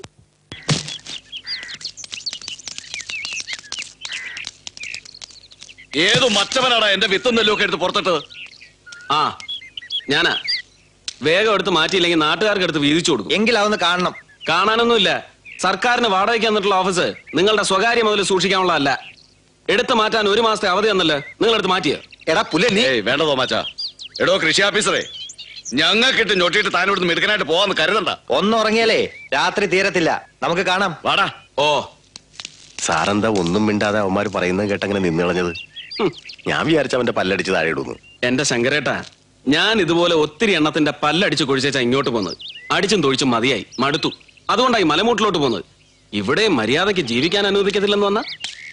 Speaker 8: ഏതു മറ്റവനാടാ എന്റെ വിത്തും നെല്ലൊക്കെ എടുത്ത് പുറത്തിട്ടത് ആ ഞാനാ വേഗം എടുത്ത് മാറ്റിയില്ലെങ്കിൽ നാട്ടുകാർക്ക് എടുത്ത് വീതിച്ചു കൊടുക്കും
Speaker 17: എങ്കിൽ അതൊന്ന് കാണണം
Speaker 8: കാണാനൊന്നുമില്ല സർക്കാരിന് വാടകയ്ക്ക് തന്നിട്ടുള്ള ഓഫീസ് നിങ്ങളുടെ സ്വകാര്യ മുതൽ സൂക്ഷിക്കാനുള്ള അല്ല എടുത്തു മാറ്റാൻ ഒരു മാസത്തെ അവധി തന്നല്ലേ നിങ്ങൾ എടുത്ത് മാറ്റിയോ
Speaker 2: എടാ പുല്ല നീ
Speaker 3: വേണ്ട തോമാച്ചാ എടോ കൃഷി ഓഫീസറെ ഞങ്ങൾക്കിട്ട് ഞൊട്ടിയിട്ട് താനോട് മിടുക്കനായിട്ട് പോവാന്ന് കരുതണ്ട
Speaker 17: ഒന്നുറങ്ങിയാലേ രാത്രി തീരത്തില്ല നമുക്ക് കാണാം
Speaker 3: വാടാ
Speaker 8: ഓ
Speaker 3: സാറെന്താ ഒന്നും മിണ്ടാതെ അവന്മാര് പറയുന്നത് കേട്ടങ്ങനെ നിന്നിളഞ്ഞത് ഹും, ഞാൻ വിചാരിച്ച അവന്റെ പല്ലടിച്ച് താഴെ ഇടുന്നു
Speaker 8: എന്റെ ശങ്കരേട്ടാ ഞാൻ ഇതുപോലെ ഒത്തിരി എണ്ണത്തിന്റെ പല്ലടിച്ച് കൊഴിച്ചാ ഇങ്ങോട്ട് പോന്നത് അടിച്ചും തൊഴിച്ചും മതിയായി മടുത്തു അതുകൊണ്ടായി മലമൂട്ടിലോട്ട് പോന്നത് ഇവിടെ മര്യാദയ്ക്ക് ജീവിക്കാൻ അനുവദിക്കത്തില്ലെന്ന് വന്ന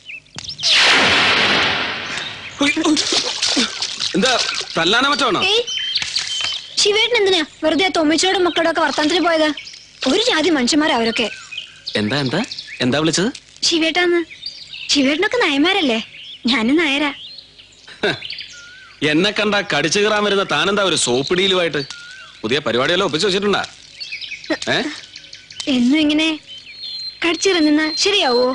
Speaker 8: എന്താ തല്ലാന മറ്റാണോ
Speaker 10: ഏയ് ശിവേട്ടൻ എന്തിനാ വെറുതെ ആ തൊമ്മിച്ചോടും മക്കളുടെ ഒക്കെ വർത്തമാനത്തിന് പോയത് ഒരു ജാതി മനുഷ്യന്മാരാ അവരൊക്കെ
Speaker 8: എന്താ എന്താ എന്താ വിളിച്ചത്
Speaker 10: ശിവേട്ടാന്ന് ശിവേട്ടനൊക്കെ നായന്മാരല്ലേ ഞാനും നായരാ
Speaker 8: എന്നെ കണ്ട കടിച്ചു കീറാൻ വരുന്ന താനെന്താ ഒരു സോപ്പിടിയിലുമായിട്ട് പുതിയ പരിപാടിയെല്ലാം ഒപ്പിച്ചു വെച്ചിട്ടുണ്ടാ ഏ
Speaker 10: എന്നും ഇങ്ങനെ കടിച്ചിറങ്ങുന്ന ശരിയാവോ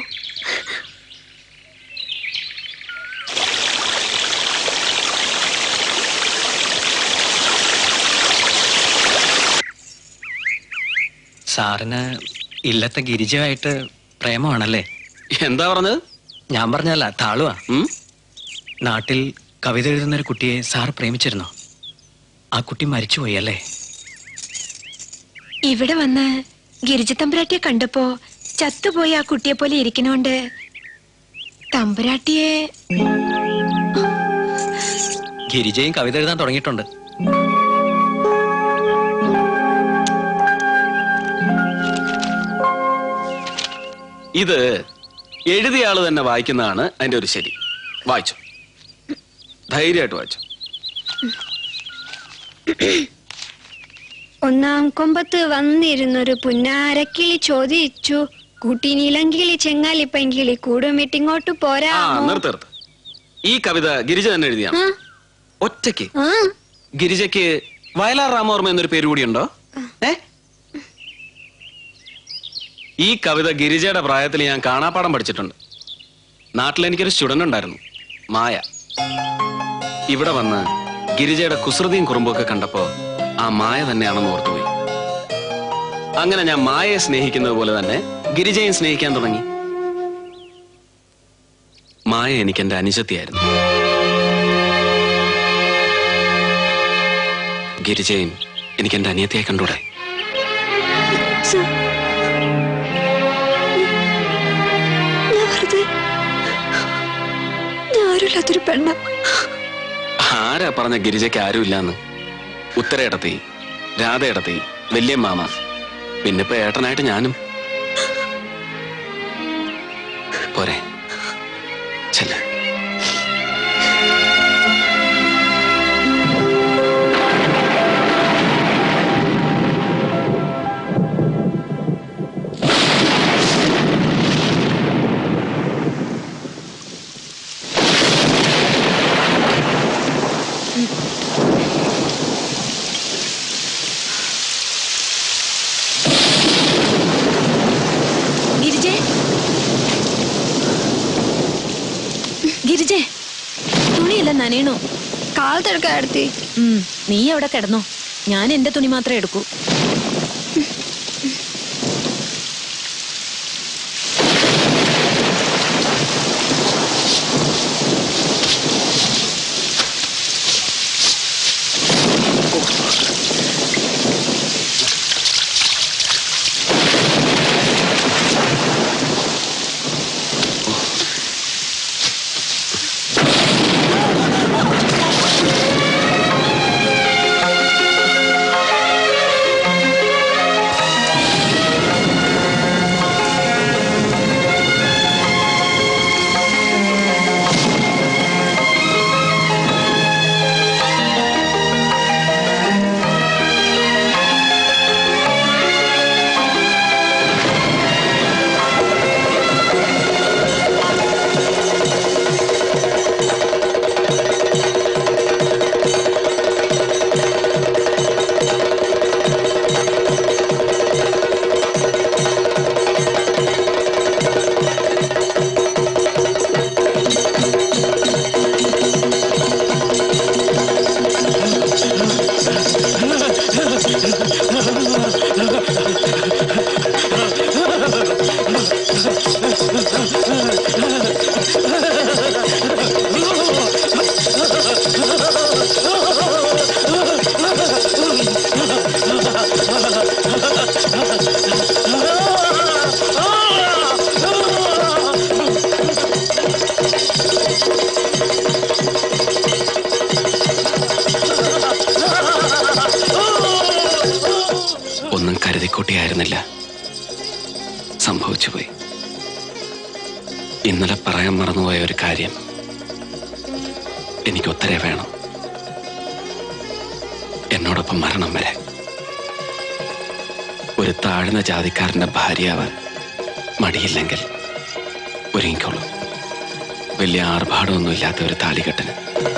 Speaker 12: സാറിന് ഇല്ലത്തെ ഗിരിജമായിട്ട് പ്രേമമാണല്ലേ
Speaker 8: എന്താ പറഞ്ഞത്
Speaker 12: ഞാൻ പറഞ്ഞല്ല താളുവാ നാട്ടിൽ കവിത എഴുതുന്ന ഒരു കുട്ടിയെ സാർ പ്രേമിച്ചിരുന്നോ ആ കുട്ടി മരിച്ചുപോയി അല്ലേ
Speaker 11: ഇവിടെ വന്ന് ഗിരിജത്തമ്പുരാട്ടിയെ കണ്ടപ്പോ ചത്തുപോയി ആ കുട്ടിയെ പോലെ ഇരിക്കണോണ്ട് തമ്പുരാട്ടിയെ
Speaker 12: ഗിരിജയും കവിത എഴുതാൻ തുടങ്ങിയിട്ടുണ്ട്
Speaker 8: ഇത് എഴുതിയ ആള് തന്നെ വായിക്കുന്നതാണ് അതിന്റെ ഒരു ശരി വായിച്ചു ധൈര്യമായിട്ട് വായിച്ചു
Speaker 10: ഒന്നാം കൊമ്പത്ത് വന്നിരുന്നൊരു പുന്നാരക്കിളി ചോദിച്ചു കൂട്ടി നീലങ്കിളി ചെങ്ങാലി പൈങ്കിളി കൂടുമിട്ടിങ്ങോട്ട്
Speaker 8: ആ
Speaker 10: പോരാമോ
Speaker 8: നിർത്ത് നിർത്ത് ഈ കവിത ഗിരിജ തന്നെ എഴുതിയാണ്
Speaker 10: ആ,
Speaker 8: ഒറ്റയ്ക്ക്
Speaker 10: ആ,
Speaker 8: ഗിരിജയ്ക്ക് വയലാർ രാമവർമ്മ എന്നൊരു പേര് കൂടിയുണ്ടോ ഏ ഈ കവിത ഗിരിജയുടെ പ്രായത്തിൽ ഞാൻ കാണാപ്പാടം പഠിച്ചിട്ടുണ്ട് നാട്ടിൽ എനിക്കൊരു സ്റ്റുഡന്റ് ഉണ്ടായിരുന്നു മായ ഇവിടെ വന്ന് ഗിരിജയുടെ കുസൃതിയും കുറുമ്പും ഒക്കെ കണ്ടപ്പോ ആ മായ തന്നെയാണെന്ന് ഓർത്തുപോയി അങ്ങനെ ഞാൻ മായയെ സ്നേഹിക്കുന്നത് പോലെ തന്നെ ഗിരിജയും സ്നേഹിക്കാൻ തുടങ്ങി മായ എനിക്ക് എന്റെ അനുജത്തിയായിരുന്നു ഗിരിജയും എനിക്ക് എന്റെ അനിയത്തിയെ കണ്ടൂടെ
Speaker 11: സർ, ഞാൻ വെറുതെ ഞാൻ ആരുമില്ലാത്തൊരു പെണ്ണ
Speaker 8: ആരാ പറഞ്ഞ ഗിരിജയ്ക്ക് ആരുമില്ലാന്ന് ഉത്തരയിടത്തി രാധയിടത്തി വല്യമ്മാമ പിന്നെ ഇപ്പൊ ഏട്ടനായിട്ട് ഞാനും പോരെ ചെല്ല
Speaker 11: ഗിരിജേ ഗിരിജേ തുണിയല്ല നനയണോ
Speaker 10: കാലത്തെടുക്ക എടുത്തി
Speaker 11: ഉം, നീ അവിടെ കിടന്നോ ഞാൻ എന്റെ തുണി മാത്രമേ എടുക്കൂ
Speaker 8: പറ്റുന്നില്ല സംഭവിച്ചു പോയി ഇന്നലെ പറയാൻ മറന്നുപോയ ഒരു കാര്യം എനിക്ക് ഉത്തരേ വേണം എന്നോടൊപ്പം മരണം വരെ ഒരു താഴ്ന്ന ജാതിക്കാരന്റെ ഭാര്യയാവാൻ മടിയില്ലെങ്കിൽ ഒരുങ്ങിക്കോളൂ വലിയ ആർഭാടമൊന്നും ഇല്ലാത്ത ഒരു താലികെട്ടന്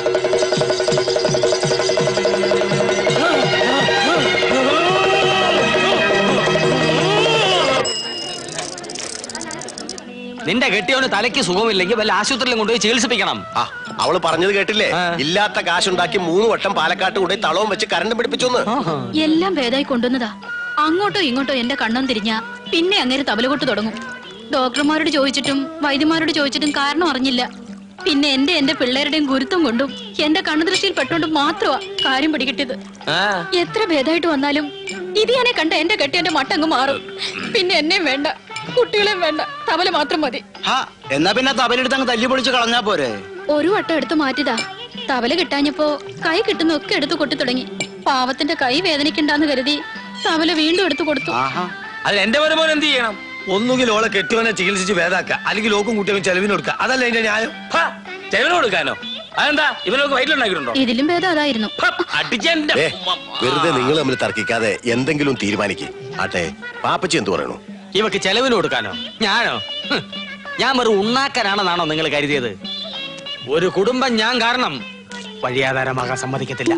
Speaker 16: നിന്റെ കെട്ടിയവന് തലയ്ക്ക് സുഖമില്ലെങ്കിൽ വല്ല ആശുപത്രിയിലും കൊണ്ടുപോയി ചികിത്സിപ്പിക്കണം
Speaker 3: ആ അവള് പറഞ്ഞത് കേട്ടില്ലേ ഇല്ലാത്ത കാശുണ്ടാക്കി മൂന്ന് വട്ടം പാലക്കാട്ട് കൊണ്ടുപോയി തളവും വെച്ച് കരണ്ട് പിടിപ്പിച്ചോന്ന്
Speaker 14: എല്ലാം ഭേദമായി കൊണ്ടുവന്നതാ അങ്ങോട്ടോ ഇങ്ങോട്ടോ എന്റെ കണ്ണും തിരിഞ്ഞ പിന്നെ അങ്ങേര് തബലകൊട്ട് തുടങ്ങും ഡോക്ടർമാരോട് ചോദിച്ചിട്ടും വൈദ്യമാരോട് ചോദിച്ചിട്ടും കാരണം അറിഞ്ഞില്ല പിന്നെ എന്റെ എന്റെ പിള്ളേരുടെയും ഗുരുത്വം കൊണ്ടും എന്റെ കണ്ണുദൃഷ്ടിയിൽ പെട്ടോണ്ടും മാത്രമാ കാര്യം പിടികിട്ടിയത് എത്ര ഭേദമായിട്ട് വന്നാലും ഇത് ഞാനെ കണ്ട എന്റെ കെട്ടിയന്റെ മട്ടങ്ങ് മാറും പിന്നെ എന്നെയും വേണ്ട കുട്ടികളെയും വേണ്ട തബല മാത്രം മതി
Speaker 20: എന്നാ പിന്നെ തബലെടുത്ത് അങ്ങ് തല്ലി പൊളിച്ച് കളഞ്ഞാ പോരെ
Speaker 14: ഒരു വട്ടം എടുത്ത് മാറ്റിയതാ തവല കിട്ടാഞ്ഞപ്പോ കൈ കിട്ടുന്ന ഒക്കെ എടുത്തു കൊട്ടി തുടങ്ങി പാവത്തിന്റെ കൈ വേദനിക്കണ്ടെന്ന് കരുതി തവല വീണ്ടും എടുത്തു കൊടുത്തു
Speaker 4: അതിന് എന്റെ വരുമാനം എന്ത് ചെയ്യണം
Speaker 19: ഒന്നുകിൽ ഓളെ കെട്ടിയവനെ ചികിത്സിച്ച് ഭേദാക്ക അല്ലെങ്കിൽ ഓക്കും കുട്ടിയവൻ ചെലവിന് കൊടുക്കുക അതല്ല എന്റെ ന്യായം
Speaker 4: ചെലവിന് കൊടുക്കാനോ അതെന്താ ഇവനൊക്കെ വയറ്റിലുണ്ടാക്കിയിട്ടുണ്ടോ
Speaker 14: ഇതിലും ഭേദം അതായിരുന്നു
Speaker 4: അടിച്ചെന്റെ
Speaker 3: ഏ, വെറുതെ നിങ്ങൾ തമ്മിൽ തർക്കിക്കാതെ എന്തെങ്കിലും തീരുമാനിക്ക് ആട്ടെ പാപ്പച്ചി എന്ത് പറയണു
Speaker 16: ഇവക്ക് ചെലവിന് കൊടുക്കാനോ ഞാനോ ഹ്, ഞാൻ വെറും ഉണ്ണാക്കനാണെന്നാണോ നിങ്ങൾ കരുതിയത് ഒരു കുടുംബം ഞാൻ കാരണം വഴിയാധാരമാകാൻ സമ്മതിക്കത്തില്ല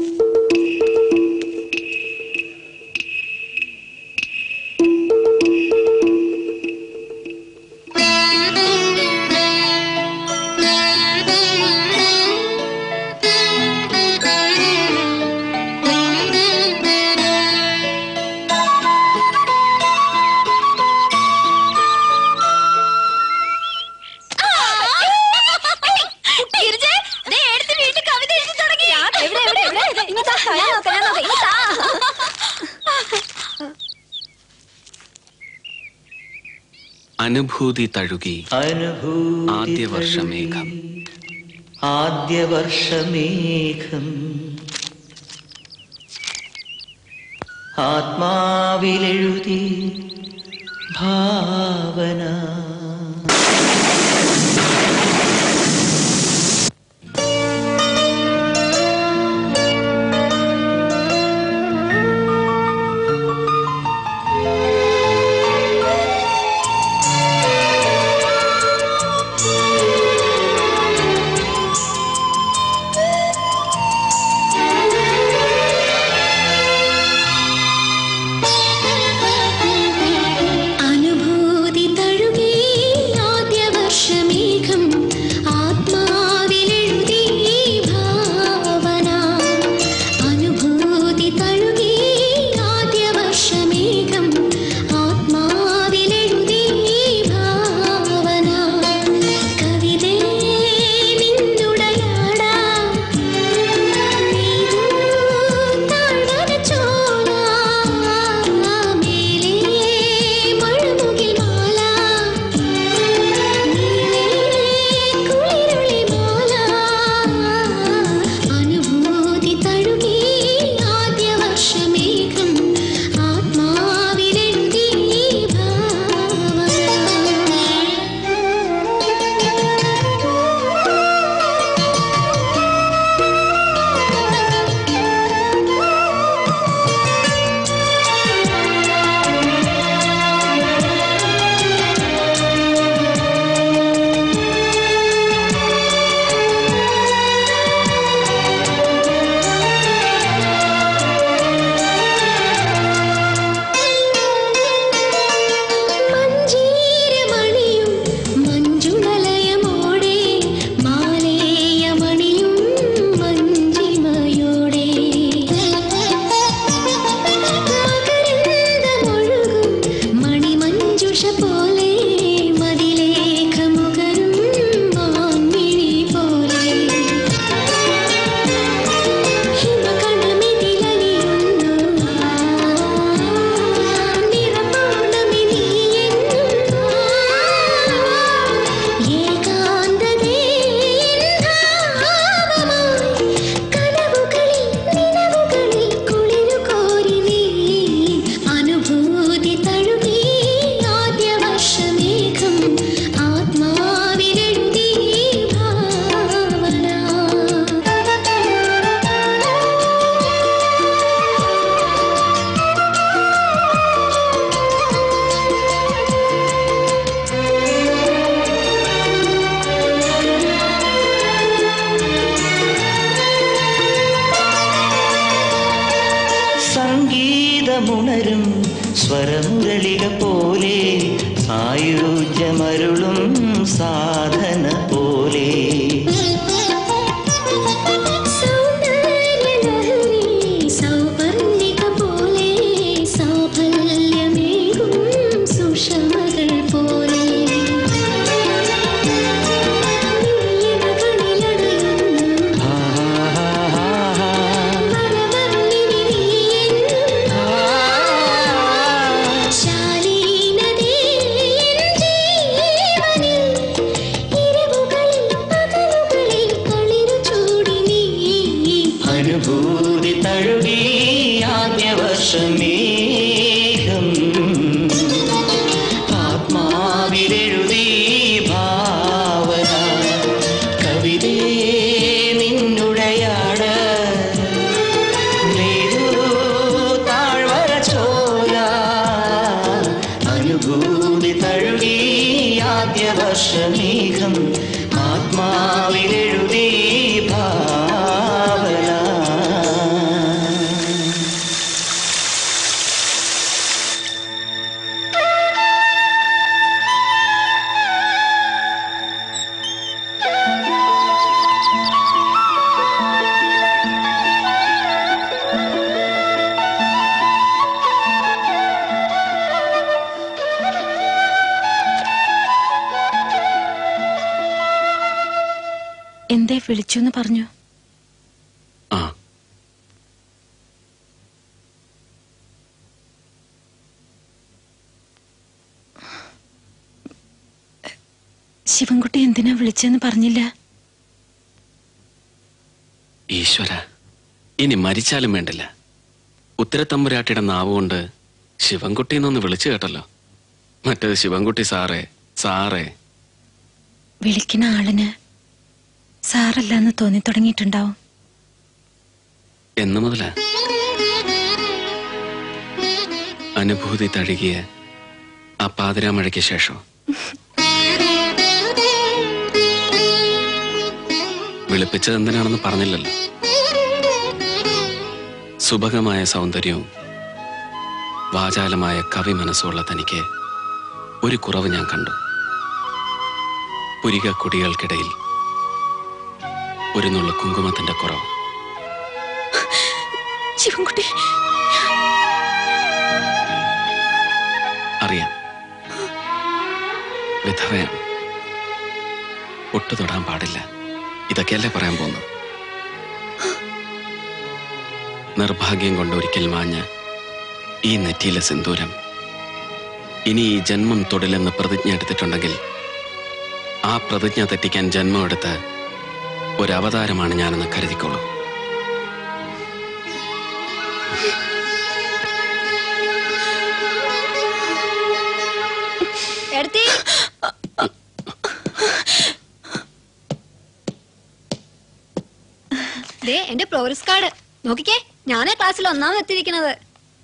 Speaker 8: അനുഭൂതി തഴുകി ആദ്യ വർഷമേഘം
Speaker 21: ആദ്യവർഷമേഘം ആത്മാവിലെഴുതി ഭാവന
Speaker 13: അനുഭൂതി തഴുകി
Speaker 21: ഹൃദയമുണരും സ്വരമുരളിക പോലെ സായുജ്യമരുളും സാധന പോലെ
Speaker 13: സൗവർണിക പോലെ സൗഭല്യമേകും സുഷമകൾ പോലെ ശാലീനതേ ജീവനിൽ ഇരവുകളിൽ പകലുകളിൽ കളിരു ചൂടി നീ
Speaker 21: അനുഭൂതി തഴുകി ആദ്യവർഷമേഘം ആത്മാവിലെഴുതി ഭാവന കവിതേ നിന്നുടയാട നെയ്തു താഴ്വര ചോല അനുഭൂതി തഴുകി ആദ്യവർഷമേഘം ആത്മാവിലെഴുതി ഭാവന
Speaker 11: എന്തേ വിളിച്ചു എന്ന് പറഞ്ഞു
Speaker 8: ആ
Speaker 11: ശിവൻകുട്ടി എന്തിനാ വിളിച്ചെന്ന് പറഞ്ഞില്ല
Speaker 8: ഈശ്വര ഇനി മരിച്ചാലും വേണ്ടില്ല ഉത്തരത്തമ്പുരാട്ടിയുടെ നാവുകൊണ്ട് ശിവൻകുട്ടി എന്നൊന്ന് വിളിച്ചു കേട്ടല്ലോ മറ്റേത് ശിവൻകുട്ടി സാറേ സാറേ
Speaker 11: വിളിക്കുന്ന ആളിന് സാറല്ലെന്ന് തോന്നി തുടങ്ങിയിട്ടുണ്ടാവും
Speaker 8: എന്ന് മുതല അനുഭൂതി തഴുകിയ ആ പാതിരാമഴയ്ക്ക് ശേഷം വിളിപ്പിച്ചത് എന്തിനാണെന്ന് പറഞ്ഞില്ലല്ലോ സുഭഗമായ സൗന്ദര്യവും വാചാലമായ കവി മനസ്സുള്ള തനിക്ക് ഒരു കുറവ് ഞാൻ കണ്ടു പുരിക കുടികൾക്കിടയിൽ ഒരു നുള്ള കുങ്കുമത്തിന്റെ കുറവ്
Speaker 11: ശിവൻകുട്ടി
Speaker 8: അറിയാം വിധവയാണ് ഒട്ടു തൊടാൻ പാടില്ല ഇതൊക്കെയല്ലേ പറയാൻ പോകുന്നത് നിർഭാഗ്യം കൊണ്ട് ഒരിക്കൽ മാഞ്ഞ ഈ നെറ്റിയിലെ സിന്ദൂരം ഇനി ഈ ജന്മം തൊടില്ലെന്ന് പ്രതിജ്ഞ എടുത്തിട്ടുണ്ടെങ്കിൽ ആ പ്രതിജ്ഞ തെറ്റിക്കാൻ ജന്മമെടുത്ത ഒരു അവതാരമാണ് ഞാനെന്ന് കരുതിക്കോളൂ
Speaker 10: എടുത്തി ദേ എന്റെ പ്രോഗ്രസ് കാർഡ് നോക്കിക്കേ ഞാനാ ക്ലാസ്സിൽ ഒന്നാമത് എത്തിയിരിക്കണത്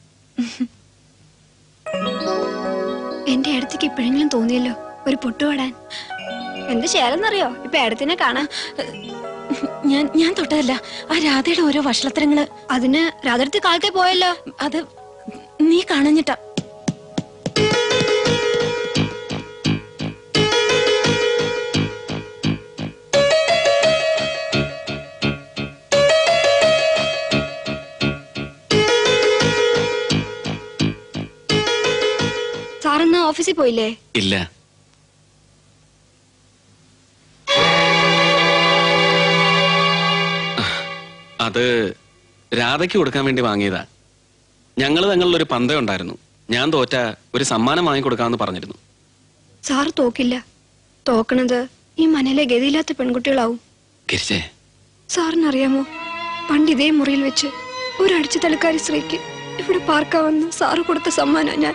Speaker 10: എന്റെ അടുത്തേക്ക് ഇപ്പോഴെങ്കിലും തോന്നിയല്ലോ ഒരു പൊട്ടുപാടാൻ എന്ത് ശേലെന്നറിയോ ഇപ്പൊ ഏടത്തിനെ കാണാൻ
Speaker 11: ഞാൻ ഞാൻ തൊട്ടതല്ല ആ രാധയുടെ ഓരോ വഷളത്തരങ്ങള്
Speaker 10: അതിന് രാധടുത്ത് കാലത്തെ പോയല്ലോ
Speaker 11: അത് നീ കാണഞ്ഞിട്ടാ
Speaker 10: സാറിന്ന് ഓഫീസിൽ പോയില്ലേ
Speaker 8: ഇല്ല അത് രാധയ്ക്ക് കൊടുക്കാൻ വേണ്ടി വാങ്ങിയതാ ഞങ്ങൾ തങ്ങളിലൊരു പന്തയം ഉണ്ടായിരുന്നു ഞാൻ തോറ്റ ഒരു സമ്മാനം വാങ്ങിക്കൊടുക്കാമെന്ന് പറഞ്ഞിരുന്നു
Speaker 10: സാറ് തോക്കില്ല തോക്കണത് ഈ മനയിലെ ഗതിയില്ലാത്ത പെൺകുട്ടികളാവും
Speaker 8: ഗിരിജേ
Speaker 10: സാറിനറിയാമോ പണ്ട് ഇതേ മുറിയിൽ വെച്ച് ഒരു അടിച്ചു തലക്കാരി സ്ത്രീക്ക് ഇവിടെ പാർക്കാവെന്ന് സാറ് കൊടുത്ത സമ്മാനം ഞാൻ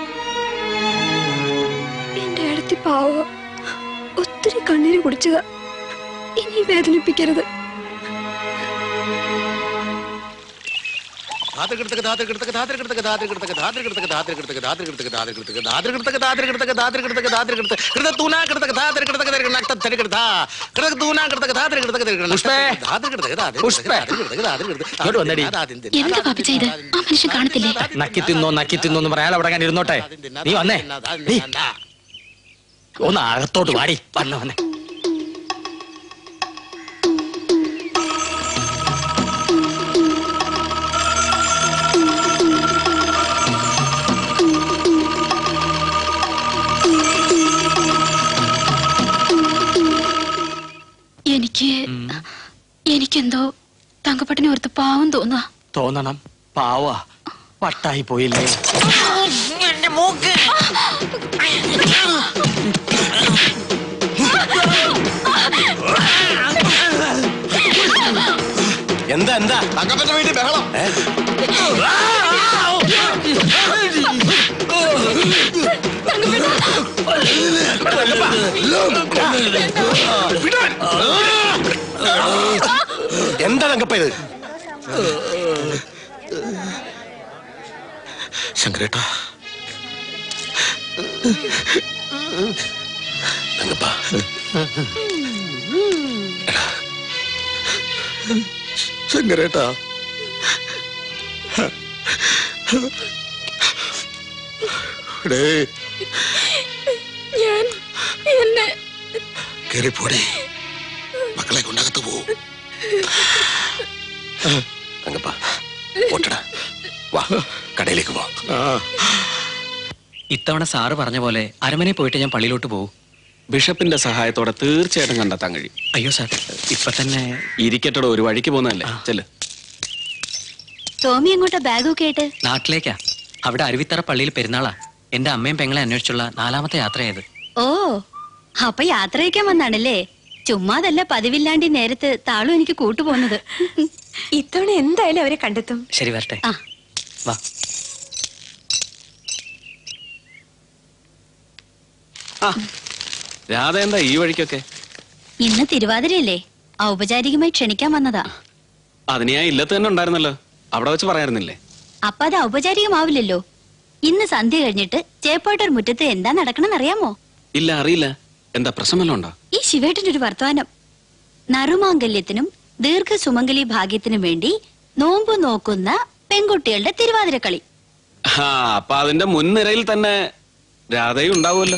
Speaker 10: എന്റെ അടുത്തി പാവ ഒത്തിരി കണ്ണീര് കുടിച്ചതാ ഇനി വേദനിപ്പിക്കരുത്
Speaker 14: എന്താ പാപ്പിച്ച ഇത് ആ മനുഷ്യൻ കാണത്തില്ലേ
Speaker 16: നക്കി തിന്നോ നക്കി തിന്നോ എന്ന് പറയാൻ അവിടെ ഞാൻ ഇരുന്നോട്ടെ നീ വന്നേ നീ. ഒന്ന് അകത്തോട്ട് വാടി വന്ന വന്നേ
Speaker 14: എനിക്ക് എനിക്കെന്തോ തങ്കപ്പട്ടിനെ ഓർത്ത് പാവം തോന്നുക
Speaker 16: തോന്നണം പാവ വട്ടായി പോയില്ലേ
Speaker 3: എന്താ എന്താ
Speaker 18: തങ്കപ്പന്റെ വീട്ടിൽ ബഹളം
Speaker 3: എന്താ തങ്കപ്പ ഇത്
Speaker 9: ശങ്കരേട്ടാ
Speaker 3: തങ്കപ്പ
Speaker 9: ശങ്കരേട്ടാ ഡേ
Speaker 11: ഞാൻ എന്നെ
Speaker 9: കേറിപ്പോടെ മക്കളെ കൊണ്ടകത്ത് പോ
Speaker 3: തങ്കപ്പ ഓട്ടടാ വാ കടയിലേക്ക് പോ
Speaker 12: ഇത്തവണ സാറ് പറഞ്ഞ പോലെ അരമനെ പോയിട്ട് ഞാൻ പള്ളിയിലോട്ട് പോകും
Speaker 8: ബിഷപ്പിന്റെ സഹായത്തോടെ തീർച്ചയായിട്ടും കണ്ടെത്താൻ കഴിയും
Speaker 12: അയ്യോ സാർ ഇപ്പൊ തന്നെ
Speaker 8: ഇരിക്കട്ടടോ ഒരു വഴിക്ക് പോകുന്നതല്ലേ ചെല്ല്
Speaker 14: ടോമി എങ്ങോട്ടാ ബാഗൊക്കെ ആയിട്ട്
Speaker 12: നാട്ടിലേക്കാ അവിടെ അരുവിത്തറ പള്ളിയിൽ പെരുന്നാളാ എന്റെ അമ്മയും പെങ്ങളെ അന്വേഷിച്ചുള്ള നാലാമത്തെ യാത്രയായത്
Speaker 14: ഓ അപ്പൊ യാത്രയ്ക്കാൻ വന്നാണല്ലേ ചുമ്മാതല്ല പതിവില്ലാണ്ട് ഈ നേരത്ത് താളും എനിക്ക് കൂട്ടുപോകുന്നത്
Speaker 11: ഇത്തവണ എന്തായാലും അവരെ കണ്ടെത്തും
Speaker 12: ശരി വരട്ടെ
Speaker 14: ആ.
Speaker 12: വാ
Speaker 8: രാധ എന്താ ഈ വഴിക്കൊക്കെ
Speaker 14: ഇന്ന് തിരുവാതിരയല്ലേ ഔപചാരികമായി ക്ഷണിക്കാൻ വന്നതാ
Speaker 8: അതിന് ഞാൻ ഇല്ലത്ത് തന്നെ ഉണ്ടായിരുന്നല്ലോ അവിടെ വെച്ച് പറയാറുന്നില്ലേ
Speaker 14: അപ്പൊ അത് ഔപചാരികമാവില്ലല്ലോ ഇന്ന് സന്ധ്യ കഴിഞ്ഞിട്ട് ചേപ്പാട്ടൊരു മുറ്റത്ത് എന്താ നടക്കണമെന്ന് അറിയാമോ
Speaker 8: ഇല്ല അറിയില്ല എന്താ പ്രശ്നമല്ലോ ഉണ്ടോ
Speaker 14: ഈ ശിവേട്ടന്റെ ഒരു വർത്തമാനം നറുമാംഗല്യത്തിനും ദീർഘസുമംഗലി ഭാഗ്യത്തിനും വേണ്ടി നോമ്പ് നോക്കുന്ന പെൺകുട്ടികളുടെ തിരുവാതിരക്കളി
Speaker 8: ആ അപ്പൊ അതിന്റെ മുൻനിരയിൽ തന്നെ രാധയും ഉണ്ടാവുമല്ലോ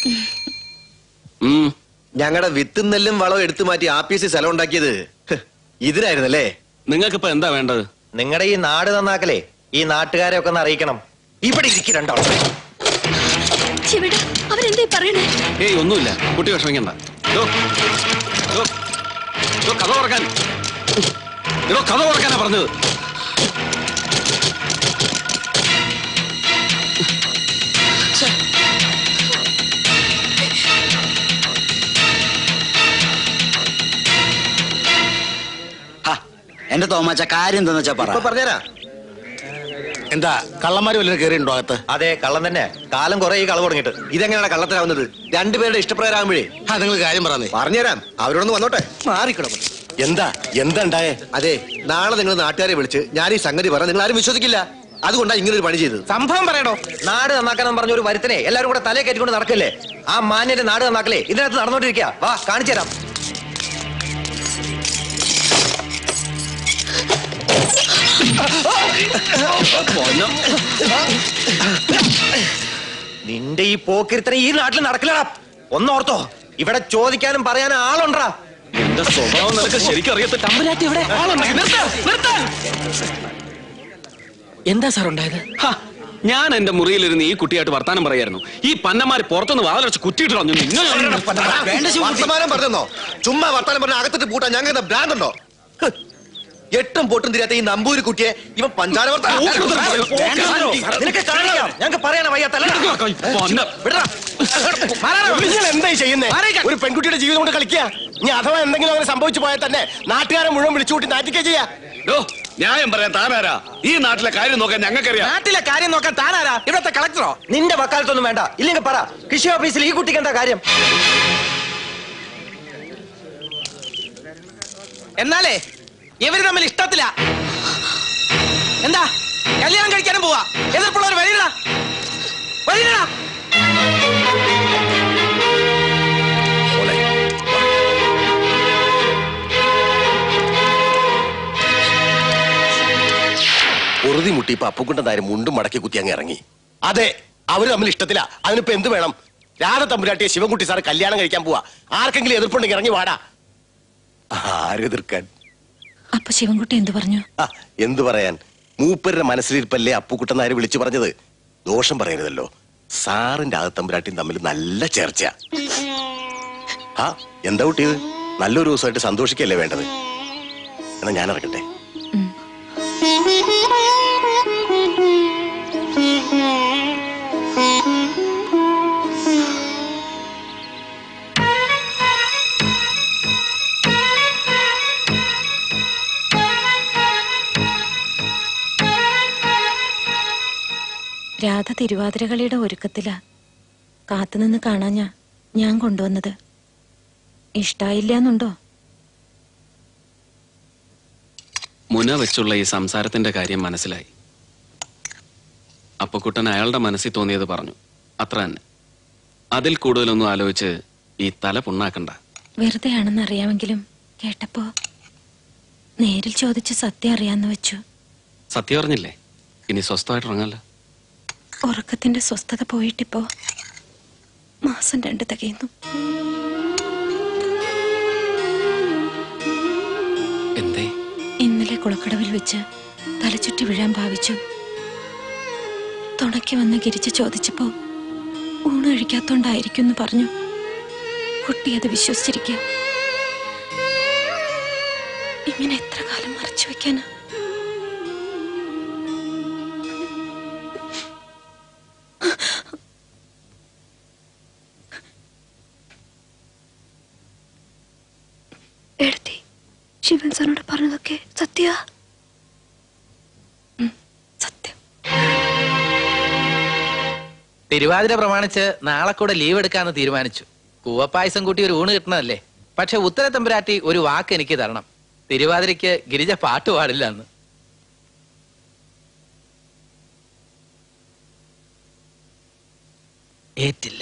Speaker 8: ഉം
Speaker 5: ഞങ്ങളുടെ വിത്തും നെല്ലും വളവും എടുത്തു മാറ്റി ആപ്പീസിൽ സ്ഥലം ഉണ്ടാക്കിയത് ഹ്, ഇതിനായിരുന്നല്ലേ
Speaker 8: നിങ്ങൾക്കിപ്പോ എന്താ വേണ്ടത്
Speaker 17: നിങ്ങളുടെ ഈ നാട് നന്നാക്കലേ ഈ നാട്ടുകാരെ ഒക്കെ ഒന്ന് അറിയിക്കണം ഇവിടെ ഇരിക്കും രണ്ടാളും
Speaker 14: ശിവേട്ട അവരെന്തേ പറയണേ
Speaker 8: ഏയ് ഒന്നുമില്ല കുട്ടി വിഷമിക്കണ്ട ദോ, ദോ, ദോ, കഥ തുറക്കാൻ എടോ കഥ തുറക്കാനാ പറഞ്ഞത്
Speaker 20: എന്റെ തോമാച്ച കാര്യം എന്താന്ന് വെച്ചാ പറ
Speaker 9: പറഞ്ഞാ എന്താ കള്ളന്മാര് വല്ലതും കയറിയുണ്ടോ അകത്ത്
Speaker 17: അതെ കള്ളം തന്നെ കാലം കുറെ ഈ കളവ് തുടങ്ങിയിട്ട്
Speaker 5: ഇതെങ്ങനെയാണ് കള്ളത്തിലാവുന്നത് രണ്ടുപേരുടെ ഇഷ്ടപ്രകാരമാകുമ്പോഴേ
Speaker 9: ആ നിങ്ങൾ കാര്യം പറഞ്ഞേ
Speaker 5: പറഞ്ഞുതരാം അവരോടൊന്ന് വന്നോട്ടെ
Speaker 9: മാറിക്കിടം
Speaker 5: എന്താ എന്താ ഉണ്ടായേ അതെ നാളെ നിങ്ങൾ നാട്ടുകാരെ വിളിച്ച് ഞാൻ ഈ സംഗതി പറഞ്ഞ നിങ്ങൾ ആരും വിശ്വസിക്കില്ല അതുകൊണ്ടാ ഇങ്ങനെ ഒരു പണി ചെയ്തത്
Speaker 17: സംഭവം പറയണോ നാട് നന്നാക്കാൻ പറഞ്ഞ ഒരു വരുത്തനെ എല്ലാവരും കൂടെ തലയെ കയറ്റിക്കൊണ്ട് നടക്കല്ലേ ആ മാന്യന്റെ നാട് നന്നാക്കലേ ഇതിനകത്ത് നടന്നോണ്ടിരിക്കുക വാ കാണിച്ചു തരാം നിന്റെ ഈ പോക്കിരുത്തനെ ഈ നാട്ടിൽ നടക്കില്ലടാ ഒന്നോർത്തോ ഇവിടെ ചോദിക്കാനും പറയാനും ആളുണ്ടാ
Speaker 8: എന്റെ സ്വഭാവം നിനക്ക് ശരിക്കും അറിയത്തില്ല
Speaker 16: തമ്പുരാട്ടി എവിടെ എന്താ സാർ ഉണ്ടായത്
Speaker 8: ഹാ, ഞാൻ എന്റെ മുറിയിലിരുന്ന് ഈ കുട്ടിയായിട്ട് വർത്താനം പറയായിരുന്നു ഈ പന്നമാര് പുറത്തുനിന്ന് വാതിലടച്ച് കുത്തിയിട്ട് കളഞ്ഞു നിങ്ങൾ
Speaker 5: വർത്തമാനം പറഞ്ഞോ ചുമ്മാ വർത്തമാനം പറഞ്ഞ അകത്തിട്ട് പൂട്ടാൻ ഞങ്ങൾക്ക് ഭ്രാന്തുണ്ടോ ഹ്. എട്ടും പൊട്ടും തിരിയാത്ത ഈ നമ്പൂരി കുട്ടിയെ ഇവൻ പഞ്ചാര
Speaker 17: നിനക്ക് കാണിക്കാം ഞങ്ങൾക്ക് പറയാനാ വയ്യാത്തല്ല
Speaker 9: നിങ്ങൾ എന്തായി ചെയ്യുന്നേ ഒരു പെൺകുട്ടിയുടെ ജീവിതം കൊണ്ട് കളിക്കുക ഇനി അഥവാ എന്തെങ്കിലും അങ്ങനെ സംഭവിച്ചു പോയാൽ തന്നെ നാട്ടുകാരെ മുഴുവൻ വിളിച്ചുകൂട്ടി നാറ്റിക്കുക ചെയ്യാ
Speaker 8: ന്യായം പറയാൻ താനാരാ ഈ നാട്ടിലെ കാര്യം നോക്കാൻ ഞങ്ങൾക്കറിയാം
Speaker 17: നാട്ടിലെ കാര്യം നോക്കാൻ താനാരാ ഇവിടത്തെ കളക്ടറോ നിന്റെ വക്കാലത്തൊന്നും വേണ്ട ഇല്ലെങ്കിൽ പറ കൃഷി ഓഫീസിൽ ഈ കുട്ടിക്ക് എന്താ കാര്യം
Speaker 16: എന്നാലേ ഇവര് തമ്മിൽ ഇഷ്ടത്തില്ല എന്താ കല്യാണം കഴിക്കാനും പോവാ എതിർപ്പുള്ളവർ വരില്ല വരില്ല
Speaker 3: പൊറുതി മുട്ടിയപ്പോ അപ്പുക്കുട്ടൻ താരം മുണ്ടും മടക്കി കുത്തി അങ്ങ് ഇറങ്ങി അതെ അവര് തമ്മിൽ ഇഷ്ടത്തില അതിനിപ്പോ എന്ത് വേണം രാധ തമ്പുരാട്ടിയെ ശിവൻകുട്ടി സാറ് കല്യാണം കഴിക്കാൻ പോവാ ആർക്കെങ്കിലും എതിർപ്പുണ്ടെങ്കിൽ ഇറങ്ങി വാടാ ആരെതിർക്കാൻ
Speaker 11: അപ്പൊ ശിവൻകുട്ടി എന്തു പറഞ്ഞു
Speaker 3: ആ എന്തു പറയാൻ മൂപ്പരുടെ മനസ്സിലിരിപ്പല്ലേ അപ്പുക്കുട്ടൻ നായർ വിളിച്ചു പറഞ്ഞത് ദോഷം പറയരുതല്ലോ സാറിന്റെ ആകത്തമ്പുരാട്ടിയും തമ്മിൽ നല്ല ചേർച്ച ആ എന്താ കുട്ടിയത് നല്ലൊരു ദിവസമായിട്ട് സന്തോഷിക്കല്ലേ വേണ്ടത് എന്നാ ഞാൻ ഇറങ്ങട്ടെ
Speaker 11: രാധ തിരുവാതിരകളിയുടെ ഒരുക്കത്തിലാ കാത്തുനിന്ന് കാണാഞ്ഞ ഞാൻ കൊണ്ടുവന്നത് ഇഷ്ടായില്ലാന്നുണ്ടോ
Speaker 8: മുന വെച്ചുള്ള ഈ സംസാരത്തിന്റെ കാര്യം മനസ്സിലായി അപ്പക്കുട്ടൻ അയാളുടെ മനസ്സിൽ തോന്നിയത് പറഞ്ഞു അത്ര തന്നെ അതിൽ കൂടുതലൊന്നും ആലോചിച്ച് ഈ തല പുണ്ണാക്കണ്ട
Speaker 11: വെറുതെ ആണെന്ന് അറിയാമെങ്കിലും കേട്ടപ്പോ നേരിൽ ചോദിച്ച് സത്യം അറിയാന്ന് വെച്ചു
Speaker 8: സത്യം അറിഞ്ഞില്ലേ ഇനി സ്വസ്ഥമായിട്ട് ഇറങ്ങാലോ
Speaker 11: ഉറക്കത്തിന്റെ സ്വസ്ഥത പോയിട്ടിപ്പോ മാസം രണ്ട് തികയുന്നു
Speaker 8: എന്തേ
Speaker 11: ഇന്നലെ കുളക്കടവിൽ വെച്ച് തലചുറ്റി വീഴാൻ ഭാവിച്ചു തുണയ്ക്ക് വന്ന് ഗിരിച്ച് ചോദിച്ചപ്പോ ഊണ് കഴിക്കാത്തോണ്ടായിരിക്കും എന്ന് പറഞ്ഞു കുട്ടി അത് വിശ്വസിച്ചിരിക്കുക ഇങ്ങനെ എത്ര കാലം മറച്ചു വെക്കാനാ
Speaker 10: എടുത്തി ശിവൻ സാറിനോട് പറഞ്ഞതൊക്കെ സത്യ
Speaker 6: തിരുവാതിര പ്രമാണിച്ച് നാളെ കൂടെ ലീവ് എടുക്കാന്ന് തീരുമാനിച്ചു കൂവപ്പായസം കൂട്ടി ഒരു ഊണ് കിട്ടണതല്ലേ പക്ഷെ ഉത്തര തമ്പുരാട്ടി ഒരു വാക്ക് എനിക്ക് തരണം തിരുവാതിരയ്ക്ക് ഗിരിജ പാട്ട് പാടില്ല എന്ന് ഏറ്റില്ല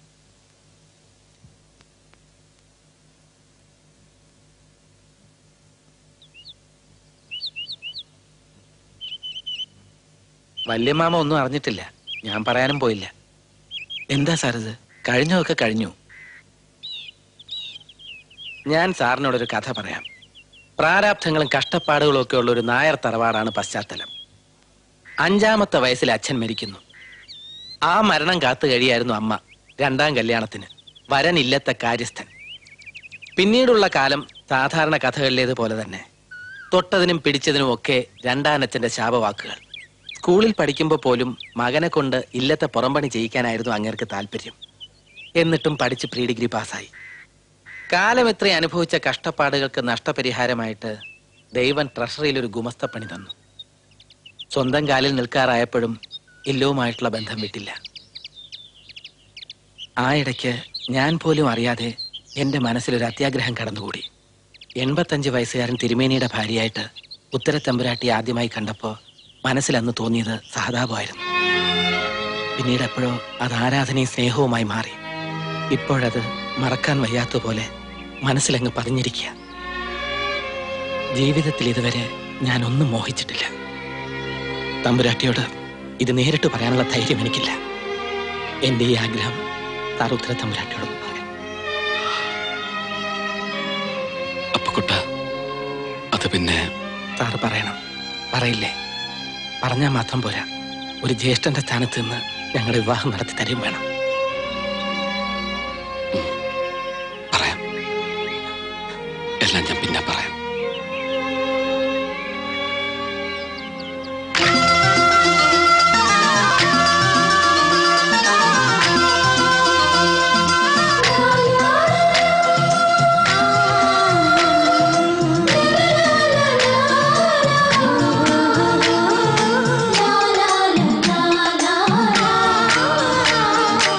Speaker 6: വല്യമാമ ഒന്നും അറിഞ്ഞിട്ടില്ല ഞാൻ പറയാനും പോയില്ല എന്താ സാർ ഇത് കഴിഞ്ഞതൊക്കെ കഴിഞ്ഞു ഞാൻ സാറിനോടൊരു കഥ പറയാം പ്രാരാബ്ധങ്ങളും കഷ്ടപ്പാടുകളും ഒക്കെ ഉള്ള ഒരു നായർ തറവാടാണ് പശ്ചാത്തലം അഞ്ചാമത്തെ വയസ്സിൽ അച്ഛൻ മരിക്കുന്നു ആ മരണം കാത്തു കഴിയായിരുന്നു അമ്മ രണ്ടാം കല്യാണത്തിന് വരനില്ലത്തെ കാര്യസ്ഥൻ പിന്നീടുള്ള കാലം സാധാരണ കഥകളിലേതുപോലെ തന്നെ തൊട്ടതിനും പിടിച്ചതിനും ഒക്കെ രണ്ടാനച്ഛന്റെ ശാപവാക്കുകൾ സ്കൂളിൽ പഠിക്കുമ്പോൾ പോലും മകനെ കൊണ്ട് ഇല്ലത്തെ പുറംപണി ചെയ്യിക്കാനായിരുന്നു അങ്ങേർക്ക് താല്പര്യം എന്നിട്ടും പഠിച്ച് പ്രീ ഡിഗ്രി പാസ്സായി കാലം എത്ര അനുഭവിച്ച കഷ്ടപ്പാടുകൾക്ക് നഷ്ടപരിഹാരമായിട്ട് ദൈവം ട്രഷറിയിൽ ഒരു ഗുമസ്തപ്പണി തന്നു സ്വന്തം കാലിൽ നിൽക്കാറായപ്പോഴും ഇല്ലവുമായിട്ടുള്ള ബന്ധം വിട്ടില്ല ആ ഇടയ്ക്ക് ഞാൻ പോലും അറിയാതെ എന്റെ മനസ്സിലൊരു അത്യാഗ്രഹം കടന്നുകൂടി എൺപത്തഞ്ച് വയസ്സുകാരൻ തിരുമേനിയുടെ ഭാര്യയായിട്ട് ഉത്തരത്തമ്പുരാട്ടി ആദ്യമായി കണ്ടപ്പോ മനസ്സിൽ അന്ന് തോന്നിയത് സഹതാപമായിരുന്നു പിന്നീട് എപ്പോഴോ അത് ആരാധനയും സ്നേഹവുമായി മാറി ഇപ്പോഴത് മറക്കാൻ വയ്യാത്ത പോലെ മനസ്സിലങ്ങ് പതിഞ്ഞിരിക്കുക ജീവിതത്തിൽ ഇതുവരെ ഞാൻ ഒന്നും മോഹിച്ചിട്ടില്ല തമ്പുരാട്ടിയോട് ഇത് നേരിട്ട് പറയാനുള്ള ധൈര്യം എനിക്കില്ല എന്റെ ഈ ആഗ്രഹം താർ ഉത്തര തമ്പുരാട്ടിയോട് പറയാം
Speaker 8: അപ്പക്കുട്ട അത് പിന്നെ
Speaker 6: സാറ് പറയണം പറയില്ലേ പറഞ്ഞാൽ മാത്രം പോരാ ഒരു ജ്യേഷ്ഠന്റെ സ്ഥാനത്ത് നിന്ന് ഞങ്ങളുടെ വിവാഹം നടത്തി തരും വേണം
Speaker 8: എല്ലാം ഞാൻ പിന്നെ പറയാം
Speaker 13: la la la la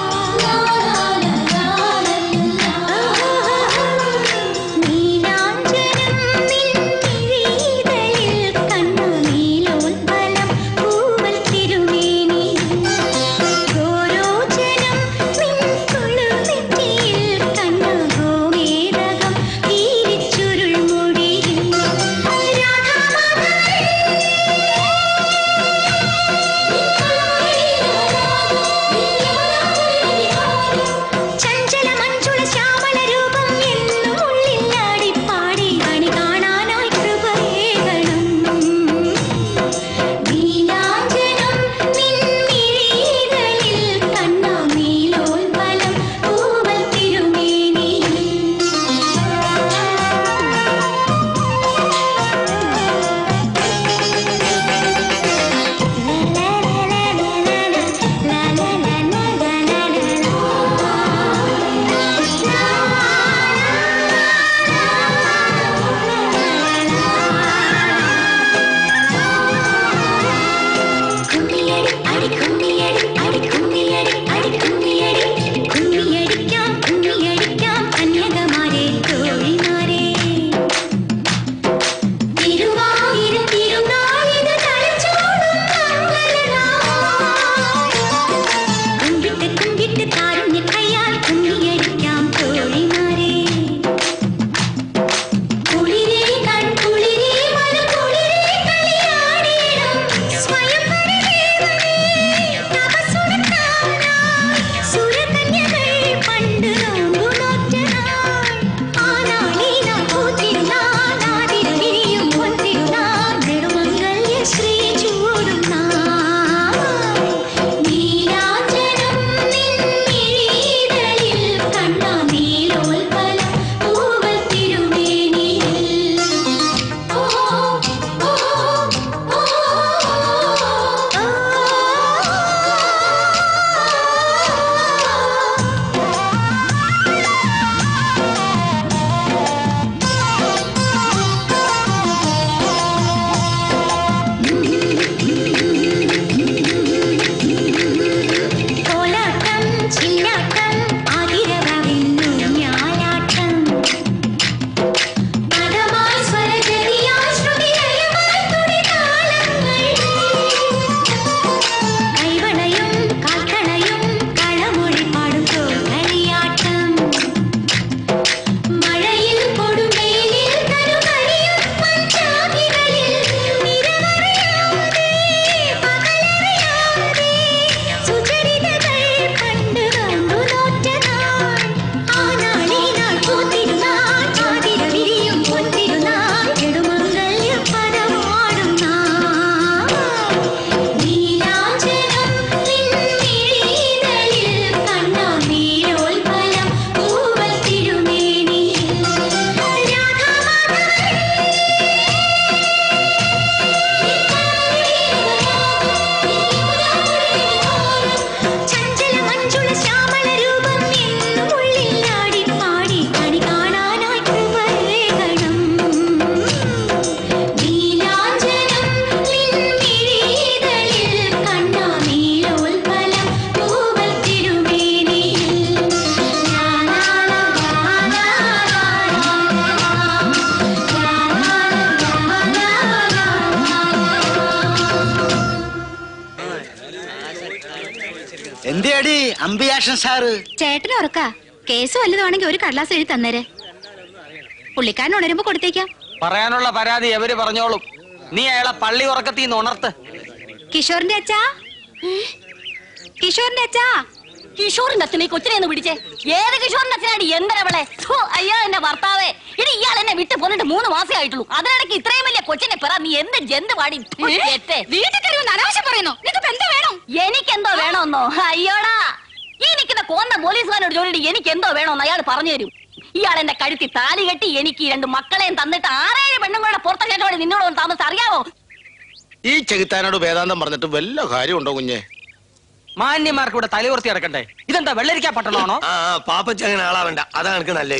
Speaker 20: എവിടെയാടി അമ്പിയാഷൻ സാറ്
Speaker 14: ചേട്ടന് ഉറക്ക കേസ് വല്ലതുവാണെങ്കിൽ ഒരു കടലാസ് എഴുതി തന്നേരെ പുള്ളിക്കാരൻ ഉണരുമ്പോ കൊടുത്തേക്കാം
Speaker 16: പറയാനുള്ള പരാതി എവര് പറഞ്ഞോളും നീ അയാളെ പള്ളി ഉറക്കത്തിന്ന് ഉണർത്ത്
Speaker 14: കിഷോറിന്റെ അച്ഛാ കിഷോറിന്റെ അച്ഛാ
Speaker 7: കിഷോറിന്റെ അച്ഛനെ ഈ കൊച്ചിനെ ഒന്ന് പിടിച്ചേ ഏത് കിഷോറിന്റെ അച്ഛനാടി എന്തരവളെ ഥു, അയ്യോ എന്റെ ഭർത്താവേ ഇനി ഇയാൾ എന്നെ വിട്ട് പോന്നിട്ട് മൂന്ന് മാസേ ആയിട്ടുള്ളൂ അതിനിടയ്ക്ക് ഇത്രയും വലിയ കൊച്ചിനെ പറ നീ എന്ത് ജന്ത് പാടി വീട്ടിൽ കയറി അനാവശ്യം പറയുന്നു നിനക്ക് എന്താ വേണം എനിക്കെന്തോ വേണമെന്നോ അയ്യോടാ ഈ നിൽക്കുന്ന കോന്ന പോലീസുകാരോട് ജോലി എനിക്ക് എന്തോ വേണമെന്ന് അയാൾ പറഞ്ഞു തരും ഇയാൾ എന്റെ കഴുത്തി താലി കെട്ടി എനിക്ക് ഈ രണ്ട് മക്കളെയും തന്നിട്ട് ആറേഴ് പെണ്ണുങ്ങളുടെ പുറത്തേറ്റോടെ നിന്നോട് ഒന്ന് താമസം അറിയാവോ
Speaker 9: ഈ ചെകുത്താനോട് വേദാന്തം പറഞ്ഞിട്ട് വല്ല കാര്യമുണ്ടോ കുഞ്ഞെ
Speaker 16: മാന്യന്മാർക്ക് ഇവിടെ തലയുർത്തി കിടക്കണ്ടേ ഇതെന്താ വെള്ളരിക്കാ പട്ടണമാണോ
Speaker 19: ആ പാപ്പച്ച അങ്ങനെ ആളാവണ്ട അതാണ് എനിക്ക് നല്ലത്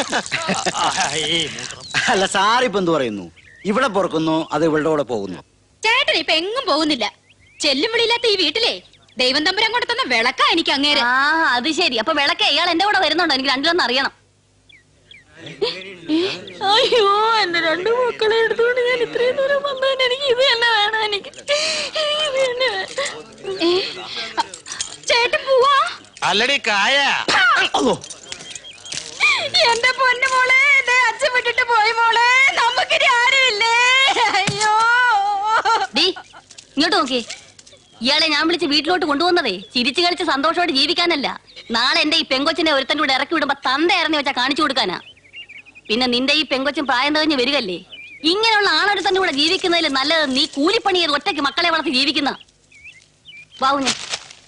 Speaker 20: അല്ല സാറിപ്പോ എന്ത് പറയുന്നു ഇവിടെ പൊറക്കുന്നു അത് ഇവളുടെ കൂടെ പോകുന്നു
Speaker 14: ചേട്ടൻ ഇപ്പൊ എങ്ങും പോകുന്നില്ല ചെല്ലും വിളിയില്ലാത്ത ഈ വീട്ടിലെ ദൈവം തമ്പുരാൻ കൊണ്ട് തന്ന വിളക്കാ എനിക്ക് അങ്ങേരെ
Speaker 7: ആ അത് ശരി അപ്പൊ വിളക്കെ ഇയാൾ എന്റെ കൂടെ വരുന്നുണ്ടോ എനിക്ക് രണ്ടിലൊന്നും അറിയണം അയ്യോ എന്റെ രണ്ടു മക്കളെ എടുത്തുകൊണ്ട് ഞാൻ ഇത്രയും ദൂരം വന്നതിന് എനിക്ക് ഇത് തന്നെ വേണം എനിക്ക് ഇത് തന്നെ വേണം.
Speaker 14: ഏ, ചേട്ടൻ പോവാ
Speaker 9: അല്ലടി കായ
Speaker 14: എന്റെ പൊന്നു മോളെ എന്റെ അച്ഛൻ വിട്ടിട്ട് പോയി മോളെ നമുക്കിനി ആരുമില്ലേ അയ്യോ
Speaker 7: ഡീ ഇങ്ങോട്ട് നോക്കിയേ ഇയാളെ ഞാൻ വിളിച്ച് വീട്ടിലോട്ട് കൊണ്ടുവന്നതേ ചിരിച്ചു കളിച്ച് സന്തോഷമായിട്ട് ജീവിക്കാനല്ല നാളെ എന്റെ ഈ പെങ്കൊച്ചിനെ ഒരുത്തൻ്റെ കൂടെ ഇറക്കി വിടുമ്പോ തന്തയായിരുന്നു വെച്ചാ കാണിച്ചു കൊടുക്കാനാ പിന്നെ നിന്റെ ഈ പെങ്കൊച്ചും പ്രായം തികഞ്ഞ് വരികല്ലേ ഇങ്ങനെയുള്ള ആളൊരുത്തൻ്റെ കൂടെ ജീവിക്കുന്നതിൽ നല്ലത് നീ കൂലിപ്പണി ചെയ്ത് ഒറ്റയ്ക്ക് മക്കളെ വളർത്തി ജീവിക്കുന്ന വാവു ഞാൻ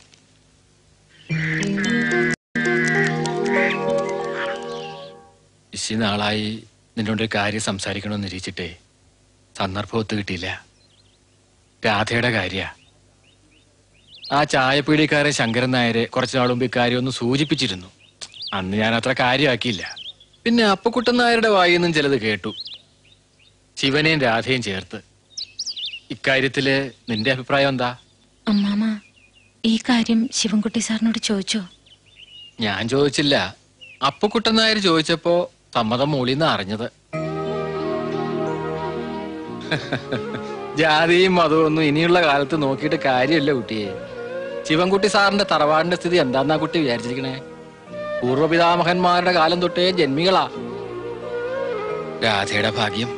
Speaker 6: ഇശി നാളായി നിന്നോട് ഒരു കാര്യം സംസാരിക്കണമെന്ന് ഇരിച്ചിട്ടേ സന്ദർഭം ഒത്തു കിട്ടിയില്ല രാധയുടെ കാര്യ ആ ചായപ്പീടിക്കാരൻ ശങ്കരൻ നായരെ കുറച്ചു നാൾ മുമ്പ് ഇക്കാര്യം ഒന്ന് സൂചിപ്പിച്ചിരുന്നു അന്ന് ഞാൻ അത്ര കാര്യമാക്കിയില്ല പിന്നെ അപ്പക്കുട്ടൻ നായരുടെ വായിൽ നിന്നും ചിലത് കേട്ടു ശിവനെയും രാധയും ചേർത്ത് ഇക്കാര്യത്തില് നിന്റെ അഭിപ്രായം എന്താ
Speaker 11: അമ്മാമ ഈ കാര്യം ശിവൻകുട്ടി സാറിനോട് ചോദിച്ചോ
Speaker 6: ഞാൻ ചോദിച്ചില്ല അപ്പക്കുട്ടൻ നായർ ചോദിച്ചപ്പോ സമ്മതം മൂളിന്ന് അറിഞ്ഞത് ജാതിയും മതവും ഒന്നും ഇനിയുള്ള കാലത്ത് നോക്കിയിട്ട് കാര്യമില്ല കുട്ടിയെ ശിവൻകുട്ടി സാറിന്റെ തറവാടിന്റെ സ്ഥിതി എന്താന്നാ കുട്ടി വിചാരിച്ചിരിക്കണേ പൂർവ്വപിതാമഹന്മാരുടെ കാലം തൊട്ടേ ജന്മികളാ രാധയുടെ ഭാഗ്യം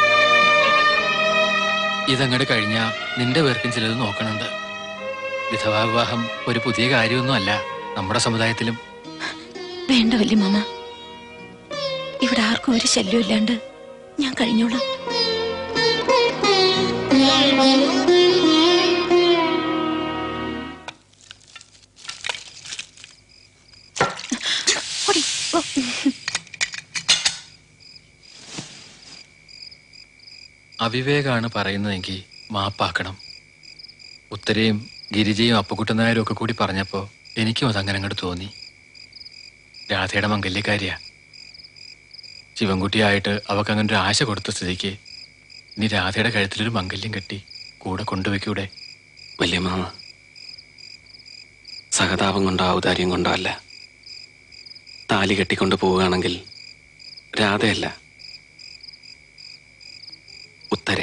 Speaker 6: ഇതങ്ങട് കഴിഞ്ഞാ നിന്റെ പേർക്കും ചിലത് നോക്കണുണ്ട് വിധവാ വിവാഹം ഒരു പുതിയ കാര്യമൊന്നും അല്ല നമ്മുടെ സമുദായത്തിലും
Speaker 11: വേണ്ട വല്യ മാമ ഇവിടെ ആർക്കും ഒരു ശല്യം ഇല്ലാണ്ട് ഞാൻ കഴിഞ്ഞോളാം ഓടി, ഓ.
Speaker 6: അവിവേകാണ് പറയുന്നതെങ്കിൽ മാപ്പാക്കണം ഉത്തരയും ഗിരിജയും അപ്പുക്കുട്ടനായരും ഒക്കെ കൂടി പറഞ്ഞപ്പോ എനിക്കും അതങ്ങനെ അങ്ങോട്ട് തോന്നി രാധയുടെ മംഗല്യക്കാരിയാ ശിവൻകുട്ടിയായിട്ട് അവക്ക് അങ്ങനെ ഒരു ആശ കൊടുത്ത സ്ഥിതിക്ക് ഇനി രാധയുടെ കഴുത്തിലൊരു മംഗല്യം കെട്ടി കൂടെ കൊണ്ടുവയ്ക്കൂടെ
Speaker 8: വലിയ മാമ സഹതാപം കൊണ്ടോ ഔദാര്യം കൊണ്ടോ അല്ല താലി കെട്ടിക്കൊണ്ട് പോവുകയാണെങ്കിൽ രാധയല്ല ഉത്തരെ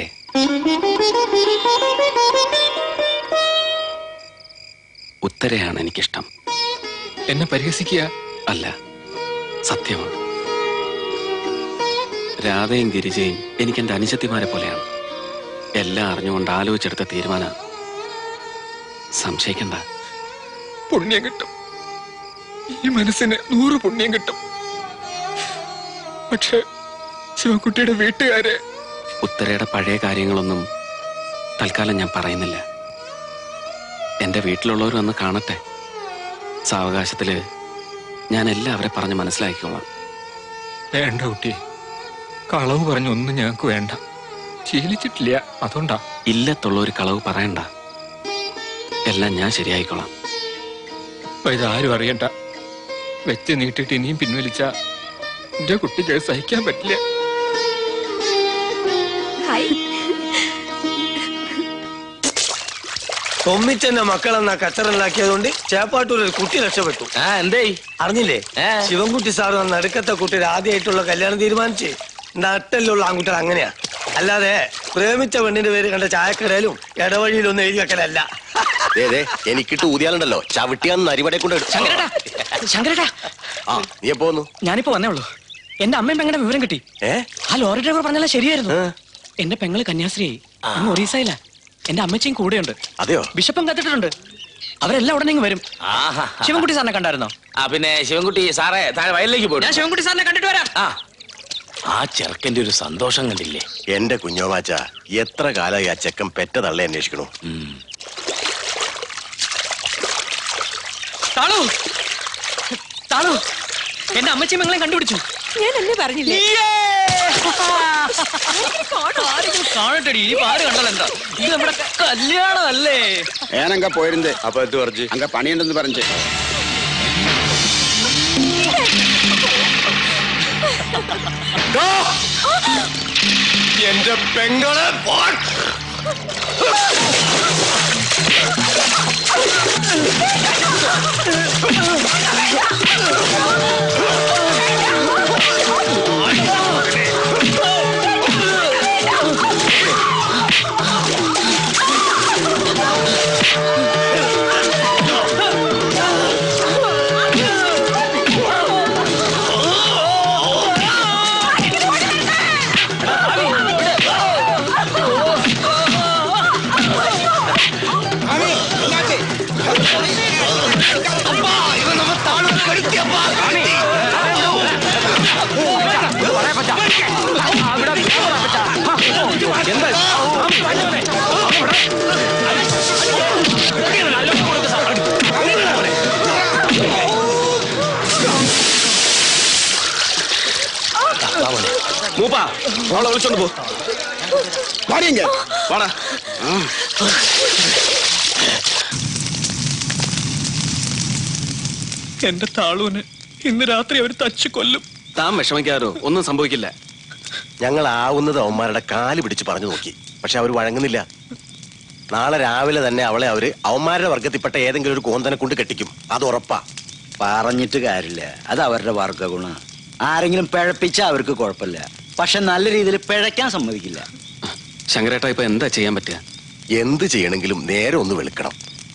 Speaker 8: ഉത്തരയാണ് എനിക്കിഷ്ടം
Speaker 6: എന്നെ പരിഹസിക്കുക
Speaker 8: അല്ല സത്യമാണ് രാധയും ഗിരിജയും എനിക്ക് എന്റെ അനുശക്തിമാരെ പോലെയാണ് എല്ലാം അറിഞ്ഞുകൊണ്ട് ആലോചിച്ചെടുത്ത തീരുമാനം സംശയിക്കണ്ട
Speaker 6: പുണ്യം കിട്ടും ഈ മനസ്സിന് നൂറ് പുണ്യം കിട്ടും പക്ഷെ ശിവൻകുട്ടിയുടെ വീട്ടുകാരെ
Speaker 8: ഉത്തരയുടെ പഴയ കാര്യങ്ങളൊന്നും തൽക്കാലം ഞാൻ പറയുന്നില്ല എന്റെ വീട്ടിലുള്ളവർ വന്ന് കാണട്ടെ സാവകാശത്തില് ഞാൻ എല്ലാവരെ പറഞ്ഞ് മനസ്സിലാക്കിക്കോളാം
Speaker 6: വേണ്ട കുട്ടി കളവ് പറഞ്ഞൊന്നും ഞങ്ങൾക്ക് വേണ്ട ശീലിച്ചിട്ടില്ല അതുകൊണ്ടാ
Speaker 8: ഇല്ലത്തുള്ള ഒരു കളവ് പറയണ്ട എല്ലാം ഞാൻ ശരിയായിക്കോളാം
Speaker 6: അപ്പൊ ഇതാരും അറിയണ്ട വെച്ച് നീട്ടിട്ട് ഇനിയും പിൻവലിച്ച എന്റെ കുട്ടിക്ക് അത് സഹിക്കാൻ പറ്റില്ല
Speaker 19: തൊമ്മിച്ചെന്റെ മക്കളെന്നാ കച്ചറുണ്ടാക്കിയതുകൊണ്ട് ചേപ്പാട്ടൂർ ഒരു കുട്ടി രക്ഷപ്പെട്ടു എന്തേ അറിഞ്ഞില്ലേ ശിവൻകുട്ടി സാറ് വന്ന നടുക്കത്തെ കുട്ടിയുടെ ആദ്യമായിട്ടുള്ള കല്യാണം തീരുമാനിച്ച് നട്ടലുള്ള ആൺകുട്ടികൾ അങ്ങനെയാ അല്ലാതെ പ്രേമിച്ച പെണ്ണിന്റെ പേര് കണ്ട ചായക്കടയിലും ഇടവഴിയിലും ഒന്നും എഴുതി വെക്കലല്ല
Speaker 3: ദേ, ദേ, എനിക്കിട്ട് ഊതിയാലുണ്ടല്ലോ ചവിട്ടിയാന്ന് നരിവടെ കൊണ്ട് എടു-
Speaker 12: ശങ്കരേട്ടാ ശങ്കരേട്ടാ
Speaker 3: ആ നീ പോന്നു
Speaker 12: ഞാനിപ്പോ വന്നേ ഉള്ളൂ എന്റെ അമ്മയും പെങ്ങളുടെ വിവരം കിട്ടി
Speaker 3: ഏ
Speaker 12: ആ ലോറി ഡ്രൈവർ പറഞ്ഞാലും ശരിയായിരുന്നു എന്റെ പെങ്ങള് കന്യാസ്ത്രീയായി അങ്ങ് ഒറീസയില എന്റെ അമ്മച്ചിയും കൂടെയുണ്ട്
Speaker 3: അതെയോ
Speaker 12: ബിഷപ്പും കത്തിട്ടുണ്ട് അവരെല്ലാം ഉടനെ ഇങ്ങ് വരും ശിവൻകുട്ടി സാറിനെ കണ്ടായിരുന്നോ
Speaker 4: ആ പിന്നെ ശിവൻകുട്ടി സാറേ താഴെ വയലിലേക്ക് പോയി
Speaker 12: ഞാൻ ശിവൻകുട്ടി സാറിനെ കണ്ടിട്ട് വരാം
Speaker 4: ആ ആ ചെറുക്കന്റെ ഒരു സന്തോഷം കണ്ടില്ലേ
Speaker 3: എന്റെ കുഞ്ഞോമാച്ച എത്ര കാലമായി ആ ചെക്കൻ പെറ്റ തള്ളെ അന്വേഷിക്കണു
Speaker 12: താളു താളു എന്റെ അമ്മച്ചിയും പെങ്ങളെയും കണ്ടുപിടിച്ചു
Speaker 11: ഞാൻ എന്നെ പറഞ്ഞില്ലേ
Speaker 12: കാണട്ടെടി ഈ പാട് കണ്ടത് എന്താ ഇത് നമ്മുടെ കല്യാണം അല്ലേ
Speaker 18: ഏനങ്ക പോയിരുന്നേ അപ്പൊ എന്ത് പറഞ്ഞു അങ്ങ പണിയുണ്ടെന്ന് പറഞ്ഞു
Speaker 19: എന്റെ പെങ്ങളെ
Speaker 8: മൂപ്പാ അവളെ വിളിച്ചോണ്ട് പോ
Speaker 18: പാടിയെങ്ക
Speaker 8: വാടാ
Speaker 12: എന്റെ താളൂന് ഇന്ന് രാത്രി അവർ തച്ചു കൊല്ലും
Speaker 8: താൻ വിഷമിക്കാരോ ഒന്നും സംഭവിക്കില്ല
Speaker 3: ഞങ്ങൾ ആവുന്നത് അവന്മാരുടെ കാല് പിടിച്ച് പറഞ്ഞു നോക്കി പക്ഷെ അവർ വഴങ്ങുന്നില്ല നാളെ രാവിലെ തന്നെ അവളെ അവര് അവന്മാരുടെ വർഗത്തിൽപ്പെട്ട ഏതെങ്കിലും ഒരു കോന്തനെ കൊണ്ട് കെട്ടിക്കും അത് ഉറപ്പാ
Speaker 20: പറഞ്ഞിട്ട് കാര്യമില്ല അത് അവരുടെ വർഗ ഗുണ ആരെങ്കിലും പിഴപ്പിച്ചാൽ അവർക്ക് കുഴപ്പമില്ല പക്ഷെ നല്ല രീതിയിൽ പിഴയ്ക്കാൻ സമ്മതിക്കില്ല
Speaker 8: ശങ്കരേട്ട ഇപ്പൊ എന്താ ചെയ്യാൻ പറ്റുക
Speaker 3: എന്ത് ചെയ്യണമെങ്കിലും നേരെ ഒന്ന് വെളുക്കണം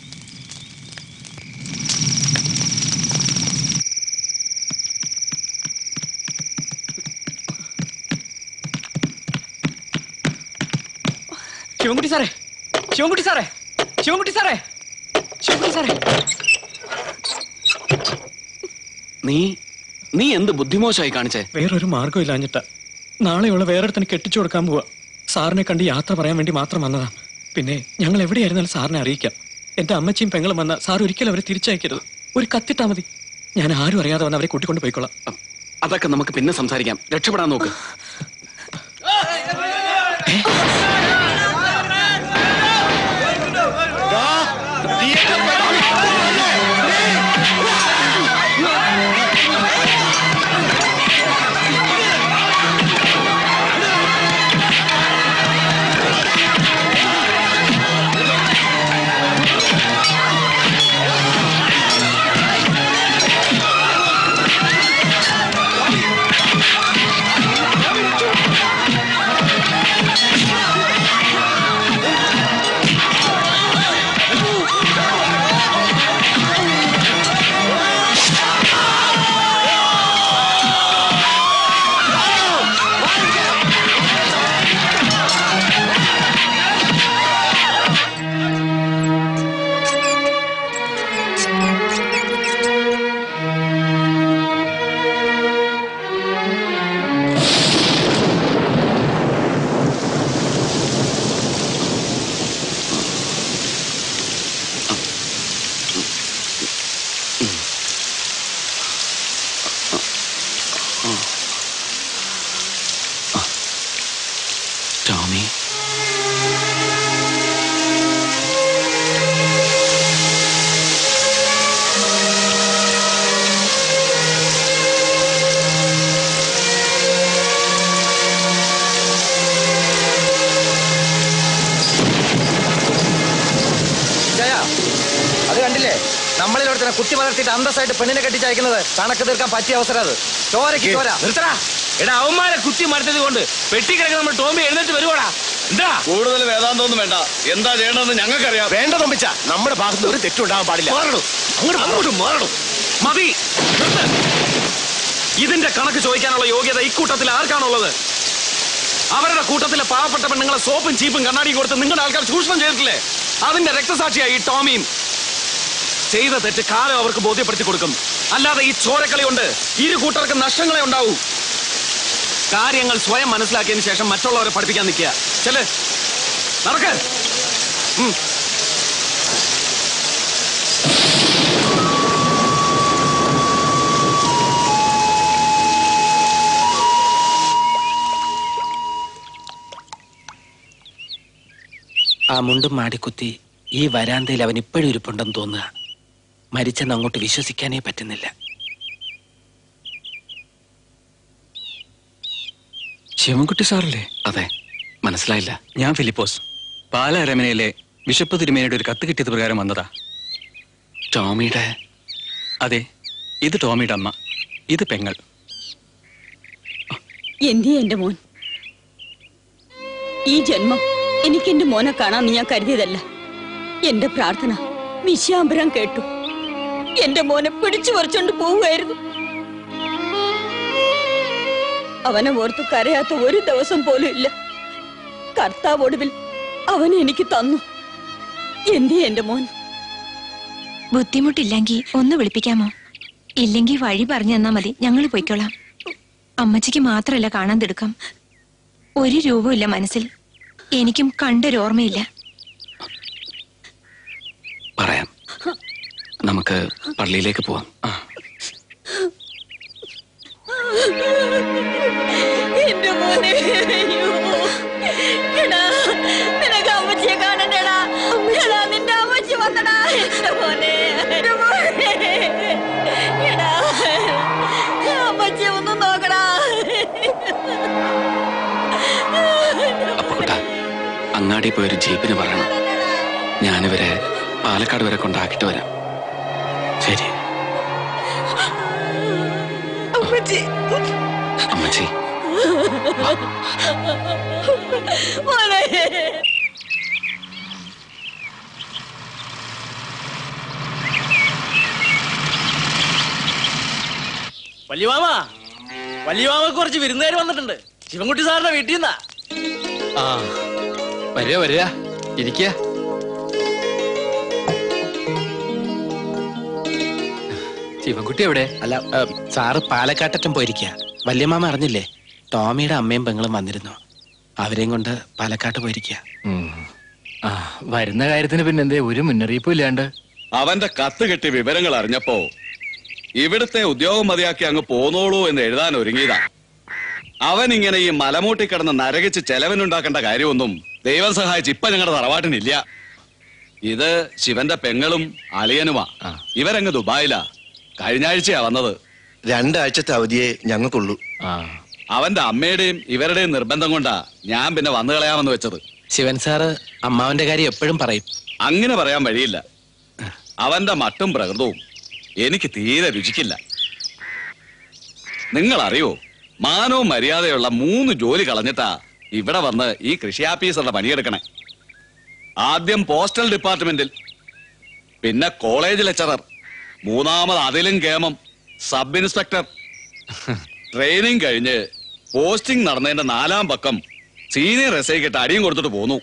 Speaker 12: ശിവൻകുട്ടി സാറേ ശിവൻകുട്ടി സാറേ ശിവൻകുട്ടി സാറേ ശിവൻകുട്ടി സാറേ
Speaker 8: നീ നീ എന്ത് ബുദ്ധിമോശമായി കാണിച്ചേ
Speaker 12: വേറൊരു മാർഗം ഇല്ലാഞ്ഞിട്ട നാളെയുള്ള വേറൊരുത്തന് കെട്ടിച്ചു കൊടുക്കാൻ പോവാ സാറിനെ കണ്ട് യാത്ര പറയാൻ വേണ്ടി മാത്രം വന്നതാ പിന്നെ ഞങ്ങൾ എവിടെയായിരുന്നാലും സാറിനെ അറിയിക്കാം എന്റെ അമ്മച്ചിയും പെങ്ങളും വന്ന സാർ ഒരിക്കലും അവരെ തിരിച്ചയക്കരുത് ഒരു കത്തിട്ടാ മതി ഞാൻ ആരും അറിയാതെ വന്ന് അവരെ കൂട്ടിക്കൊണ്ട് പോയിക്കോളാം
Speaker 8: അതൊക്കെ നമുക്ക് പിന്നെ സംസാരിക്കാം രക്ഷപ്പെടാൻ നോക്ക് ടോമി
Speaker 17: ജയ അത് കണ്ടില്ലേ നമ്മളിൽ ഒരുത്തനെ കുത്തി വളർത്തിയിട്ട് അന്തസ്സായിട്ട് പെണ്ണിനെ കെട്ടിച്ചയക്കുന്നത് കണക്ക് തീർക്കാൻ പറ്റിയ അവസരം അത് ചോരക്ക് ചോര
Speaker 4: നിർത്തടാ എടാ അവന്മാരെ കുത്തി മടുത്തത് കൊണ്ട് പെട്ടി കിടക്കുന്ന നമ്മൾ ടോമി എഴുന്നേറ്റ് വരുവാടാ
Speaker 8: എന്താ കൂടുതൽ വേദാന്തമൊന്നും വേണ്ട എന്താ ചെയ്യണമെന്ന് ഞങ്ങൾക്കറിയാം
Speaker 5: വേണ്ട തമ്പിച്ച നമ്മുടെ ഭാഗത്ത് ഒരു തെറ്റുണ്ടാകാൻ പാടില്ല അങ്ങോട്ട് അങ്ങോട്ട് മാറണം
Speaker 8: മതി നിർത്ത്. ഇതിന്റെ കണക്ക് ചോദിക്കാനുള്ള യോഗ്യത ഇക്കൂട്ടത്തിൽ ആർക്കാണുള്ളത് അവരുടെ കൂട്ടത്തിലെ പാവപ്പെട്ട പെണ്ണുങ്ങളെ സോപ്പും ചീപ്പും കണ്ണാടിയും കൊടുത്ത് നിങ്ങളുടെ ആൾക്കാർ ചൂഷണം ചെയ്തിട്ടില്ലേ അതിന്റെ രക്തസാക്ഷിയായി ഈ ടോമിയും ചെയ്ത തെറ്റ് കാലം അവർക്ക് ബോധ്യപ്പെടുത്തി കൊടുക്കും അല്ലാതെ ഈ ചോരക്കളി കൊണ്ട് ഇരു കൂട്ടർക്ക് നഷ്ടങ്ങളെ ഉണ്ടാവൂ കാര്യങ്ങൾ സ്വയം മനസ്സിലാക്കിയതിന് ശേഷം മറ്റുള്ളവരെ പഠിപ്പിക്കാൻ നിൽക്കുക ചെല് നടക്ക് ഉം.
Speaker 6: ആ മുണ്ടും മാടിക്കുത്തി ഈ വരാന്തയിൽ അവൻ ഇപ്പോഴും ഇരിപ്പുണ്ടെന്ന് തോന്നുക മരിച്ചെന്ന് അങ്ങോട്ട് വിശ്വസിക്കാനേ പറ്റുന്നില്ല
Speaker 1: ശിവൻകുട്ടി സാറല്ലേ
Speaker 8: അതെ മനസ്സിലായില്ല
Speaker 1: ഞാൻ ഫിലിപ്പോസ് പാല അരമനയിലെ ബിഷപ്പ് തിരുമേനയുടെ ഒരു കത്ത് കിട്ടിയത് പ്രകാരം വന്നതാ
Speaker 8: ടോമിയുടെ
Speaker 1: അതെ ഇത് ടോമിയുടെ അമ്മ ഇത് പെങ്ങൾ
Speaker 22: എന്തി എന്റെ മോൻ ഈ ജന്മം എനിക്ക് എന്റെ മോനെ കാണാമെന്ന് ഞാൻ കരുതിയതല്ല എന്റെ പ്രാർത്ഥന വിശ്വാംബരം കേട്ടു എന്റെ മോനെ പിടിച്ചു പറിച്ചോണ്ട് പോവുകയായിരുന്നു അവനെ ഓർത്തു കരയാത്ത ഒരു ദിവസം പോലും ഇല്ല കർത്താവ് ഒടുവിൽ അവനെ എനിക്ക് തന്നു എന്തി എന്റെ മോൻ
Speaker 11: ബുദ്ധിമുട്ടില്ലെങ്കിൽ ഒന്ന് വിളിപ്പിക്കാമോ ഇല്ലെങ്കിൽ വഴി പറഞ്ഞു തന്നാ മതി ഞങ്ങൾ പോയിക്കോളാം അമ്മച്ചിക്ക് മാത്രമല്ല കാണാൻ തിടുക്കം ഒരു രൂപമില്ല മനസ്സിൽ എനിക്കും കണ്ടൊരു ഓർമ്മയില്ല
Speaker 8: പറയാം നമുക്ക് പള്ളിയിലേക്ക് പോവാം
Speaker 22: എന്റെ മോനെ അയ്യോ. എടാ നിനക്ക് അമ്മച്ചിയെ കാണണ്ടേടാ എടാ നിന്റെ അമ്മച്ചി വന്നടാ എന്റെ മോനെ എന്റെ മോനെ എടാ അമ്മച്ചിയെ ഒന്ന് നോക്കടാ
Speaker 8: അപ്പുകുട്ട അങ്ങാടി പോയൊരു ജീപ്പിന് പറയണം ഞാനിവരെ പാലക്കാട് വരെ കൊണ്ടാക്കിട്ട് വരാം ശരി
Speaker 22: അമ്മച്ചി
Speaker 8: അമ്മച്ചി
Speaker 22: മോനെ
Speaker 15: വല്യമാമ വല്യമാമ കുറച്ച് വിരുന്നുകാർ വന്നിട്ടുണ്ട് ശിവൻകുട്ടി സാറിന്റെ വീട്ടിൽ നിന്നാ
Speaker 6: ആ വരിക വരിക ഇരിക്കുക ശിവൻകുട്ടി എവിടെ അല്ല ഏ, സാറ് പാലക്കാട്ടറ്റം പോയിരിക്കുക വല്യമാമ അറിഞ്ഞില്ലേ ടോമിയുടെ അമ്മയും പെങ്ങളും വന്നിരുന്നു അവരെയും കൊണ്ട് പാലക്കാട്ട് പോയിരിക്കുക
Speaker 23: ആ വരുന്ന കാര്യത്തിന് പിന്നെന്തേ ഒരു മുന്നറിയിപ്പും ഇല്ലാണ്ട്
Speaker 8: അവന്റെ കത്ത് കിട്ടിയ വിവരങ്ങൾ അറിഞ്ഞപ്പോ ഇവിടുത്തെ ഉദ്യോഗം മതിയാക്കി അങ്ങ് പോന്നോളൂ എന്ന് എഴുതാൻ ഒരുങ്ങിയതാ അവൻ ഇങ്ങനെ ഈ മലമൂട്ടി കിടന്ന് നരകിച്ച് ചെലവിനുണ്ടാക്കേണ്ട കാര്യമൊന്നും ദൈവം സഹായിച്ച് ഇപ്പൊ ഞങ്ങളുടെ തറവാട്ടിനില്ല ഇത് ശിവന്റെ പെങ്ങളും അളിയനുമാ ഇവരങ്ങ് ദുബായിലാ കഴിഞ്ഞ ആഴ്ചയാ വന്നത്
Speaker 5: രണ്ടാഴ്ചത്തെ അവധിയെ ഞങ്ങൾക്കുള്ളൂ
Speaker 8: അവന്റെ അമ്മയുടെയും ഇവരുടെയും നിർബന്ധം കൊണ്ടാ ഞാൻ പിന്നെ വന്നു കളയാമെന്ന് വെച്ചത്
Speaker 6: ശിവൻ സാറ് അമ്മാവന്റെ കാര്യം എപ്പോഴും പറയും
Speaker 8: അങ്ങനെ പറയാൻ വഴിയില്ല അവന്റെ മട്ടും പ്രകൃതവും എനിക്ക് തീരെ രുചിക്കില്ല നിങ്ങൾ അറിയോ മാനവും മര്യാദയുള്ള മൂന്ന് ജോലി കളഞ്ഞിട്ടാ ഇവിടെ വന്ന് ഈ കൃഷി ആഫീസറുടെ പണിയെടുക്കണേ ആദ്യം പോസ്റ്റൽ ഡിപ്പാർട്ട്മെന്റിൽ പിന്നെ കോളേജ് ലെക്ചറർ മൂന്നാമത് അതിലും കേമം സബ് ഇൻസ്പെക്ടർ ട്രെയിനിങ് കഴിഞ്ഞ് പോസ്റ്റിംഗ് നടന്നതിന്റെ നാലാം പക്കം സീനിയർ എസ് ഐക്കിട്ട് അടിയും കൊടുത്തിട്ട് പോന്നു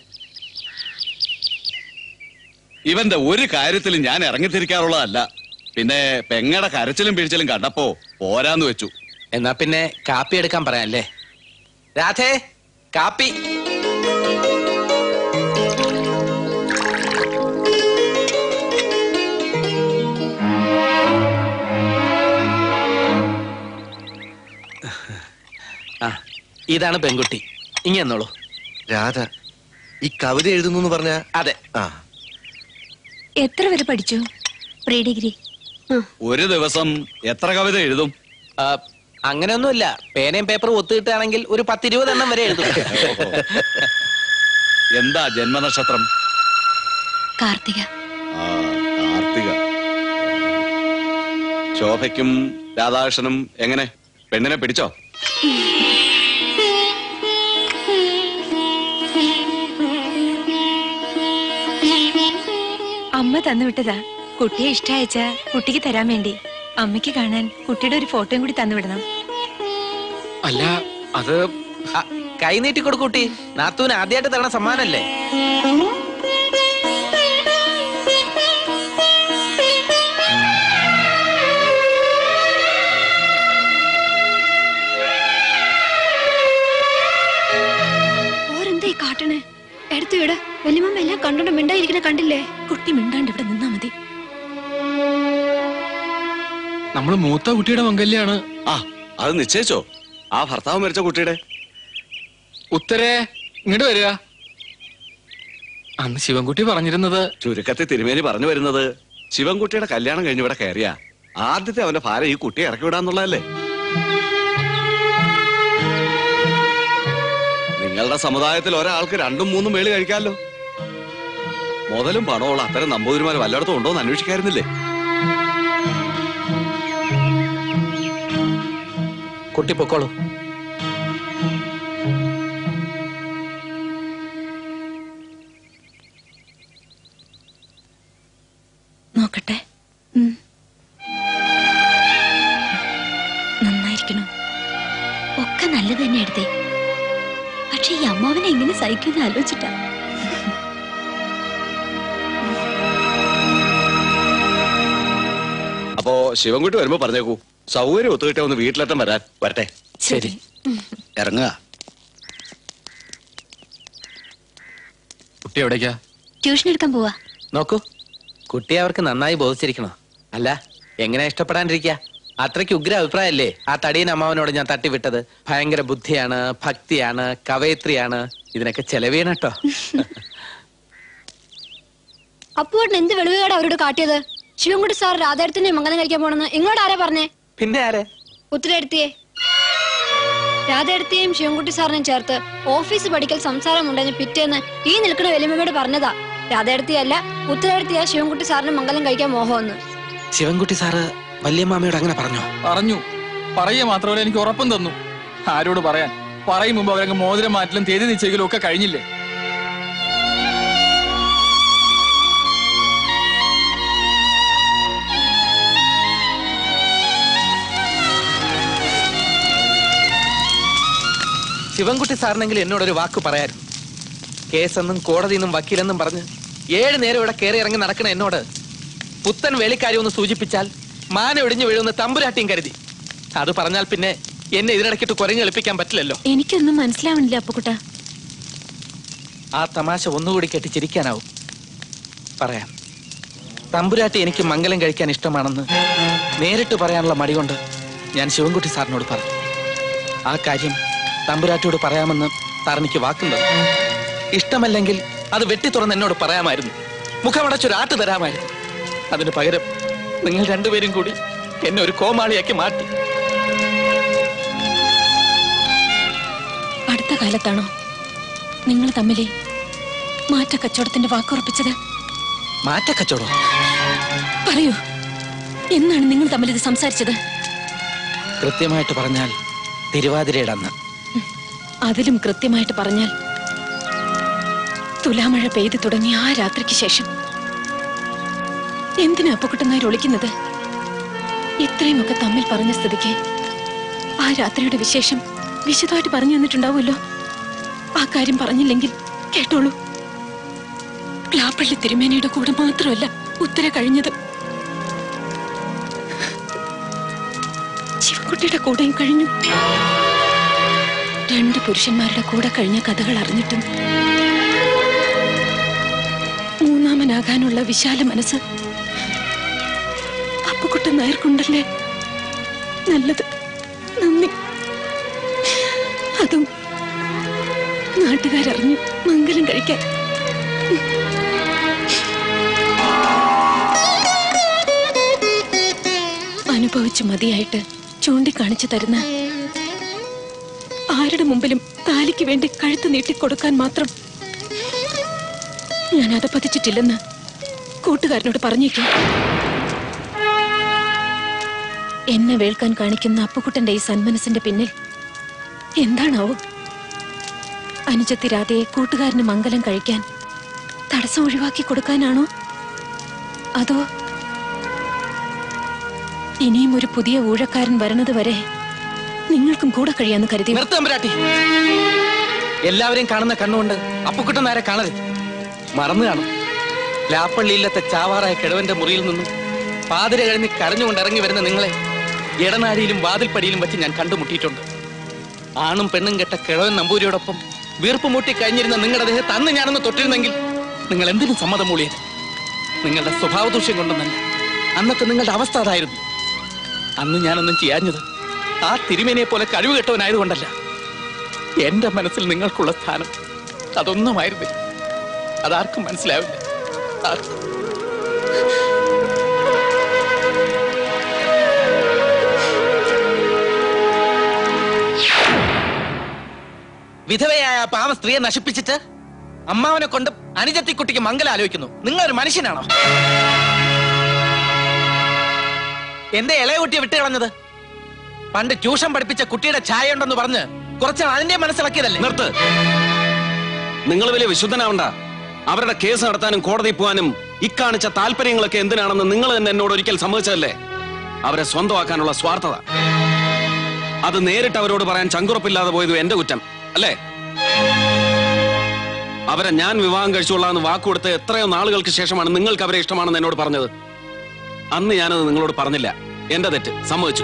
Speaker 8: ഇവന്റെ ഒരു കാര്യത്തിലും ഞാൻ ഇറങ്ങിത്തിരിക്കാറുള്ളതല്ല പിന്നെ പെങ്ങടെ കരച്ചിലും പിഴിച്ചിലും കണ്ടപ്പോ പോരാന്ന് വെച്ചു
Speaker 6: എന്നാ പിന്നെ കാപ്പി എടുക്കാൻ പറയാല്ലേ രാധേ കാപ്പി ആ ഇതാണ് പെൺകുട്ടി ഇങ്ങന്നോളൂ
Speaker 5: രാധ ഈ കവിത എഴുതുന്നു പറഞ്ഞ
Speaker 6: അതെ
Speaker 5: ആ
Speaker 11: എത്ര വരെ പഠിച്ചു പ്രീ ഡിഗ്രി
Speaker 8: ഒരു ദിവസം എത്ര കവിത എഴുതും
Speaker 6: ആ, അങ്ങനെയൊന്നുമില്ല പേനയും പേപ്പറും ഒത്തുകിട്ടുകയാണെങ്കിൽ ഒരു പത്തിരുപത് എണ്ണം വരെ എഴുതും
Speaker 8: എന്താ ജന്മനക്ഷത്രം
Speaker 11: കാർത്തിക
Speaker 8: ആ കാർത്തിക ശോഭയ്ക്കും രാധാകൃഷ്ണനും എങ്ങനെ പെണ്ണിനെ പിടിച്ചോ
Speaker 11: അമ്മ തന്നു വിട്ടതാ കുട്ടിയെ ഇഷ്ടയച്ച കുട്ടിക്ക് തരാൻ വേണ്ടി അമ്മയ്ക്ക് കാണാൻ കുട്ടിയുടെ ഒരു ഫോട്ടോയും കൂടി തന്നു വിടണം
Speaker 6: അല്ല അത് കൈ നീട്ടി കൊടുക്കൂട്ടി നാത്തൂന് ആദ്യമായിട്ട് തരണ സമ്മാനല്ലേ
Speaker 11: ഓരെന്തായി കാട്ടണേ എടുത്തു വിട വലിയമ്മ എല്ലാം കണ്ടോണ്ട് മിണ്ടായിരിക്കണ കണ്ടില്ലേ കുട്ടി മിണ്ടാണ്ട് ഇവിടെ നിന്നാ മതി
Speaker 1: നമ്മള് മൂത്ത കുട്ടിയുടെ മംഗല്യാണ്
Speaker 8: ആ അത് നിശ്ചയിച്ചോ ആ ഭർത്താവ് മരിച്ച കുട്ടിയുടെ
Speaker 1: ഉത്തരേ ഇങ്ങോട്ട് വരിക അന്ന് ശിവൻകുട്ടി പറഞ്ഞിരുന്നത്
Speaker 8: ചുരുക്കത്തിൽ തിരുമേനി പറഞ്ഞു വരുന്നത് ശിവൻകുട്ടിയുടെ കല്യാണം കഴിഞ്ഞ് ഇവിടെ കയറിയ ആദ്യത്തെ അവന്റെ ഭാര്യ ഈ കുട്ടിയെ ഇറക്കി വിടാന്നുള്ളതല്ലേ നിങ്ങളുടെ സമുദായത്തിൽ ഒരാൾക്ക് രണ്ടും മൂന്നും മേളി കഴിക്കാമല്ലോ മുതലും പണമുള്ള അത്തരം നമ്പൂതിരിമാർ വല്ലയിടത്തും ഉണ്ടോ എന്ന് അന്വേഷിക്കായിരുന്നില്ലേ
Speaker 6: കുട്ടി പൊക്കോളൂ
Speaker 11: നോക്കട്ടെ ഉം. നന്നായിരിക്കണം ഒക്കെ നല്ലത് തന്നെ എടുത്തേ പക്ഷെ ഈ അമ്മാവനെ എങ്ങനെ സഹിക്കുമെന്ന് ആലോചിച്ചിട്ടാ
Speaker 8: അപ്പോ ശിവൻകുട്ടി വരുമ്പോ പറഞ്ഞേക്കൂ സൗകര്യം ഒത്തുകിട്ടേ ഒന്ന് വീട്ടിലെത്താൻ വരാൻ വരട്ടെ
Speaker 6: ശരി
Speaker 20: ഇറങ്ങുക
Speaker 1: കുട്ടി എവിടേക്കാ
Speaker 11: ട്യൂഷൻ എടുക്കാൻ പോവാ
Speaker 6: നോക്കൂ കുട്ടി അവർക്ക് നന്നായി ബോധിച്ചിരിക്കണോ അല്ല എങ്ങനെ ഇഷ്ടപ്പെടാണ്ടിരിക്കുക അത്രയ്ക്ക് ഉഗ്ര അഭിപ്രായല്ലേ ആ തടിയൻ അമ്മാവനോട് ഞാൻ തട്ടിവിട്ടത് ഭയങ്കര ബുദ്ധിയാണ് ഭക്തിയാണ് കവയത്രിയാണ് ഇതിനൊക്കെ ചെലവേണം കേട്ടോ
Speaker 2: അപ്പുവേട്ടൻ എന്ത് വെളിവുകേട് അവരോട് കാട്ടിയത് ശിവൻകുട്ടി സാർ രാധാരത്തിന്റെ മംഗലം കഴിക്കാൻ പോണെന്ന് ഇങ്ങോട്ട് ആരാ പറഞ്ഞേ
Speaker 6: പിന്നെ ആരെ
Speaker 2: ഉത്തരടുത്തിയെ രാധയെടുത്തിയെയും ശിവൻകുട്ടി സാറിനെയും ചേർത്ത് ഓഫീസ് പഠിക്കൽ സംസാരമുണ്ടെന്ന് പിറ്റേന്ന് ഈ നിൽക്കുന്ന വലിയമ്മയോട് പറഞ്ഞതാ രാധയെടുത്തിയല്ല ഉത്തരടുത്തിയ ശിവൻകുട്ടി സാറിന് മംഗലം കഴിക്കാൻ മോഹമെന്ന്
Speaker 6: ശിവൻകുട്ടി സാറ് വല്യമ്മാമയോട് അങ്ങനെ പറഞ്ഞോ
Speaker 1: പറഞ്ഞു പറയുക മാത്രമല്ല എനിക്ക് ഉറപ്പും തന്നു ആരോട് പറയാൻ പറയും മുമ്പ് അവരങ്ങ് മോതിരം മാറ്റലും തീയതി നിശ്ചയിക്കലും ഒക്കെ കഴിഞ്ഞില്ലേ
Speaker 6: ശിവൻകുട്ടി സാറിനെങ്കിലും എന്നോടൊരു വാക്ക് പറയായിരുന്നു കേസെന്നും കോടതിയെന്നും വക്കീലെന്നും പറഞ്ഞ് ഏഴ് നേരം ഇവിടെ കയറി ഇറങ്ങി നടക്കണ എന്നോട് പുത്തൻ വേലിക്കാരി ഒന്ന് സൂചിപ്പിച്ചാൽ മാന ഒടിഞ്ഞു വീഴുന്ന തമ്പുരാട്ടിയും കരുതി അത് പറഞ്ഞാൽ പിന്നെ എന്നെ ഇതിനിടയ്ക്കിട്ട് കുരങ്ങ് എളിപ്പിക്കാൻ പറ്റില്ലല്ലോ
Speaker 11: എനിക്കൊന്നും മനസ്സിലാവണില്ല അപ്പുക്കുട്ട
Speaker 6: ആ തമാശ ഒന്നുകൂടി കെട്ടി ചിരിക്കാനാവും പറയാം തമ്പുരാട്ടി എനിക്ക് മംഗലം കഴിക്കാൻ ഇഷ്ടമാണെന്ന് നേരിട്ട് പറയാനുള്ള മടി കൊണ്ട് ഞാൻ ശിവൻകുട്ടി സാറിനോട് പറഞ്ഞു ആ കാര്യം തമ്പുരാട്ടിയോട് പറയാമെന്ന് സാർ എനിക്ക് വാക്കും തന്നു ഇഷ്ടമല്ലെങ്കിൽ അത് വെട്ടി തുറന്ന് എന്നോട് പറയാമായിരുന്നു മുഖമടച്ചൊരു ആട്ട് തരാമായിരുന്നു അതിന് പകരം നിങ്ങൾ രണ്ടുപേരും കൂടി എന്നെ ഒരു കോമാളിയാക്കി മാറ്റി
Speaker 11: അടുത്ത കാലത്താണോ നിങ്ങൾ തമ്മിലെ മാറ്റ കച്ചവടത്തിന്റെ വാക്കുറപ്പിച്ചത്
Speaker 6: മാറ്റക്കച്ചവടോ
Speaker 11: പറയൂ എന്നാണ് നിങ്ങൾ തമ്മിൽ ഇത് സംസാരിച്ചത്
Speaker 6: കൃത്യമായിട്ട് പറഞ്ഞാൽ തിരുവാതിരയുടെ അന്ന്
Speaker 11: അതിലും കൃത്യമായിട്ട് പറഞ്ഞാൽ തുലാമഴ പെയ്തു തുടങ്ങിയ ആ രാത്രിക്ക് ശേഷം എന്തിനാ അപ്പക്കുട്ടനായി ഒളിക്കുന്നത് ഇത്രയുമൊക്കെ തമ്മിൽ പറഞ്ഞ സ്ഥിതിക്ക് ആ രാത്രിയുടെ വിശേഷം വിശദമായിട്ട് പറഞ്ഞു തന്നിട്ടുണ്ടാവുമല്ലോ ആ കാര്യം പറഞ്ഞില്ലെങ്കിൽ കേട്ടോളൂ പ്ലാപ്പള്ളി തിരുമേനയുടെ കൂടെ മാത്രമല്ല ഉത്തര കഴിഞ്ഞത് ശിവക്കുട്ടിയുടെ കൂടെയും കഴിഞ്ഞു രണ്ട് പുരുഷന്മാരുടെ കൂടെ കഴിഞ്ഞ കഥകൾ അറിഞ്ഞിട്ടും മൂന്നാമനാകാനുള്ള വിശാല മനസ്സ് അപ്പുക്കുട്ടൻ നായർക്കുണ്ടല്ലേ നല്ലത് നന്ദി അതും നാട്ടുകാരറിഞ്ഞു മംഗലം കഴിക്കാൻ അനുഭവിച്ചു മതിയായിട്ട് ചൂണ്ടിക്കാണിച്ചു തരുന്ന ആരുടെ മുമ്പിലും താലിക്ക് വേണ്ടി കഴുത്ത് നീട്ടിക്കൊടുക്കാൻ മാത്രം ഞാൻ അത് പതിച്ചിട്ടില്ലെന്ന് കൂട്ടുകാരനോട് പറഞ്ഞേക്കും എന്നെ വേൾക്കാൻ കാണിക്കുന്ന അപ്പുക്കുട്ടന്റെ ഈ സന്മനസിന്റെ പിന്നിൽ എന്താണാവും അനുജത്തി രാധയെ കൂട്ടുകാരന് മംഗലം കഴിക്കാൻ തടസ്സം ഒഴിവാക്കി കൊടുക്കാനാണോ അതോ ഇനിയും ഒരു പുതിയ ഊഴക്കാരൻ വരുന്നത് വരെ നിങ്ങൾക്കും കൂടെ കഴിയാന്ന് കരുതി
Speaker 6: നിർത്തമ്പരാട്ടി എല്ലാവരെയും കാണുന്ന കണ്ണുകൊണ്ട് അപ്പുക്കുട്ടൻ നേരെ കാണരുത് മറന്നു കാണും ലാപ്പള്ളിയില്ലത്തെ ചാവാറായ കിഴവന്റെ മുറിയിൽ നിന്നും പാതിര കഴിഞ്ഞ് കരഞ്ഞുകൊണ്ട് ഇറങ്ങി വരുന്ന നിങ്ങളെ ഇടനാഴിയിലും വാതിൽപ്പടിയിലും വെച്ച് ഞാൻ കണ്ടുമുട്ടിയിട്ടുണ്ട് ആണും പെണ്ണും കെട്ട കിഴവൻ നമ്പൂരിയോടൊപ്പം വീർപ്പ് മുട്ടി കഴിഞ്ഞിരുന്ന നിങ്ങളുടെ ദേഹത്ത് അന്ന് ഞാനൊന്ന് തൊട്ടിരുന്നെങ്കിൽ നിങ്ങൾ എന്തിനും സമ്മതം മൂളിയത് നിങ്ങളുടെ സ്വഭാവ ദൂഷ്യം കൊണ്ടൊന്നല്ല അന്നത്തെ നിങ്ങളുടെ അവസ്ഥ അതായിരുന്നു അന്ന് ഞാനൊന്നും ചെയ്യാഞ്ഞത് ആ തിരുമേനിയെ പോലെ കഴിവ് കെട്ടവനായതുകൊണ്ടല്ല എന്റെ മനസ്സിൽ നിങ്ങൾക്കുള്ള സ്ഥാനം അതൊന്നുമായിരുന്നില്ല അതാർക്കും മനസ്സിലാവില്ല ആർക്കും. വിധവയായ ആ പാവ സ്ത്രീയെ നശിപ്പിച്ചിട്ട് അമ്മാവനെ കൊണ്ട് അനുജത്തിക്കുട്ടിക്ക് മംഗലം ആലോചിക്കുന്നു നിങ്ങൾ ഒരു മനുഷ്യനാണോ എന്റെ ഇളയ കുട്ടിയെ വിട്ടുകളഞ്ഞത് പണ്ട് ട്യൂഷൻ പഠിപ്പിച്ച കുട്ടിയുടെ ഛായ ഉണ്ടെന്ന് പറഞ്ഞ് കുറച്ച് അതിന്റെ മനസ്സിലാക്കിയതല്ലേ
Speaker 8: നിർത്ത് നിങ്ങൾ വലിയ വിശുദ്ധനാവണ്ട അവരുടെ കേസ് നടത്താനും കോടതി പോകാനും ഇക്കാണിച്ച താല്പര്യങ്ങളൊക്കെ എന്തിനാണെന്ന് നിങ്ങൾ തന്നെ എന്നോട് ഒരിക്കൽ സമ്മതിച്ചതല്ലേ അവരെ സ്വന്തമാക്കാനുള്ള സ്വാർത്ഥത അത് നേരിട്ട് അവരോട് പറയാൻ ചങ്കുറപ്പില്ലാതെ പോയത് എന്റെ കുറ്റം അല്ലേ അവരെ ഞാൻ വിവാഹം കഴിച്ചുകൊള്ളാന്ന് വാക്കുകൊടുത്ത് എത്രയോ നാളുകൾക്ക് ശേഷമാണ് നിങ്ങൾക്ക് അവരെ ഇഷ്ടമാണെന്ന് എന്നോട് പറഞ്ഞത് അന്ന് ഞാനത് നിങ്ങളോട് പറഞ്ഞില്ല എന്റെ തെറ്റ് സമ്മതിച്ചു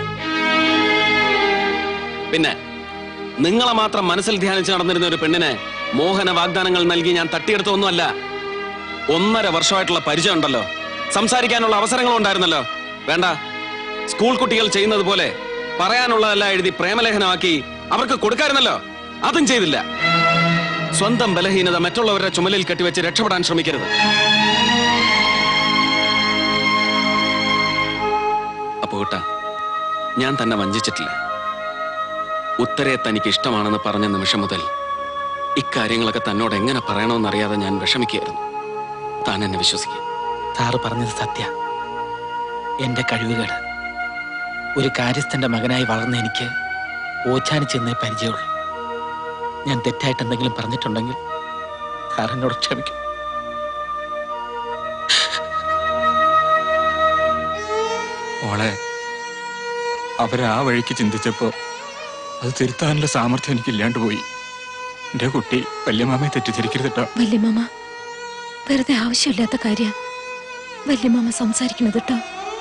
Speaker 8: പിന്നെ നിങ്ങളെ മാത്രം മനസ്സിൽ ധ്യാനിച്ച് നടന്നിരുന്ന ഒരു പെണ്ണിനെ മോഹന വാഗ്ദാനങ്ങൾ നൽകി ഞാൻ തട്ടിയെടുത്തൊന്നുമല്ല ഒന്നര വർഷമായിട്ടുള്ള പരിചയം ഉണ്ടല്ലോ സംസാരിക്കാനുള്ള അവസരങ്ങളും ഉണ്ടായിരുന്നല്ലോ വേണ്ട സ്കൂൾ കുട്ടികൾ ചെയ്യുന്നത് പോലെ പറയാനുള്ളതെല്ലാം എഴുതി പ്രേമലേഖനമാക്കി അവർക്ക് കൊടുക്കായിരുന്നല്ലോ അതും ചെയ്തില്ല സ്വന്തം ബലഹീനത മറ്റുള്ളവരുടെ ചുമലിൽ കെട്ടിവെച്ച് രക്ഷപ്പെടാൻ ശ്രമിക്കരുത് അപ്പോ കേട്ടാ ഞാൻ തന്നെ വഞ്ചിച്ചിട്ടില്ല ഉത്തരെ തനിക്ക് ഇഷ്ടമാണെന്ന് പറഞ്ഞ നിമിഷം മുതൽ ഇക്കാര്യങ്ങളൊക്കെ തന്നോട് എങ്ങനെ പറയണമെന്നറിയാതെ ഞാൻ വിഷമിക്കുകയായിരുന്നു താൻ എന്നെ വിശ്വസിക്കുക
Speaker 6: സാറ് പറഞ്ഞത് സത്യ എന്റെ കഴിവുകേട് ഒരു കാര്യസ്ഥന്റെ മകനായി വളർന്ന എനിക്ക് ഓച്ചാനിച്ചെന്നേ പരിചയമുള്ളൂ ഞാൻ തെറ്റായിട്ട് എന്തെങ്കിലും പറഞ്ഞിട്ടുണ്ടെങ്കിൽ സാർ എന്നോട് ക്ഷമിക്കും
Speaker 1: മോളെ അവരാ വഴിക്ക് ചിന്തിച്ചപ്പോ അത് തിരുത്താനുള്ള സാമർഥ്യം എനിക്ക് ഇല്ലാണ്ട് പോയി എന്റെ കുട്ടി വല്യമാമയെ തെറ്റിദ്ധരിക്കരുത് കേട്ടോ
Speaker 11: വല്യമാമ വെറുതെ ആവശ്യമില്ലാത്ത കാര്യ വല്യമാമ സംസാരിക്കുന്നത് കേട്ടോ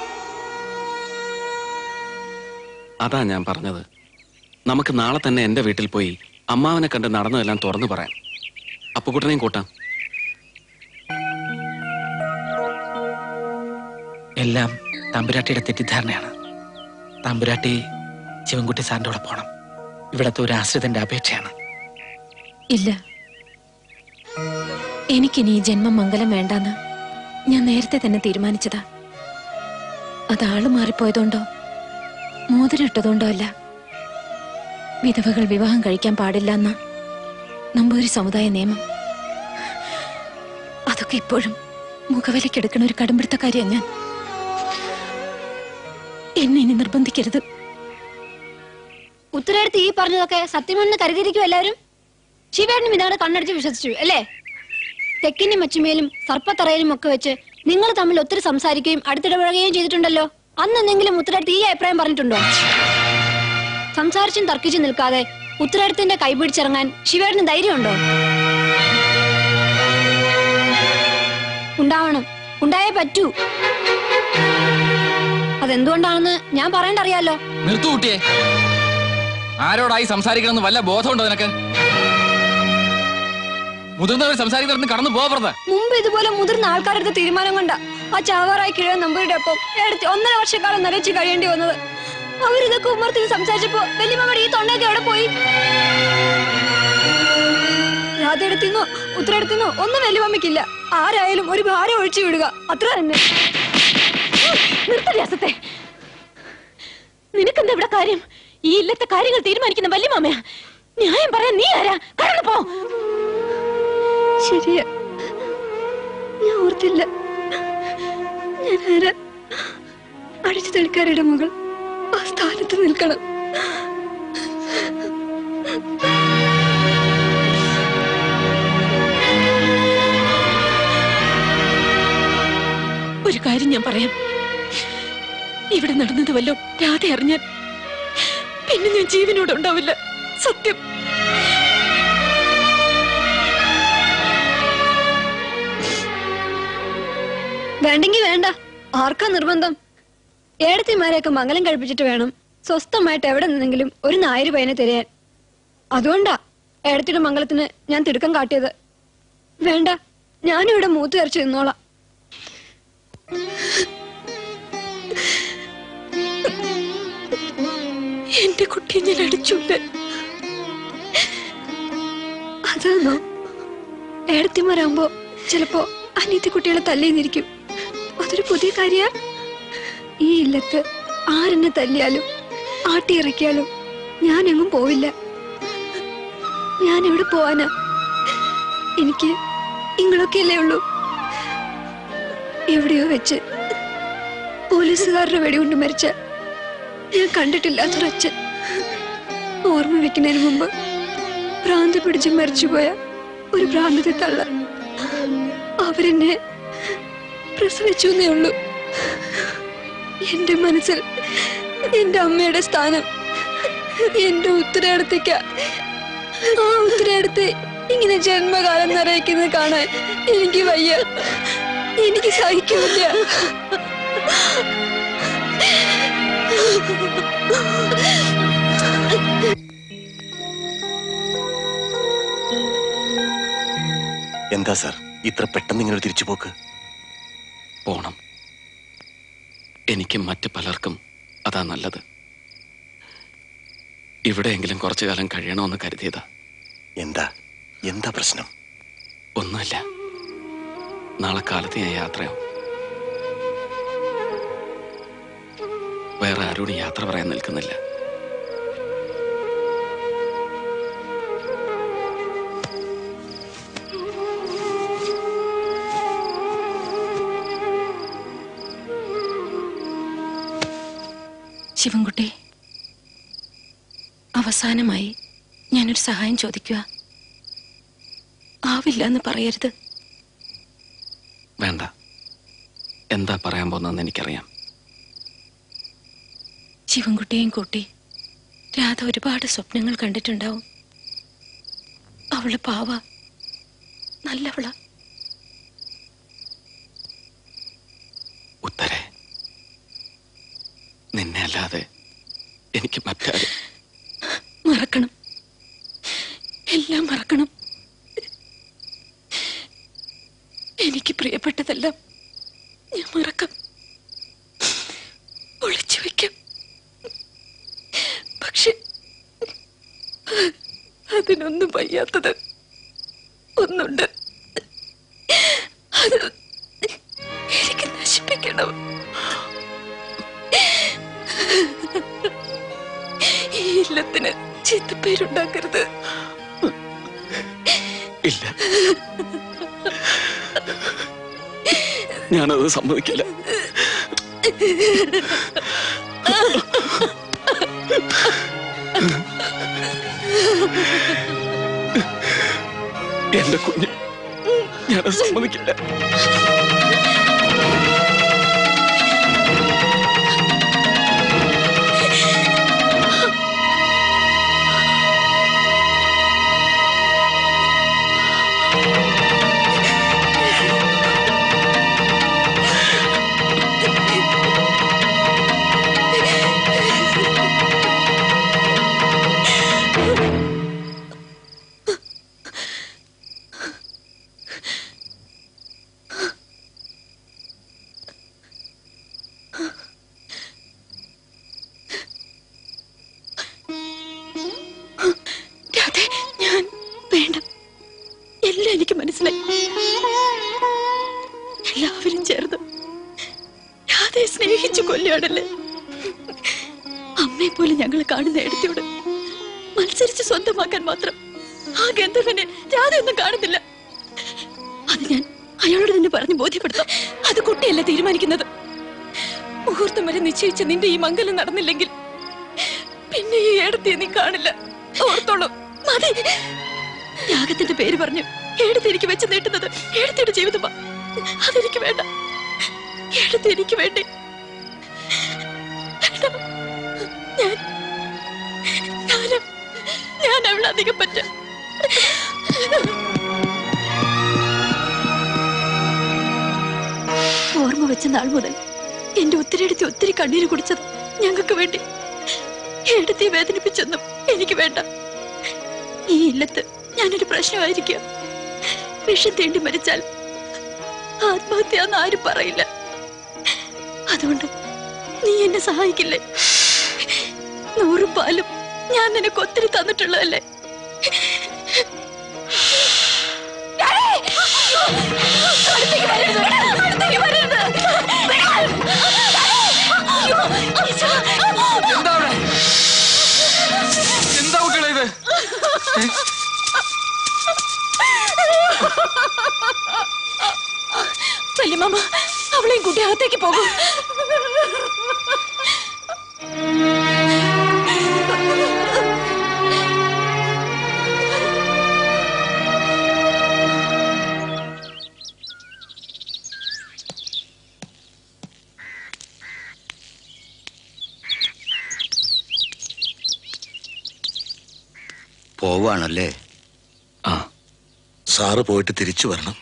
Speaker 8: അതാ ഞാൻ പറഞ്ഞത് നമുക്ക് നാളെ തന്നെ എന്റെ വീട്ടിൽ പോയി അമ്മാവനെ കണ്ട് നടന്നതെല്ലാം തുറന്നു പറയാം അപ്പുകുട്ടനെയും കൂട്ടാം
Speaker 6: എല്ലാം തമ്പുരാട്ടിയുടെ തെറ്റിദ്ധാരണയാണ് തമ്പുരാട്ടി ശിവൻകുട്ടി സാറിന്റെ കൂടെ പോണം ഇവിടത്തെ ഒരു ആശ്രിതന്റെ അപേക്ഷയാണ്
Speaker 11: ഇല്ല എനിക്കിനി ഈ ജന്മം മംഗലം വേണ്ടാന്ന് ഞാൻ നേരത്തെ തന്നെ തീരുമാനിച്ചതാ അത് ആള് മാറിപ്പോയതുകൊണ്ടോ മോതിരം ഇട്ടതുകൊണ്ടോ അല്ല വിധവകൾ വിവാഹം കഴിക്കാൻ പാടില്ല എന്ന നമ്പൂരി സമുദായ നിയമം അതൊക്കെ ഇപ്പോഴും മുഖവിലക്കെടുക്കണ ഒരു കടുംപിടുത്തക്കാരിയാ ഞാൻ എന്നെ ഇനി നിർബന്ധിക്കരുത്
Speaker 2: ഉത്തരേടത്ത് ഈ പറഞ്ഞതൊക്കെ സത്യമെന്ന് കരുതിയിരിക്കും എല്ലാവരും ശിവേട്ടനും ഇതവിടെ കണ്ണടിച്ച് വിശ്വസിച്ചു അല്ലേ തെക്കിന്റെ മച്ചുമേലും സർപ്പത്തറയിലും ഒക്കെ വെച്ച് നിങ്ങൾ തമ്മിൽ ഒത്തിരി സംസാരിക്കുകയും അടുത്തിടപഴകുകയും ചെയ്തിട്ടുണ്ടല്ലോ അന്ന് എന്തെങ്കിലും ഉത്തരേടത്ത് ഈ അഭിപ്രായം പറഞ്ഞിട്ടുണ്ടോ സംസാരിച്ചും തർക്കിച്ചും നിൽക്കാതെ ഉത്തരേടത്തിന്റെ കൈപിടിച്ചിറങ്ങാൻ ശിവേട്ടന് ധൈര്യമുണ്ടോ ഉണ്ടാവണം ഉണ്ടായേ പറ്റൂ അതെന്തുകൊണ്ടാണെന്ന് ഞാൻ പറയേണ്ട അറിയാലോ
Speaker 1: നിർത്തു കുട്ടിയെ ആരോടായി സംസാരിക്കണമെന്ന് വല്ല ബോധമുണ്ടോ നിനക്ക് മുതിർന്നവർ സംസാരിക്കുന്നവർക്ക് കടന്നു പോകരുത്
Speaker 2: മുമ്പ് ഇതുപോലെ മുതിർന്ന ആൾക്കാരെടുത്ത തീരുമാനം കൊണ്ട ആ ചാവാറായി കിഴവൻ നമ്പൂരിയുടെ ഒപ്പം എടുത്ത് ഒന്നര വർഷക്കാലം നരച്ച് കഴിയേണ്ടി വന്നത് അവരിതൊക്കെ ഉമ്മർത്തിൽ സംസാരിച്ചപ്പോ വല്യമ്മയുടെ ഈ തൊണ്ടയൊക്കെ എവിടെ പോയി രാധയെടുത്തിന്നോ ഉത്തരയെടുത്തിന്നോ ഒന്നും വല്യമ്മയ്ക്കില്ല ആരായാലും ഒരു ഭാരം ഒഴിച്ചു വിടുക അത്ര തന്നെ
Speaker 11: നിർത്തര്യാസത്തെ നിനക്കെന്താ ഇവിടെ കാര്യം ഈ ഇല്ലത്തെ കാര്യങ്ങൾ തീരുമാനിക്കുന്ന വല്യമാമയാ ന്യായം പറയാൻ നീ ആരാ കടന്നു പോ
Speaker 2: ശരിയാ ഞാൻ ഓർത്തില്ല ഞാൻ ആരാ അടിച്ചു തെളിക്കാരുടെ മകൾ ആ സ്ഥാനത്ത് നിൽക്കണം
Speaker 11: ഒരു കാര്യം കാര്യം ഞാൻ പറയാം ഇവിടെ നടന്നത് വല്ലോ രാധ അറിഞ്ഞാൽ പിന്നെ ഞാൻ ജീവനോടെ ഉണ്ടാവില്ല സത്യം
Speaker 2: വേണ്ടെങ്കി വേണ്ട ആർക്കാ നിർബന്ധം ഏടത്തിമാരെയൊക്കെ മംഗലം കഴിപ്പിച്ചിട്ട് വേണം സ്വസ്ഥമായിട്ട് എവിടെ നിന്നെങ്കിലും ഒരു നായര് പയ്യനെ തിരയാൻ അതുകൊണ്ടാ ഏടത്തിയുടെ മംഗലത്തിന് ഞാൻ തിടുക്കം കാട്ടിയത് വേണ്ട ഞാനിവിടെ മൂത്ത് കരച്ച് നിന്നോളാം
Speaker 11: എന്റെ കുട്ടിയെ ഞാൻ അടിച്ചില്ല
Speaker 2: അതാണോ ഏടത്തിമാരാകുമ്പോ ചിലപ്പോ അനിയത്തി കുട്ടികളെ തല്ലിന്നിരിക്കും അതൊരു പുതിയ കാര്യ ഈ ഇല്ലത്ത് ആരെന്നെ തല്ലിയാലും ആട്ടിയിറക്കിയാലും ഞാൻ എങ്ങും പോവില്ല ഞാൻ എവിടെ പോവാനാ എനിക്ക് ഇങ്ങളൊക്കെയല്ലേ ഉള്ളൂ എവിടെയോ വെച്ച് പോലീസുകാരുടെ വെടികൊണ്ട് മരിച്ച ഞാൻ കണ്ടിട്ടില്ലാത്തൊരച്ഛൻ ഓർമ്മ വെക്കുന്നതിന് മുമ്പ് ഭ്രാന്ത് പിടിച്ച് മരിച്ചുപോയ ഒരു ഭ്രാന്തത്തെ തള്ള അവരെന്നെ പ്രസവിച്ചു എന്നേ ഉള്ളൂ എന്റെ മനസ്സിൽ എന്റെ അമ്മയുടെ സ്ഥാനം എന്റെ ഉത്തരയിടത്തേക്ക ആ ഉത്തരയിടത്തെ ഇങ്ങനെ ജന്മകാലം നിറയിക്കുന്നത് കാണാൻ എനിക്ക് വയ്യ എനിക്ക് സഹിക്കില്ല
Speaker 3: എന്താ സാർ ഇത്ര പെട്ടെന്ന് ഇങ്ങനെ ഒരു തിരിച്ചുപോക്ക്
Speaker 8: പോണം എനിക്കും മറ്റു പലർക്കും അതാ നല്ലത് ഇവിടെയെങ്കിലും കുറച്ചു കാലം കഴിയണമെന്ന് കരുതിയതാ
Speaker 3: എന്താ എന്താ പ്രശ്നം
Speaker 8: ഒന്നുമില്ല നാളെ കാലത്ത് ഞാൻ യാത്രയാവും വേറെ ആരോടും യാത്ര പറയാൻ നിൽക്കുന്നില്ല
Speaker 11: ശിവൻകുട്ടി അവസാനമായി ഞാനൊരു സഹായം ചോദിക്കുക ആവില്ല എന്ന് പറയരുത്
Speaker 8: വേണ്ട എന്താ പറയാൻ പോകുന്നതെന്ന് എനിക്കറിയാം
Speaker 11: ശിവൻകുട്ടിയെയും കൂട്ടി രാധ ഒരുപാട് സ്വപ്നങ്ങൾ കണ്ടിട്ടുണ്ടാവും അവള് പാവ നല്ലവള
Speaker 8: ഉത്തരെ നിന്നെ അല്ലാതെ എനിക്ക് മറ്റാരും
Speaker 11: മറക്കണം എല്ലാം മറക്കണം എനിക്ക് പ്രിയപ്പെട്ടതെല്ലാം ഞാൻ മറക്കാം ഒളിച്ചു വയ്ക്കാം പക്ഷെ അതിനൊന്നും വയ്യാത്തത് ഒന്നുണ്ട് അത് എനിക്ക് നശിപ്പിക്കണം ഈ ഇല്ലത്തിന് ചീത്തപ്പേരുണ്ടാക്കരുത്
Speaker 8: ഇല്ല ഞാനത് സമ്മതിക്കില്ല എന്റെ കുഞ്ഞ് ഞാനത് സമ്മതിക്കില്ല
Speaker 11: രാധേ ഞാൻ വേണ്ട എല്ലാം എനിക്ക് മനസ്സിലായി എല്ലാവരും ചേർന്ന് രാധയെ സ്നേഹിച്ചു കൊല്ലുകയാണല്ലേ അമ്മയെ പോലെ ഞങ്ങൾ കാണുന്ന എടുത്തിയോട് മത്സരിച്ച് സ്വന്തമാക്കാൻ മാത്രം ആ ഗന്ധർവനെ രാധയൊന്നും കാണുന്നില്ല അത് ഞാൻ അയാളോട് തന്നെ പറഞ്ഞ് ബോധ്യപ്പെടുത്താം അത് കുട്ടിയല്ല തീരുമാനിക്കുന്നത് മുഹൂർത്തം വരെ നിശ്ചയിച്ച നിന്റെ ഈ മംഗലം നടന്നില്ലെങ്കിൽ പിന്നെ ഈ ഏടത്തിയെ നീ കാണില്ല ഓർത്തോളൂ മതി യാഗത്തിന്റെ പേര് പറഞ്ഞു ഏടത്തി എനിക്ക് വെച്ച് നീട്ടുന്നത് ഏടത്തിയുടെ ജീവിതമാ അതെനിക്ക് വേണ്ട എടുത്ത് എനിക്ക് വേണ്ടി എടാ, ഞാൻ ഞാനും ഞാൻ അവളെ അധികം പറ്റ ഓർമ്മ വെച്ച നാൾ മുതൽ എന്റെ ഒത്തിരി എടുത്ത് ഒത്തിരി കണ്ണീര് കുടിച്ചത് ഞങ്ങൾക്ക് വേണ്ടി എടുത്തി വേദനിപ്പിച്ചൊന്നും എനിക്ക് വേണ്ട ഈ ഇല്ലത്ത് ഞാനൊരു പ്രശ്നമായിരിക്കും വിഷം തേണ്ടി മരിച്ചാൽ ആത്മഹത്യ എന്ന് ആരും പറയില്ല അതുകൊണ്ട് നീ എന്നെ സഹായിക്കില്ലേ നൂറ് പാലും ഞാൻ നിനക്ക് ഒത്തിരി തന്നിട്ടുള്ളതല്ലേ അടുത്തേക്ക് വരരുത്. അടുത്തേക്ക് വരരുത്.
Speaker 1: എന്താ അവിടെ എന്താ കുട്ടികളെ ഇത് ഏ?
Speaker 11: വല്യമാമ അവളെയും കൂട്ടി അകത്തേക്ക് പോകും
Speaker 20: പോവാണല്ലേ
Speaker 9: ആ സാറ് പോയിട്ട് തിരിച്ചു വരണം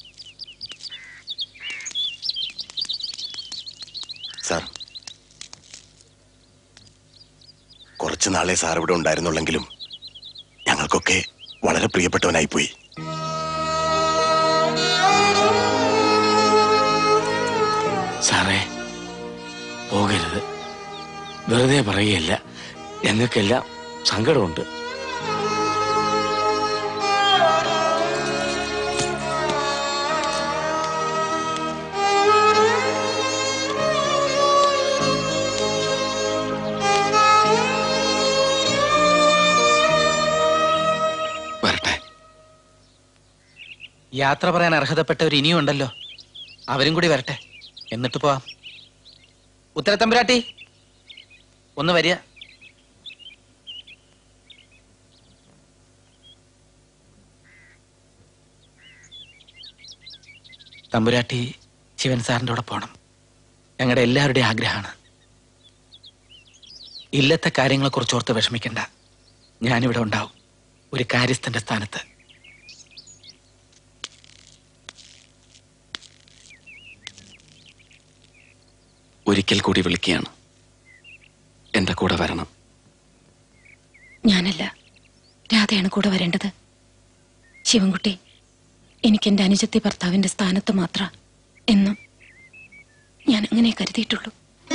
Speaker 3: സാർ കുറച്ചു നാളെ സാർ ഇവിടെ ഉണ്ടായിരുന്നുള്ളെങ്കിലും ഞങ്ങൾക്കൊക്കെ വളരെ പ്രിയപ്പെട്ടവനായിപ്പോയി
Speaker 23: സാറേ പോകരുത് വെറുതെ പറയുകയല്ല ഞങ്ങൾക്കെല്ലാം സങ്കടമുണ്ട്
Speaker 6: യാത്ര പറയാൻ അർഹതപ്പെട്ടവർ ഇനിയും ഉണ്ടല്ലോ അവരും കൂടി വരട്ടെ എന്നിട്ട് പോവാം ഉത്തരത്തമ്പുരാട്ടി ഒന്ന് വരിക തമ്പുരാട്ടി ശിവൻ സാറിൻ്റെ കൂടെ പോണം ഞങ്ങളുടെ എല്ലാവരുടെയും ആഗ്രഹമാണ് ഇല്ലത്തെ കാര്യങ്ങളെക്കുറിച്ച് ഓർത്ത് വിഷമിക്കണ്ട ഞാനിവിടെ ഉണ്ടാവും ഒരു കാര്യസ്ഥന്റെ സ്ഥാനത്ത്
Speaker 8: ഒരിക്കൽ കൂടി വിളിക്കുകയാണ് എന്റെ കൂടെ വരണം
Speaker 11: ഞാനല്ല രാധയാണ് കൂടെ വരേണ്ടത് ശിവൻകുട്ടി എനിക്ക് എന്റെ അനുജത്തി ഭർത്താവിന്റെ സ്ഥാനത്ത് മാത്ര എന്നും ഞാൻ അങ്ങനെ കരുതിയിട്ടുള്ളൂ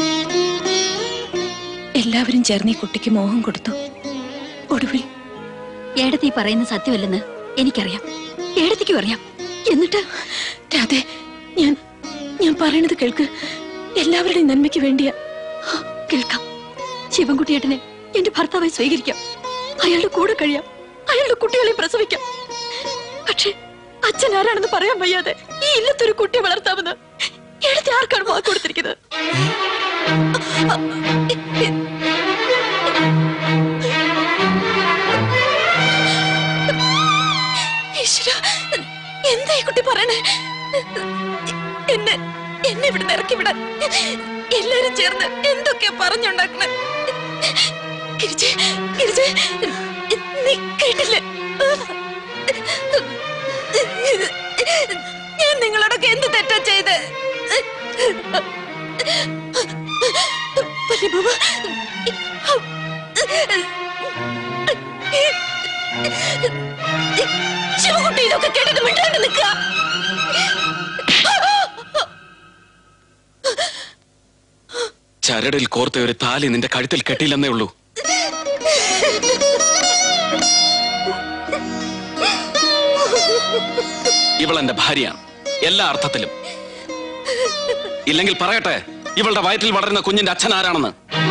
Speaker 11: എല്ലാവരും ചേർന്ന് ഈ കുട്ടിക്ക് മോഹം കൊടുത്തു ഒടുവിൽ
Speaker 14: ഏടത്തി പറയുന്ന സത്യമല്ലെന്ന് എനിക്കറിയാം ഏടത്തിക്കും അറിയാം എന്നിട്ട്
Speaker 11: രാധേ ഞാൻ ഞാൻ പറയണത് കേൾക്ക് എല്ലാവരുടെയും നന്മയ്ക്ക് വേണ്ടിയാ
Speaker 14: കേൾക്കാം ശിവൻകുട്ടിയേട്ടനെ എന്റെ ഭർത്താവായി സ്വീകരിക്കാം അയാളുടെ കൂടെ കഴിയാം അയാളുടെ കുട്ടികളെ പ്രസവിക്കാം പക്ഷേ അച്ഛൻ ആരാണെന്ന് പറയാൻ വയ്യാതെ ഈ ഇല്ലത്തൊരു കുട്ടിയെ വളർത്താമെന്ന് എടുത്ത് ആർക്കാണ് വാക്ക് കൊടുത്തിരിക്കുന്നത്
Speaker 11: ഈശ്വരാ, എന്താ ഈ കുട്ടി പറയണേ എന്നെ എന്നെ ഇവിടെ ഇറക്കി വിടാൻ എല്ലാരും ചേർന്ന് എന്തൊക്കെയാ പറഞ്ഞുണ്ടാക്കണേ ഗിരിജേ, ഗിരിജേ, നീ കേട്ടില്ലേ ഞാൻ നിങ്ങളോടൊക്കെ എന്ത് തെറ്റാ ചെയ്ത് വല്യമ്മ, ശിവകുട്ടി ഇതൊക്കെ കേട്ടിട്ട് മിണ്ടാണ്ട് നിൽക്കുക
Speaker 8: ചരടിൽ കോർത്ത ഒരു താലി നിന്റെ കഴുത്തിൽ കെട്ടിയില്ലെന്നേ ഉള്ളൂ ഇവൾ എന്റെ ഭാര്യയാണ് എല്ലാ അർത്ഥത്തിലും ഇല്ലെങ്കിൽ പറയട്ടെ ഇവളുടെ വയറ്റിൽ വളരുന്ന കുഞ്ഞിന്റെ അച്ഛൻ ആരാണെന്ന്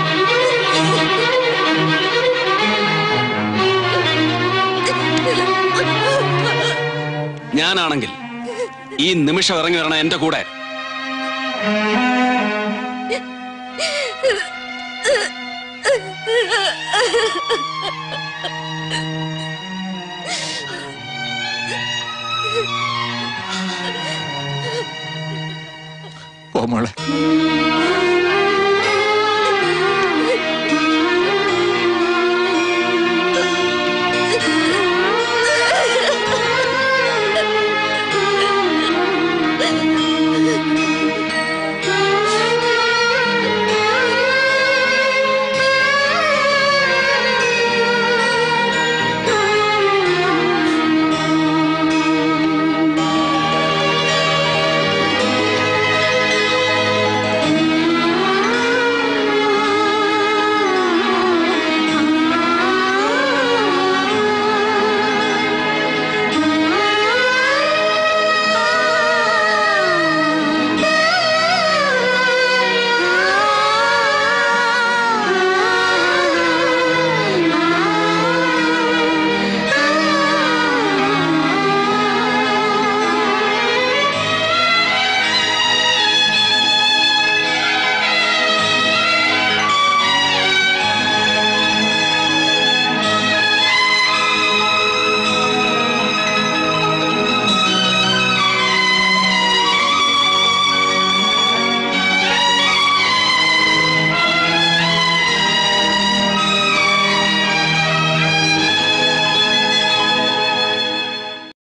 Speaker 8: ഞാനാണെങ്കിൽ ഈ നിമിഷം ഇറങ്ങി വരണം എന്റെ കൂടെ
Speaker 23: മോളെ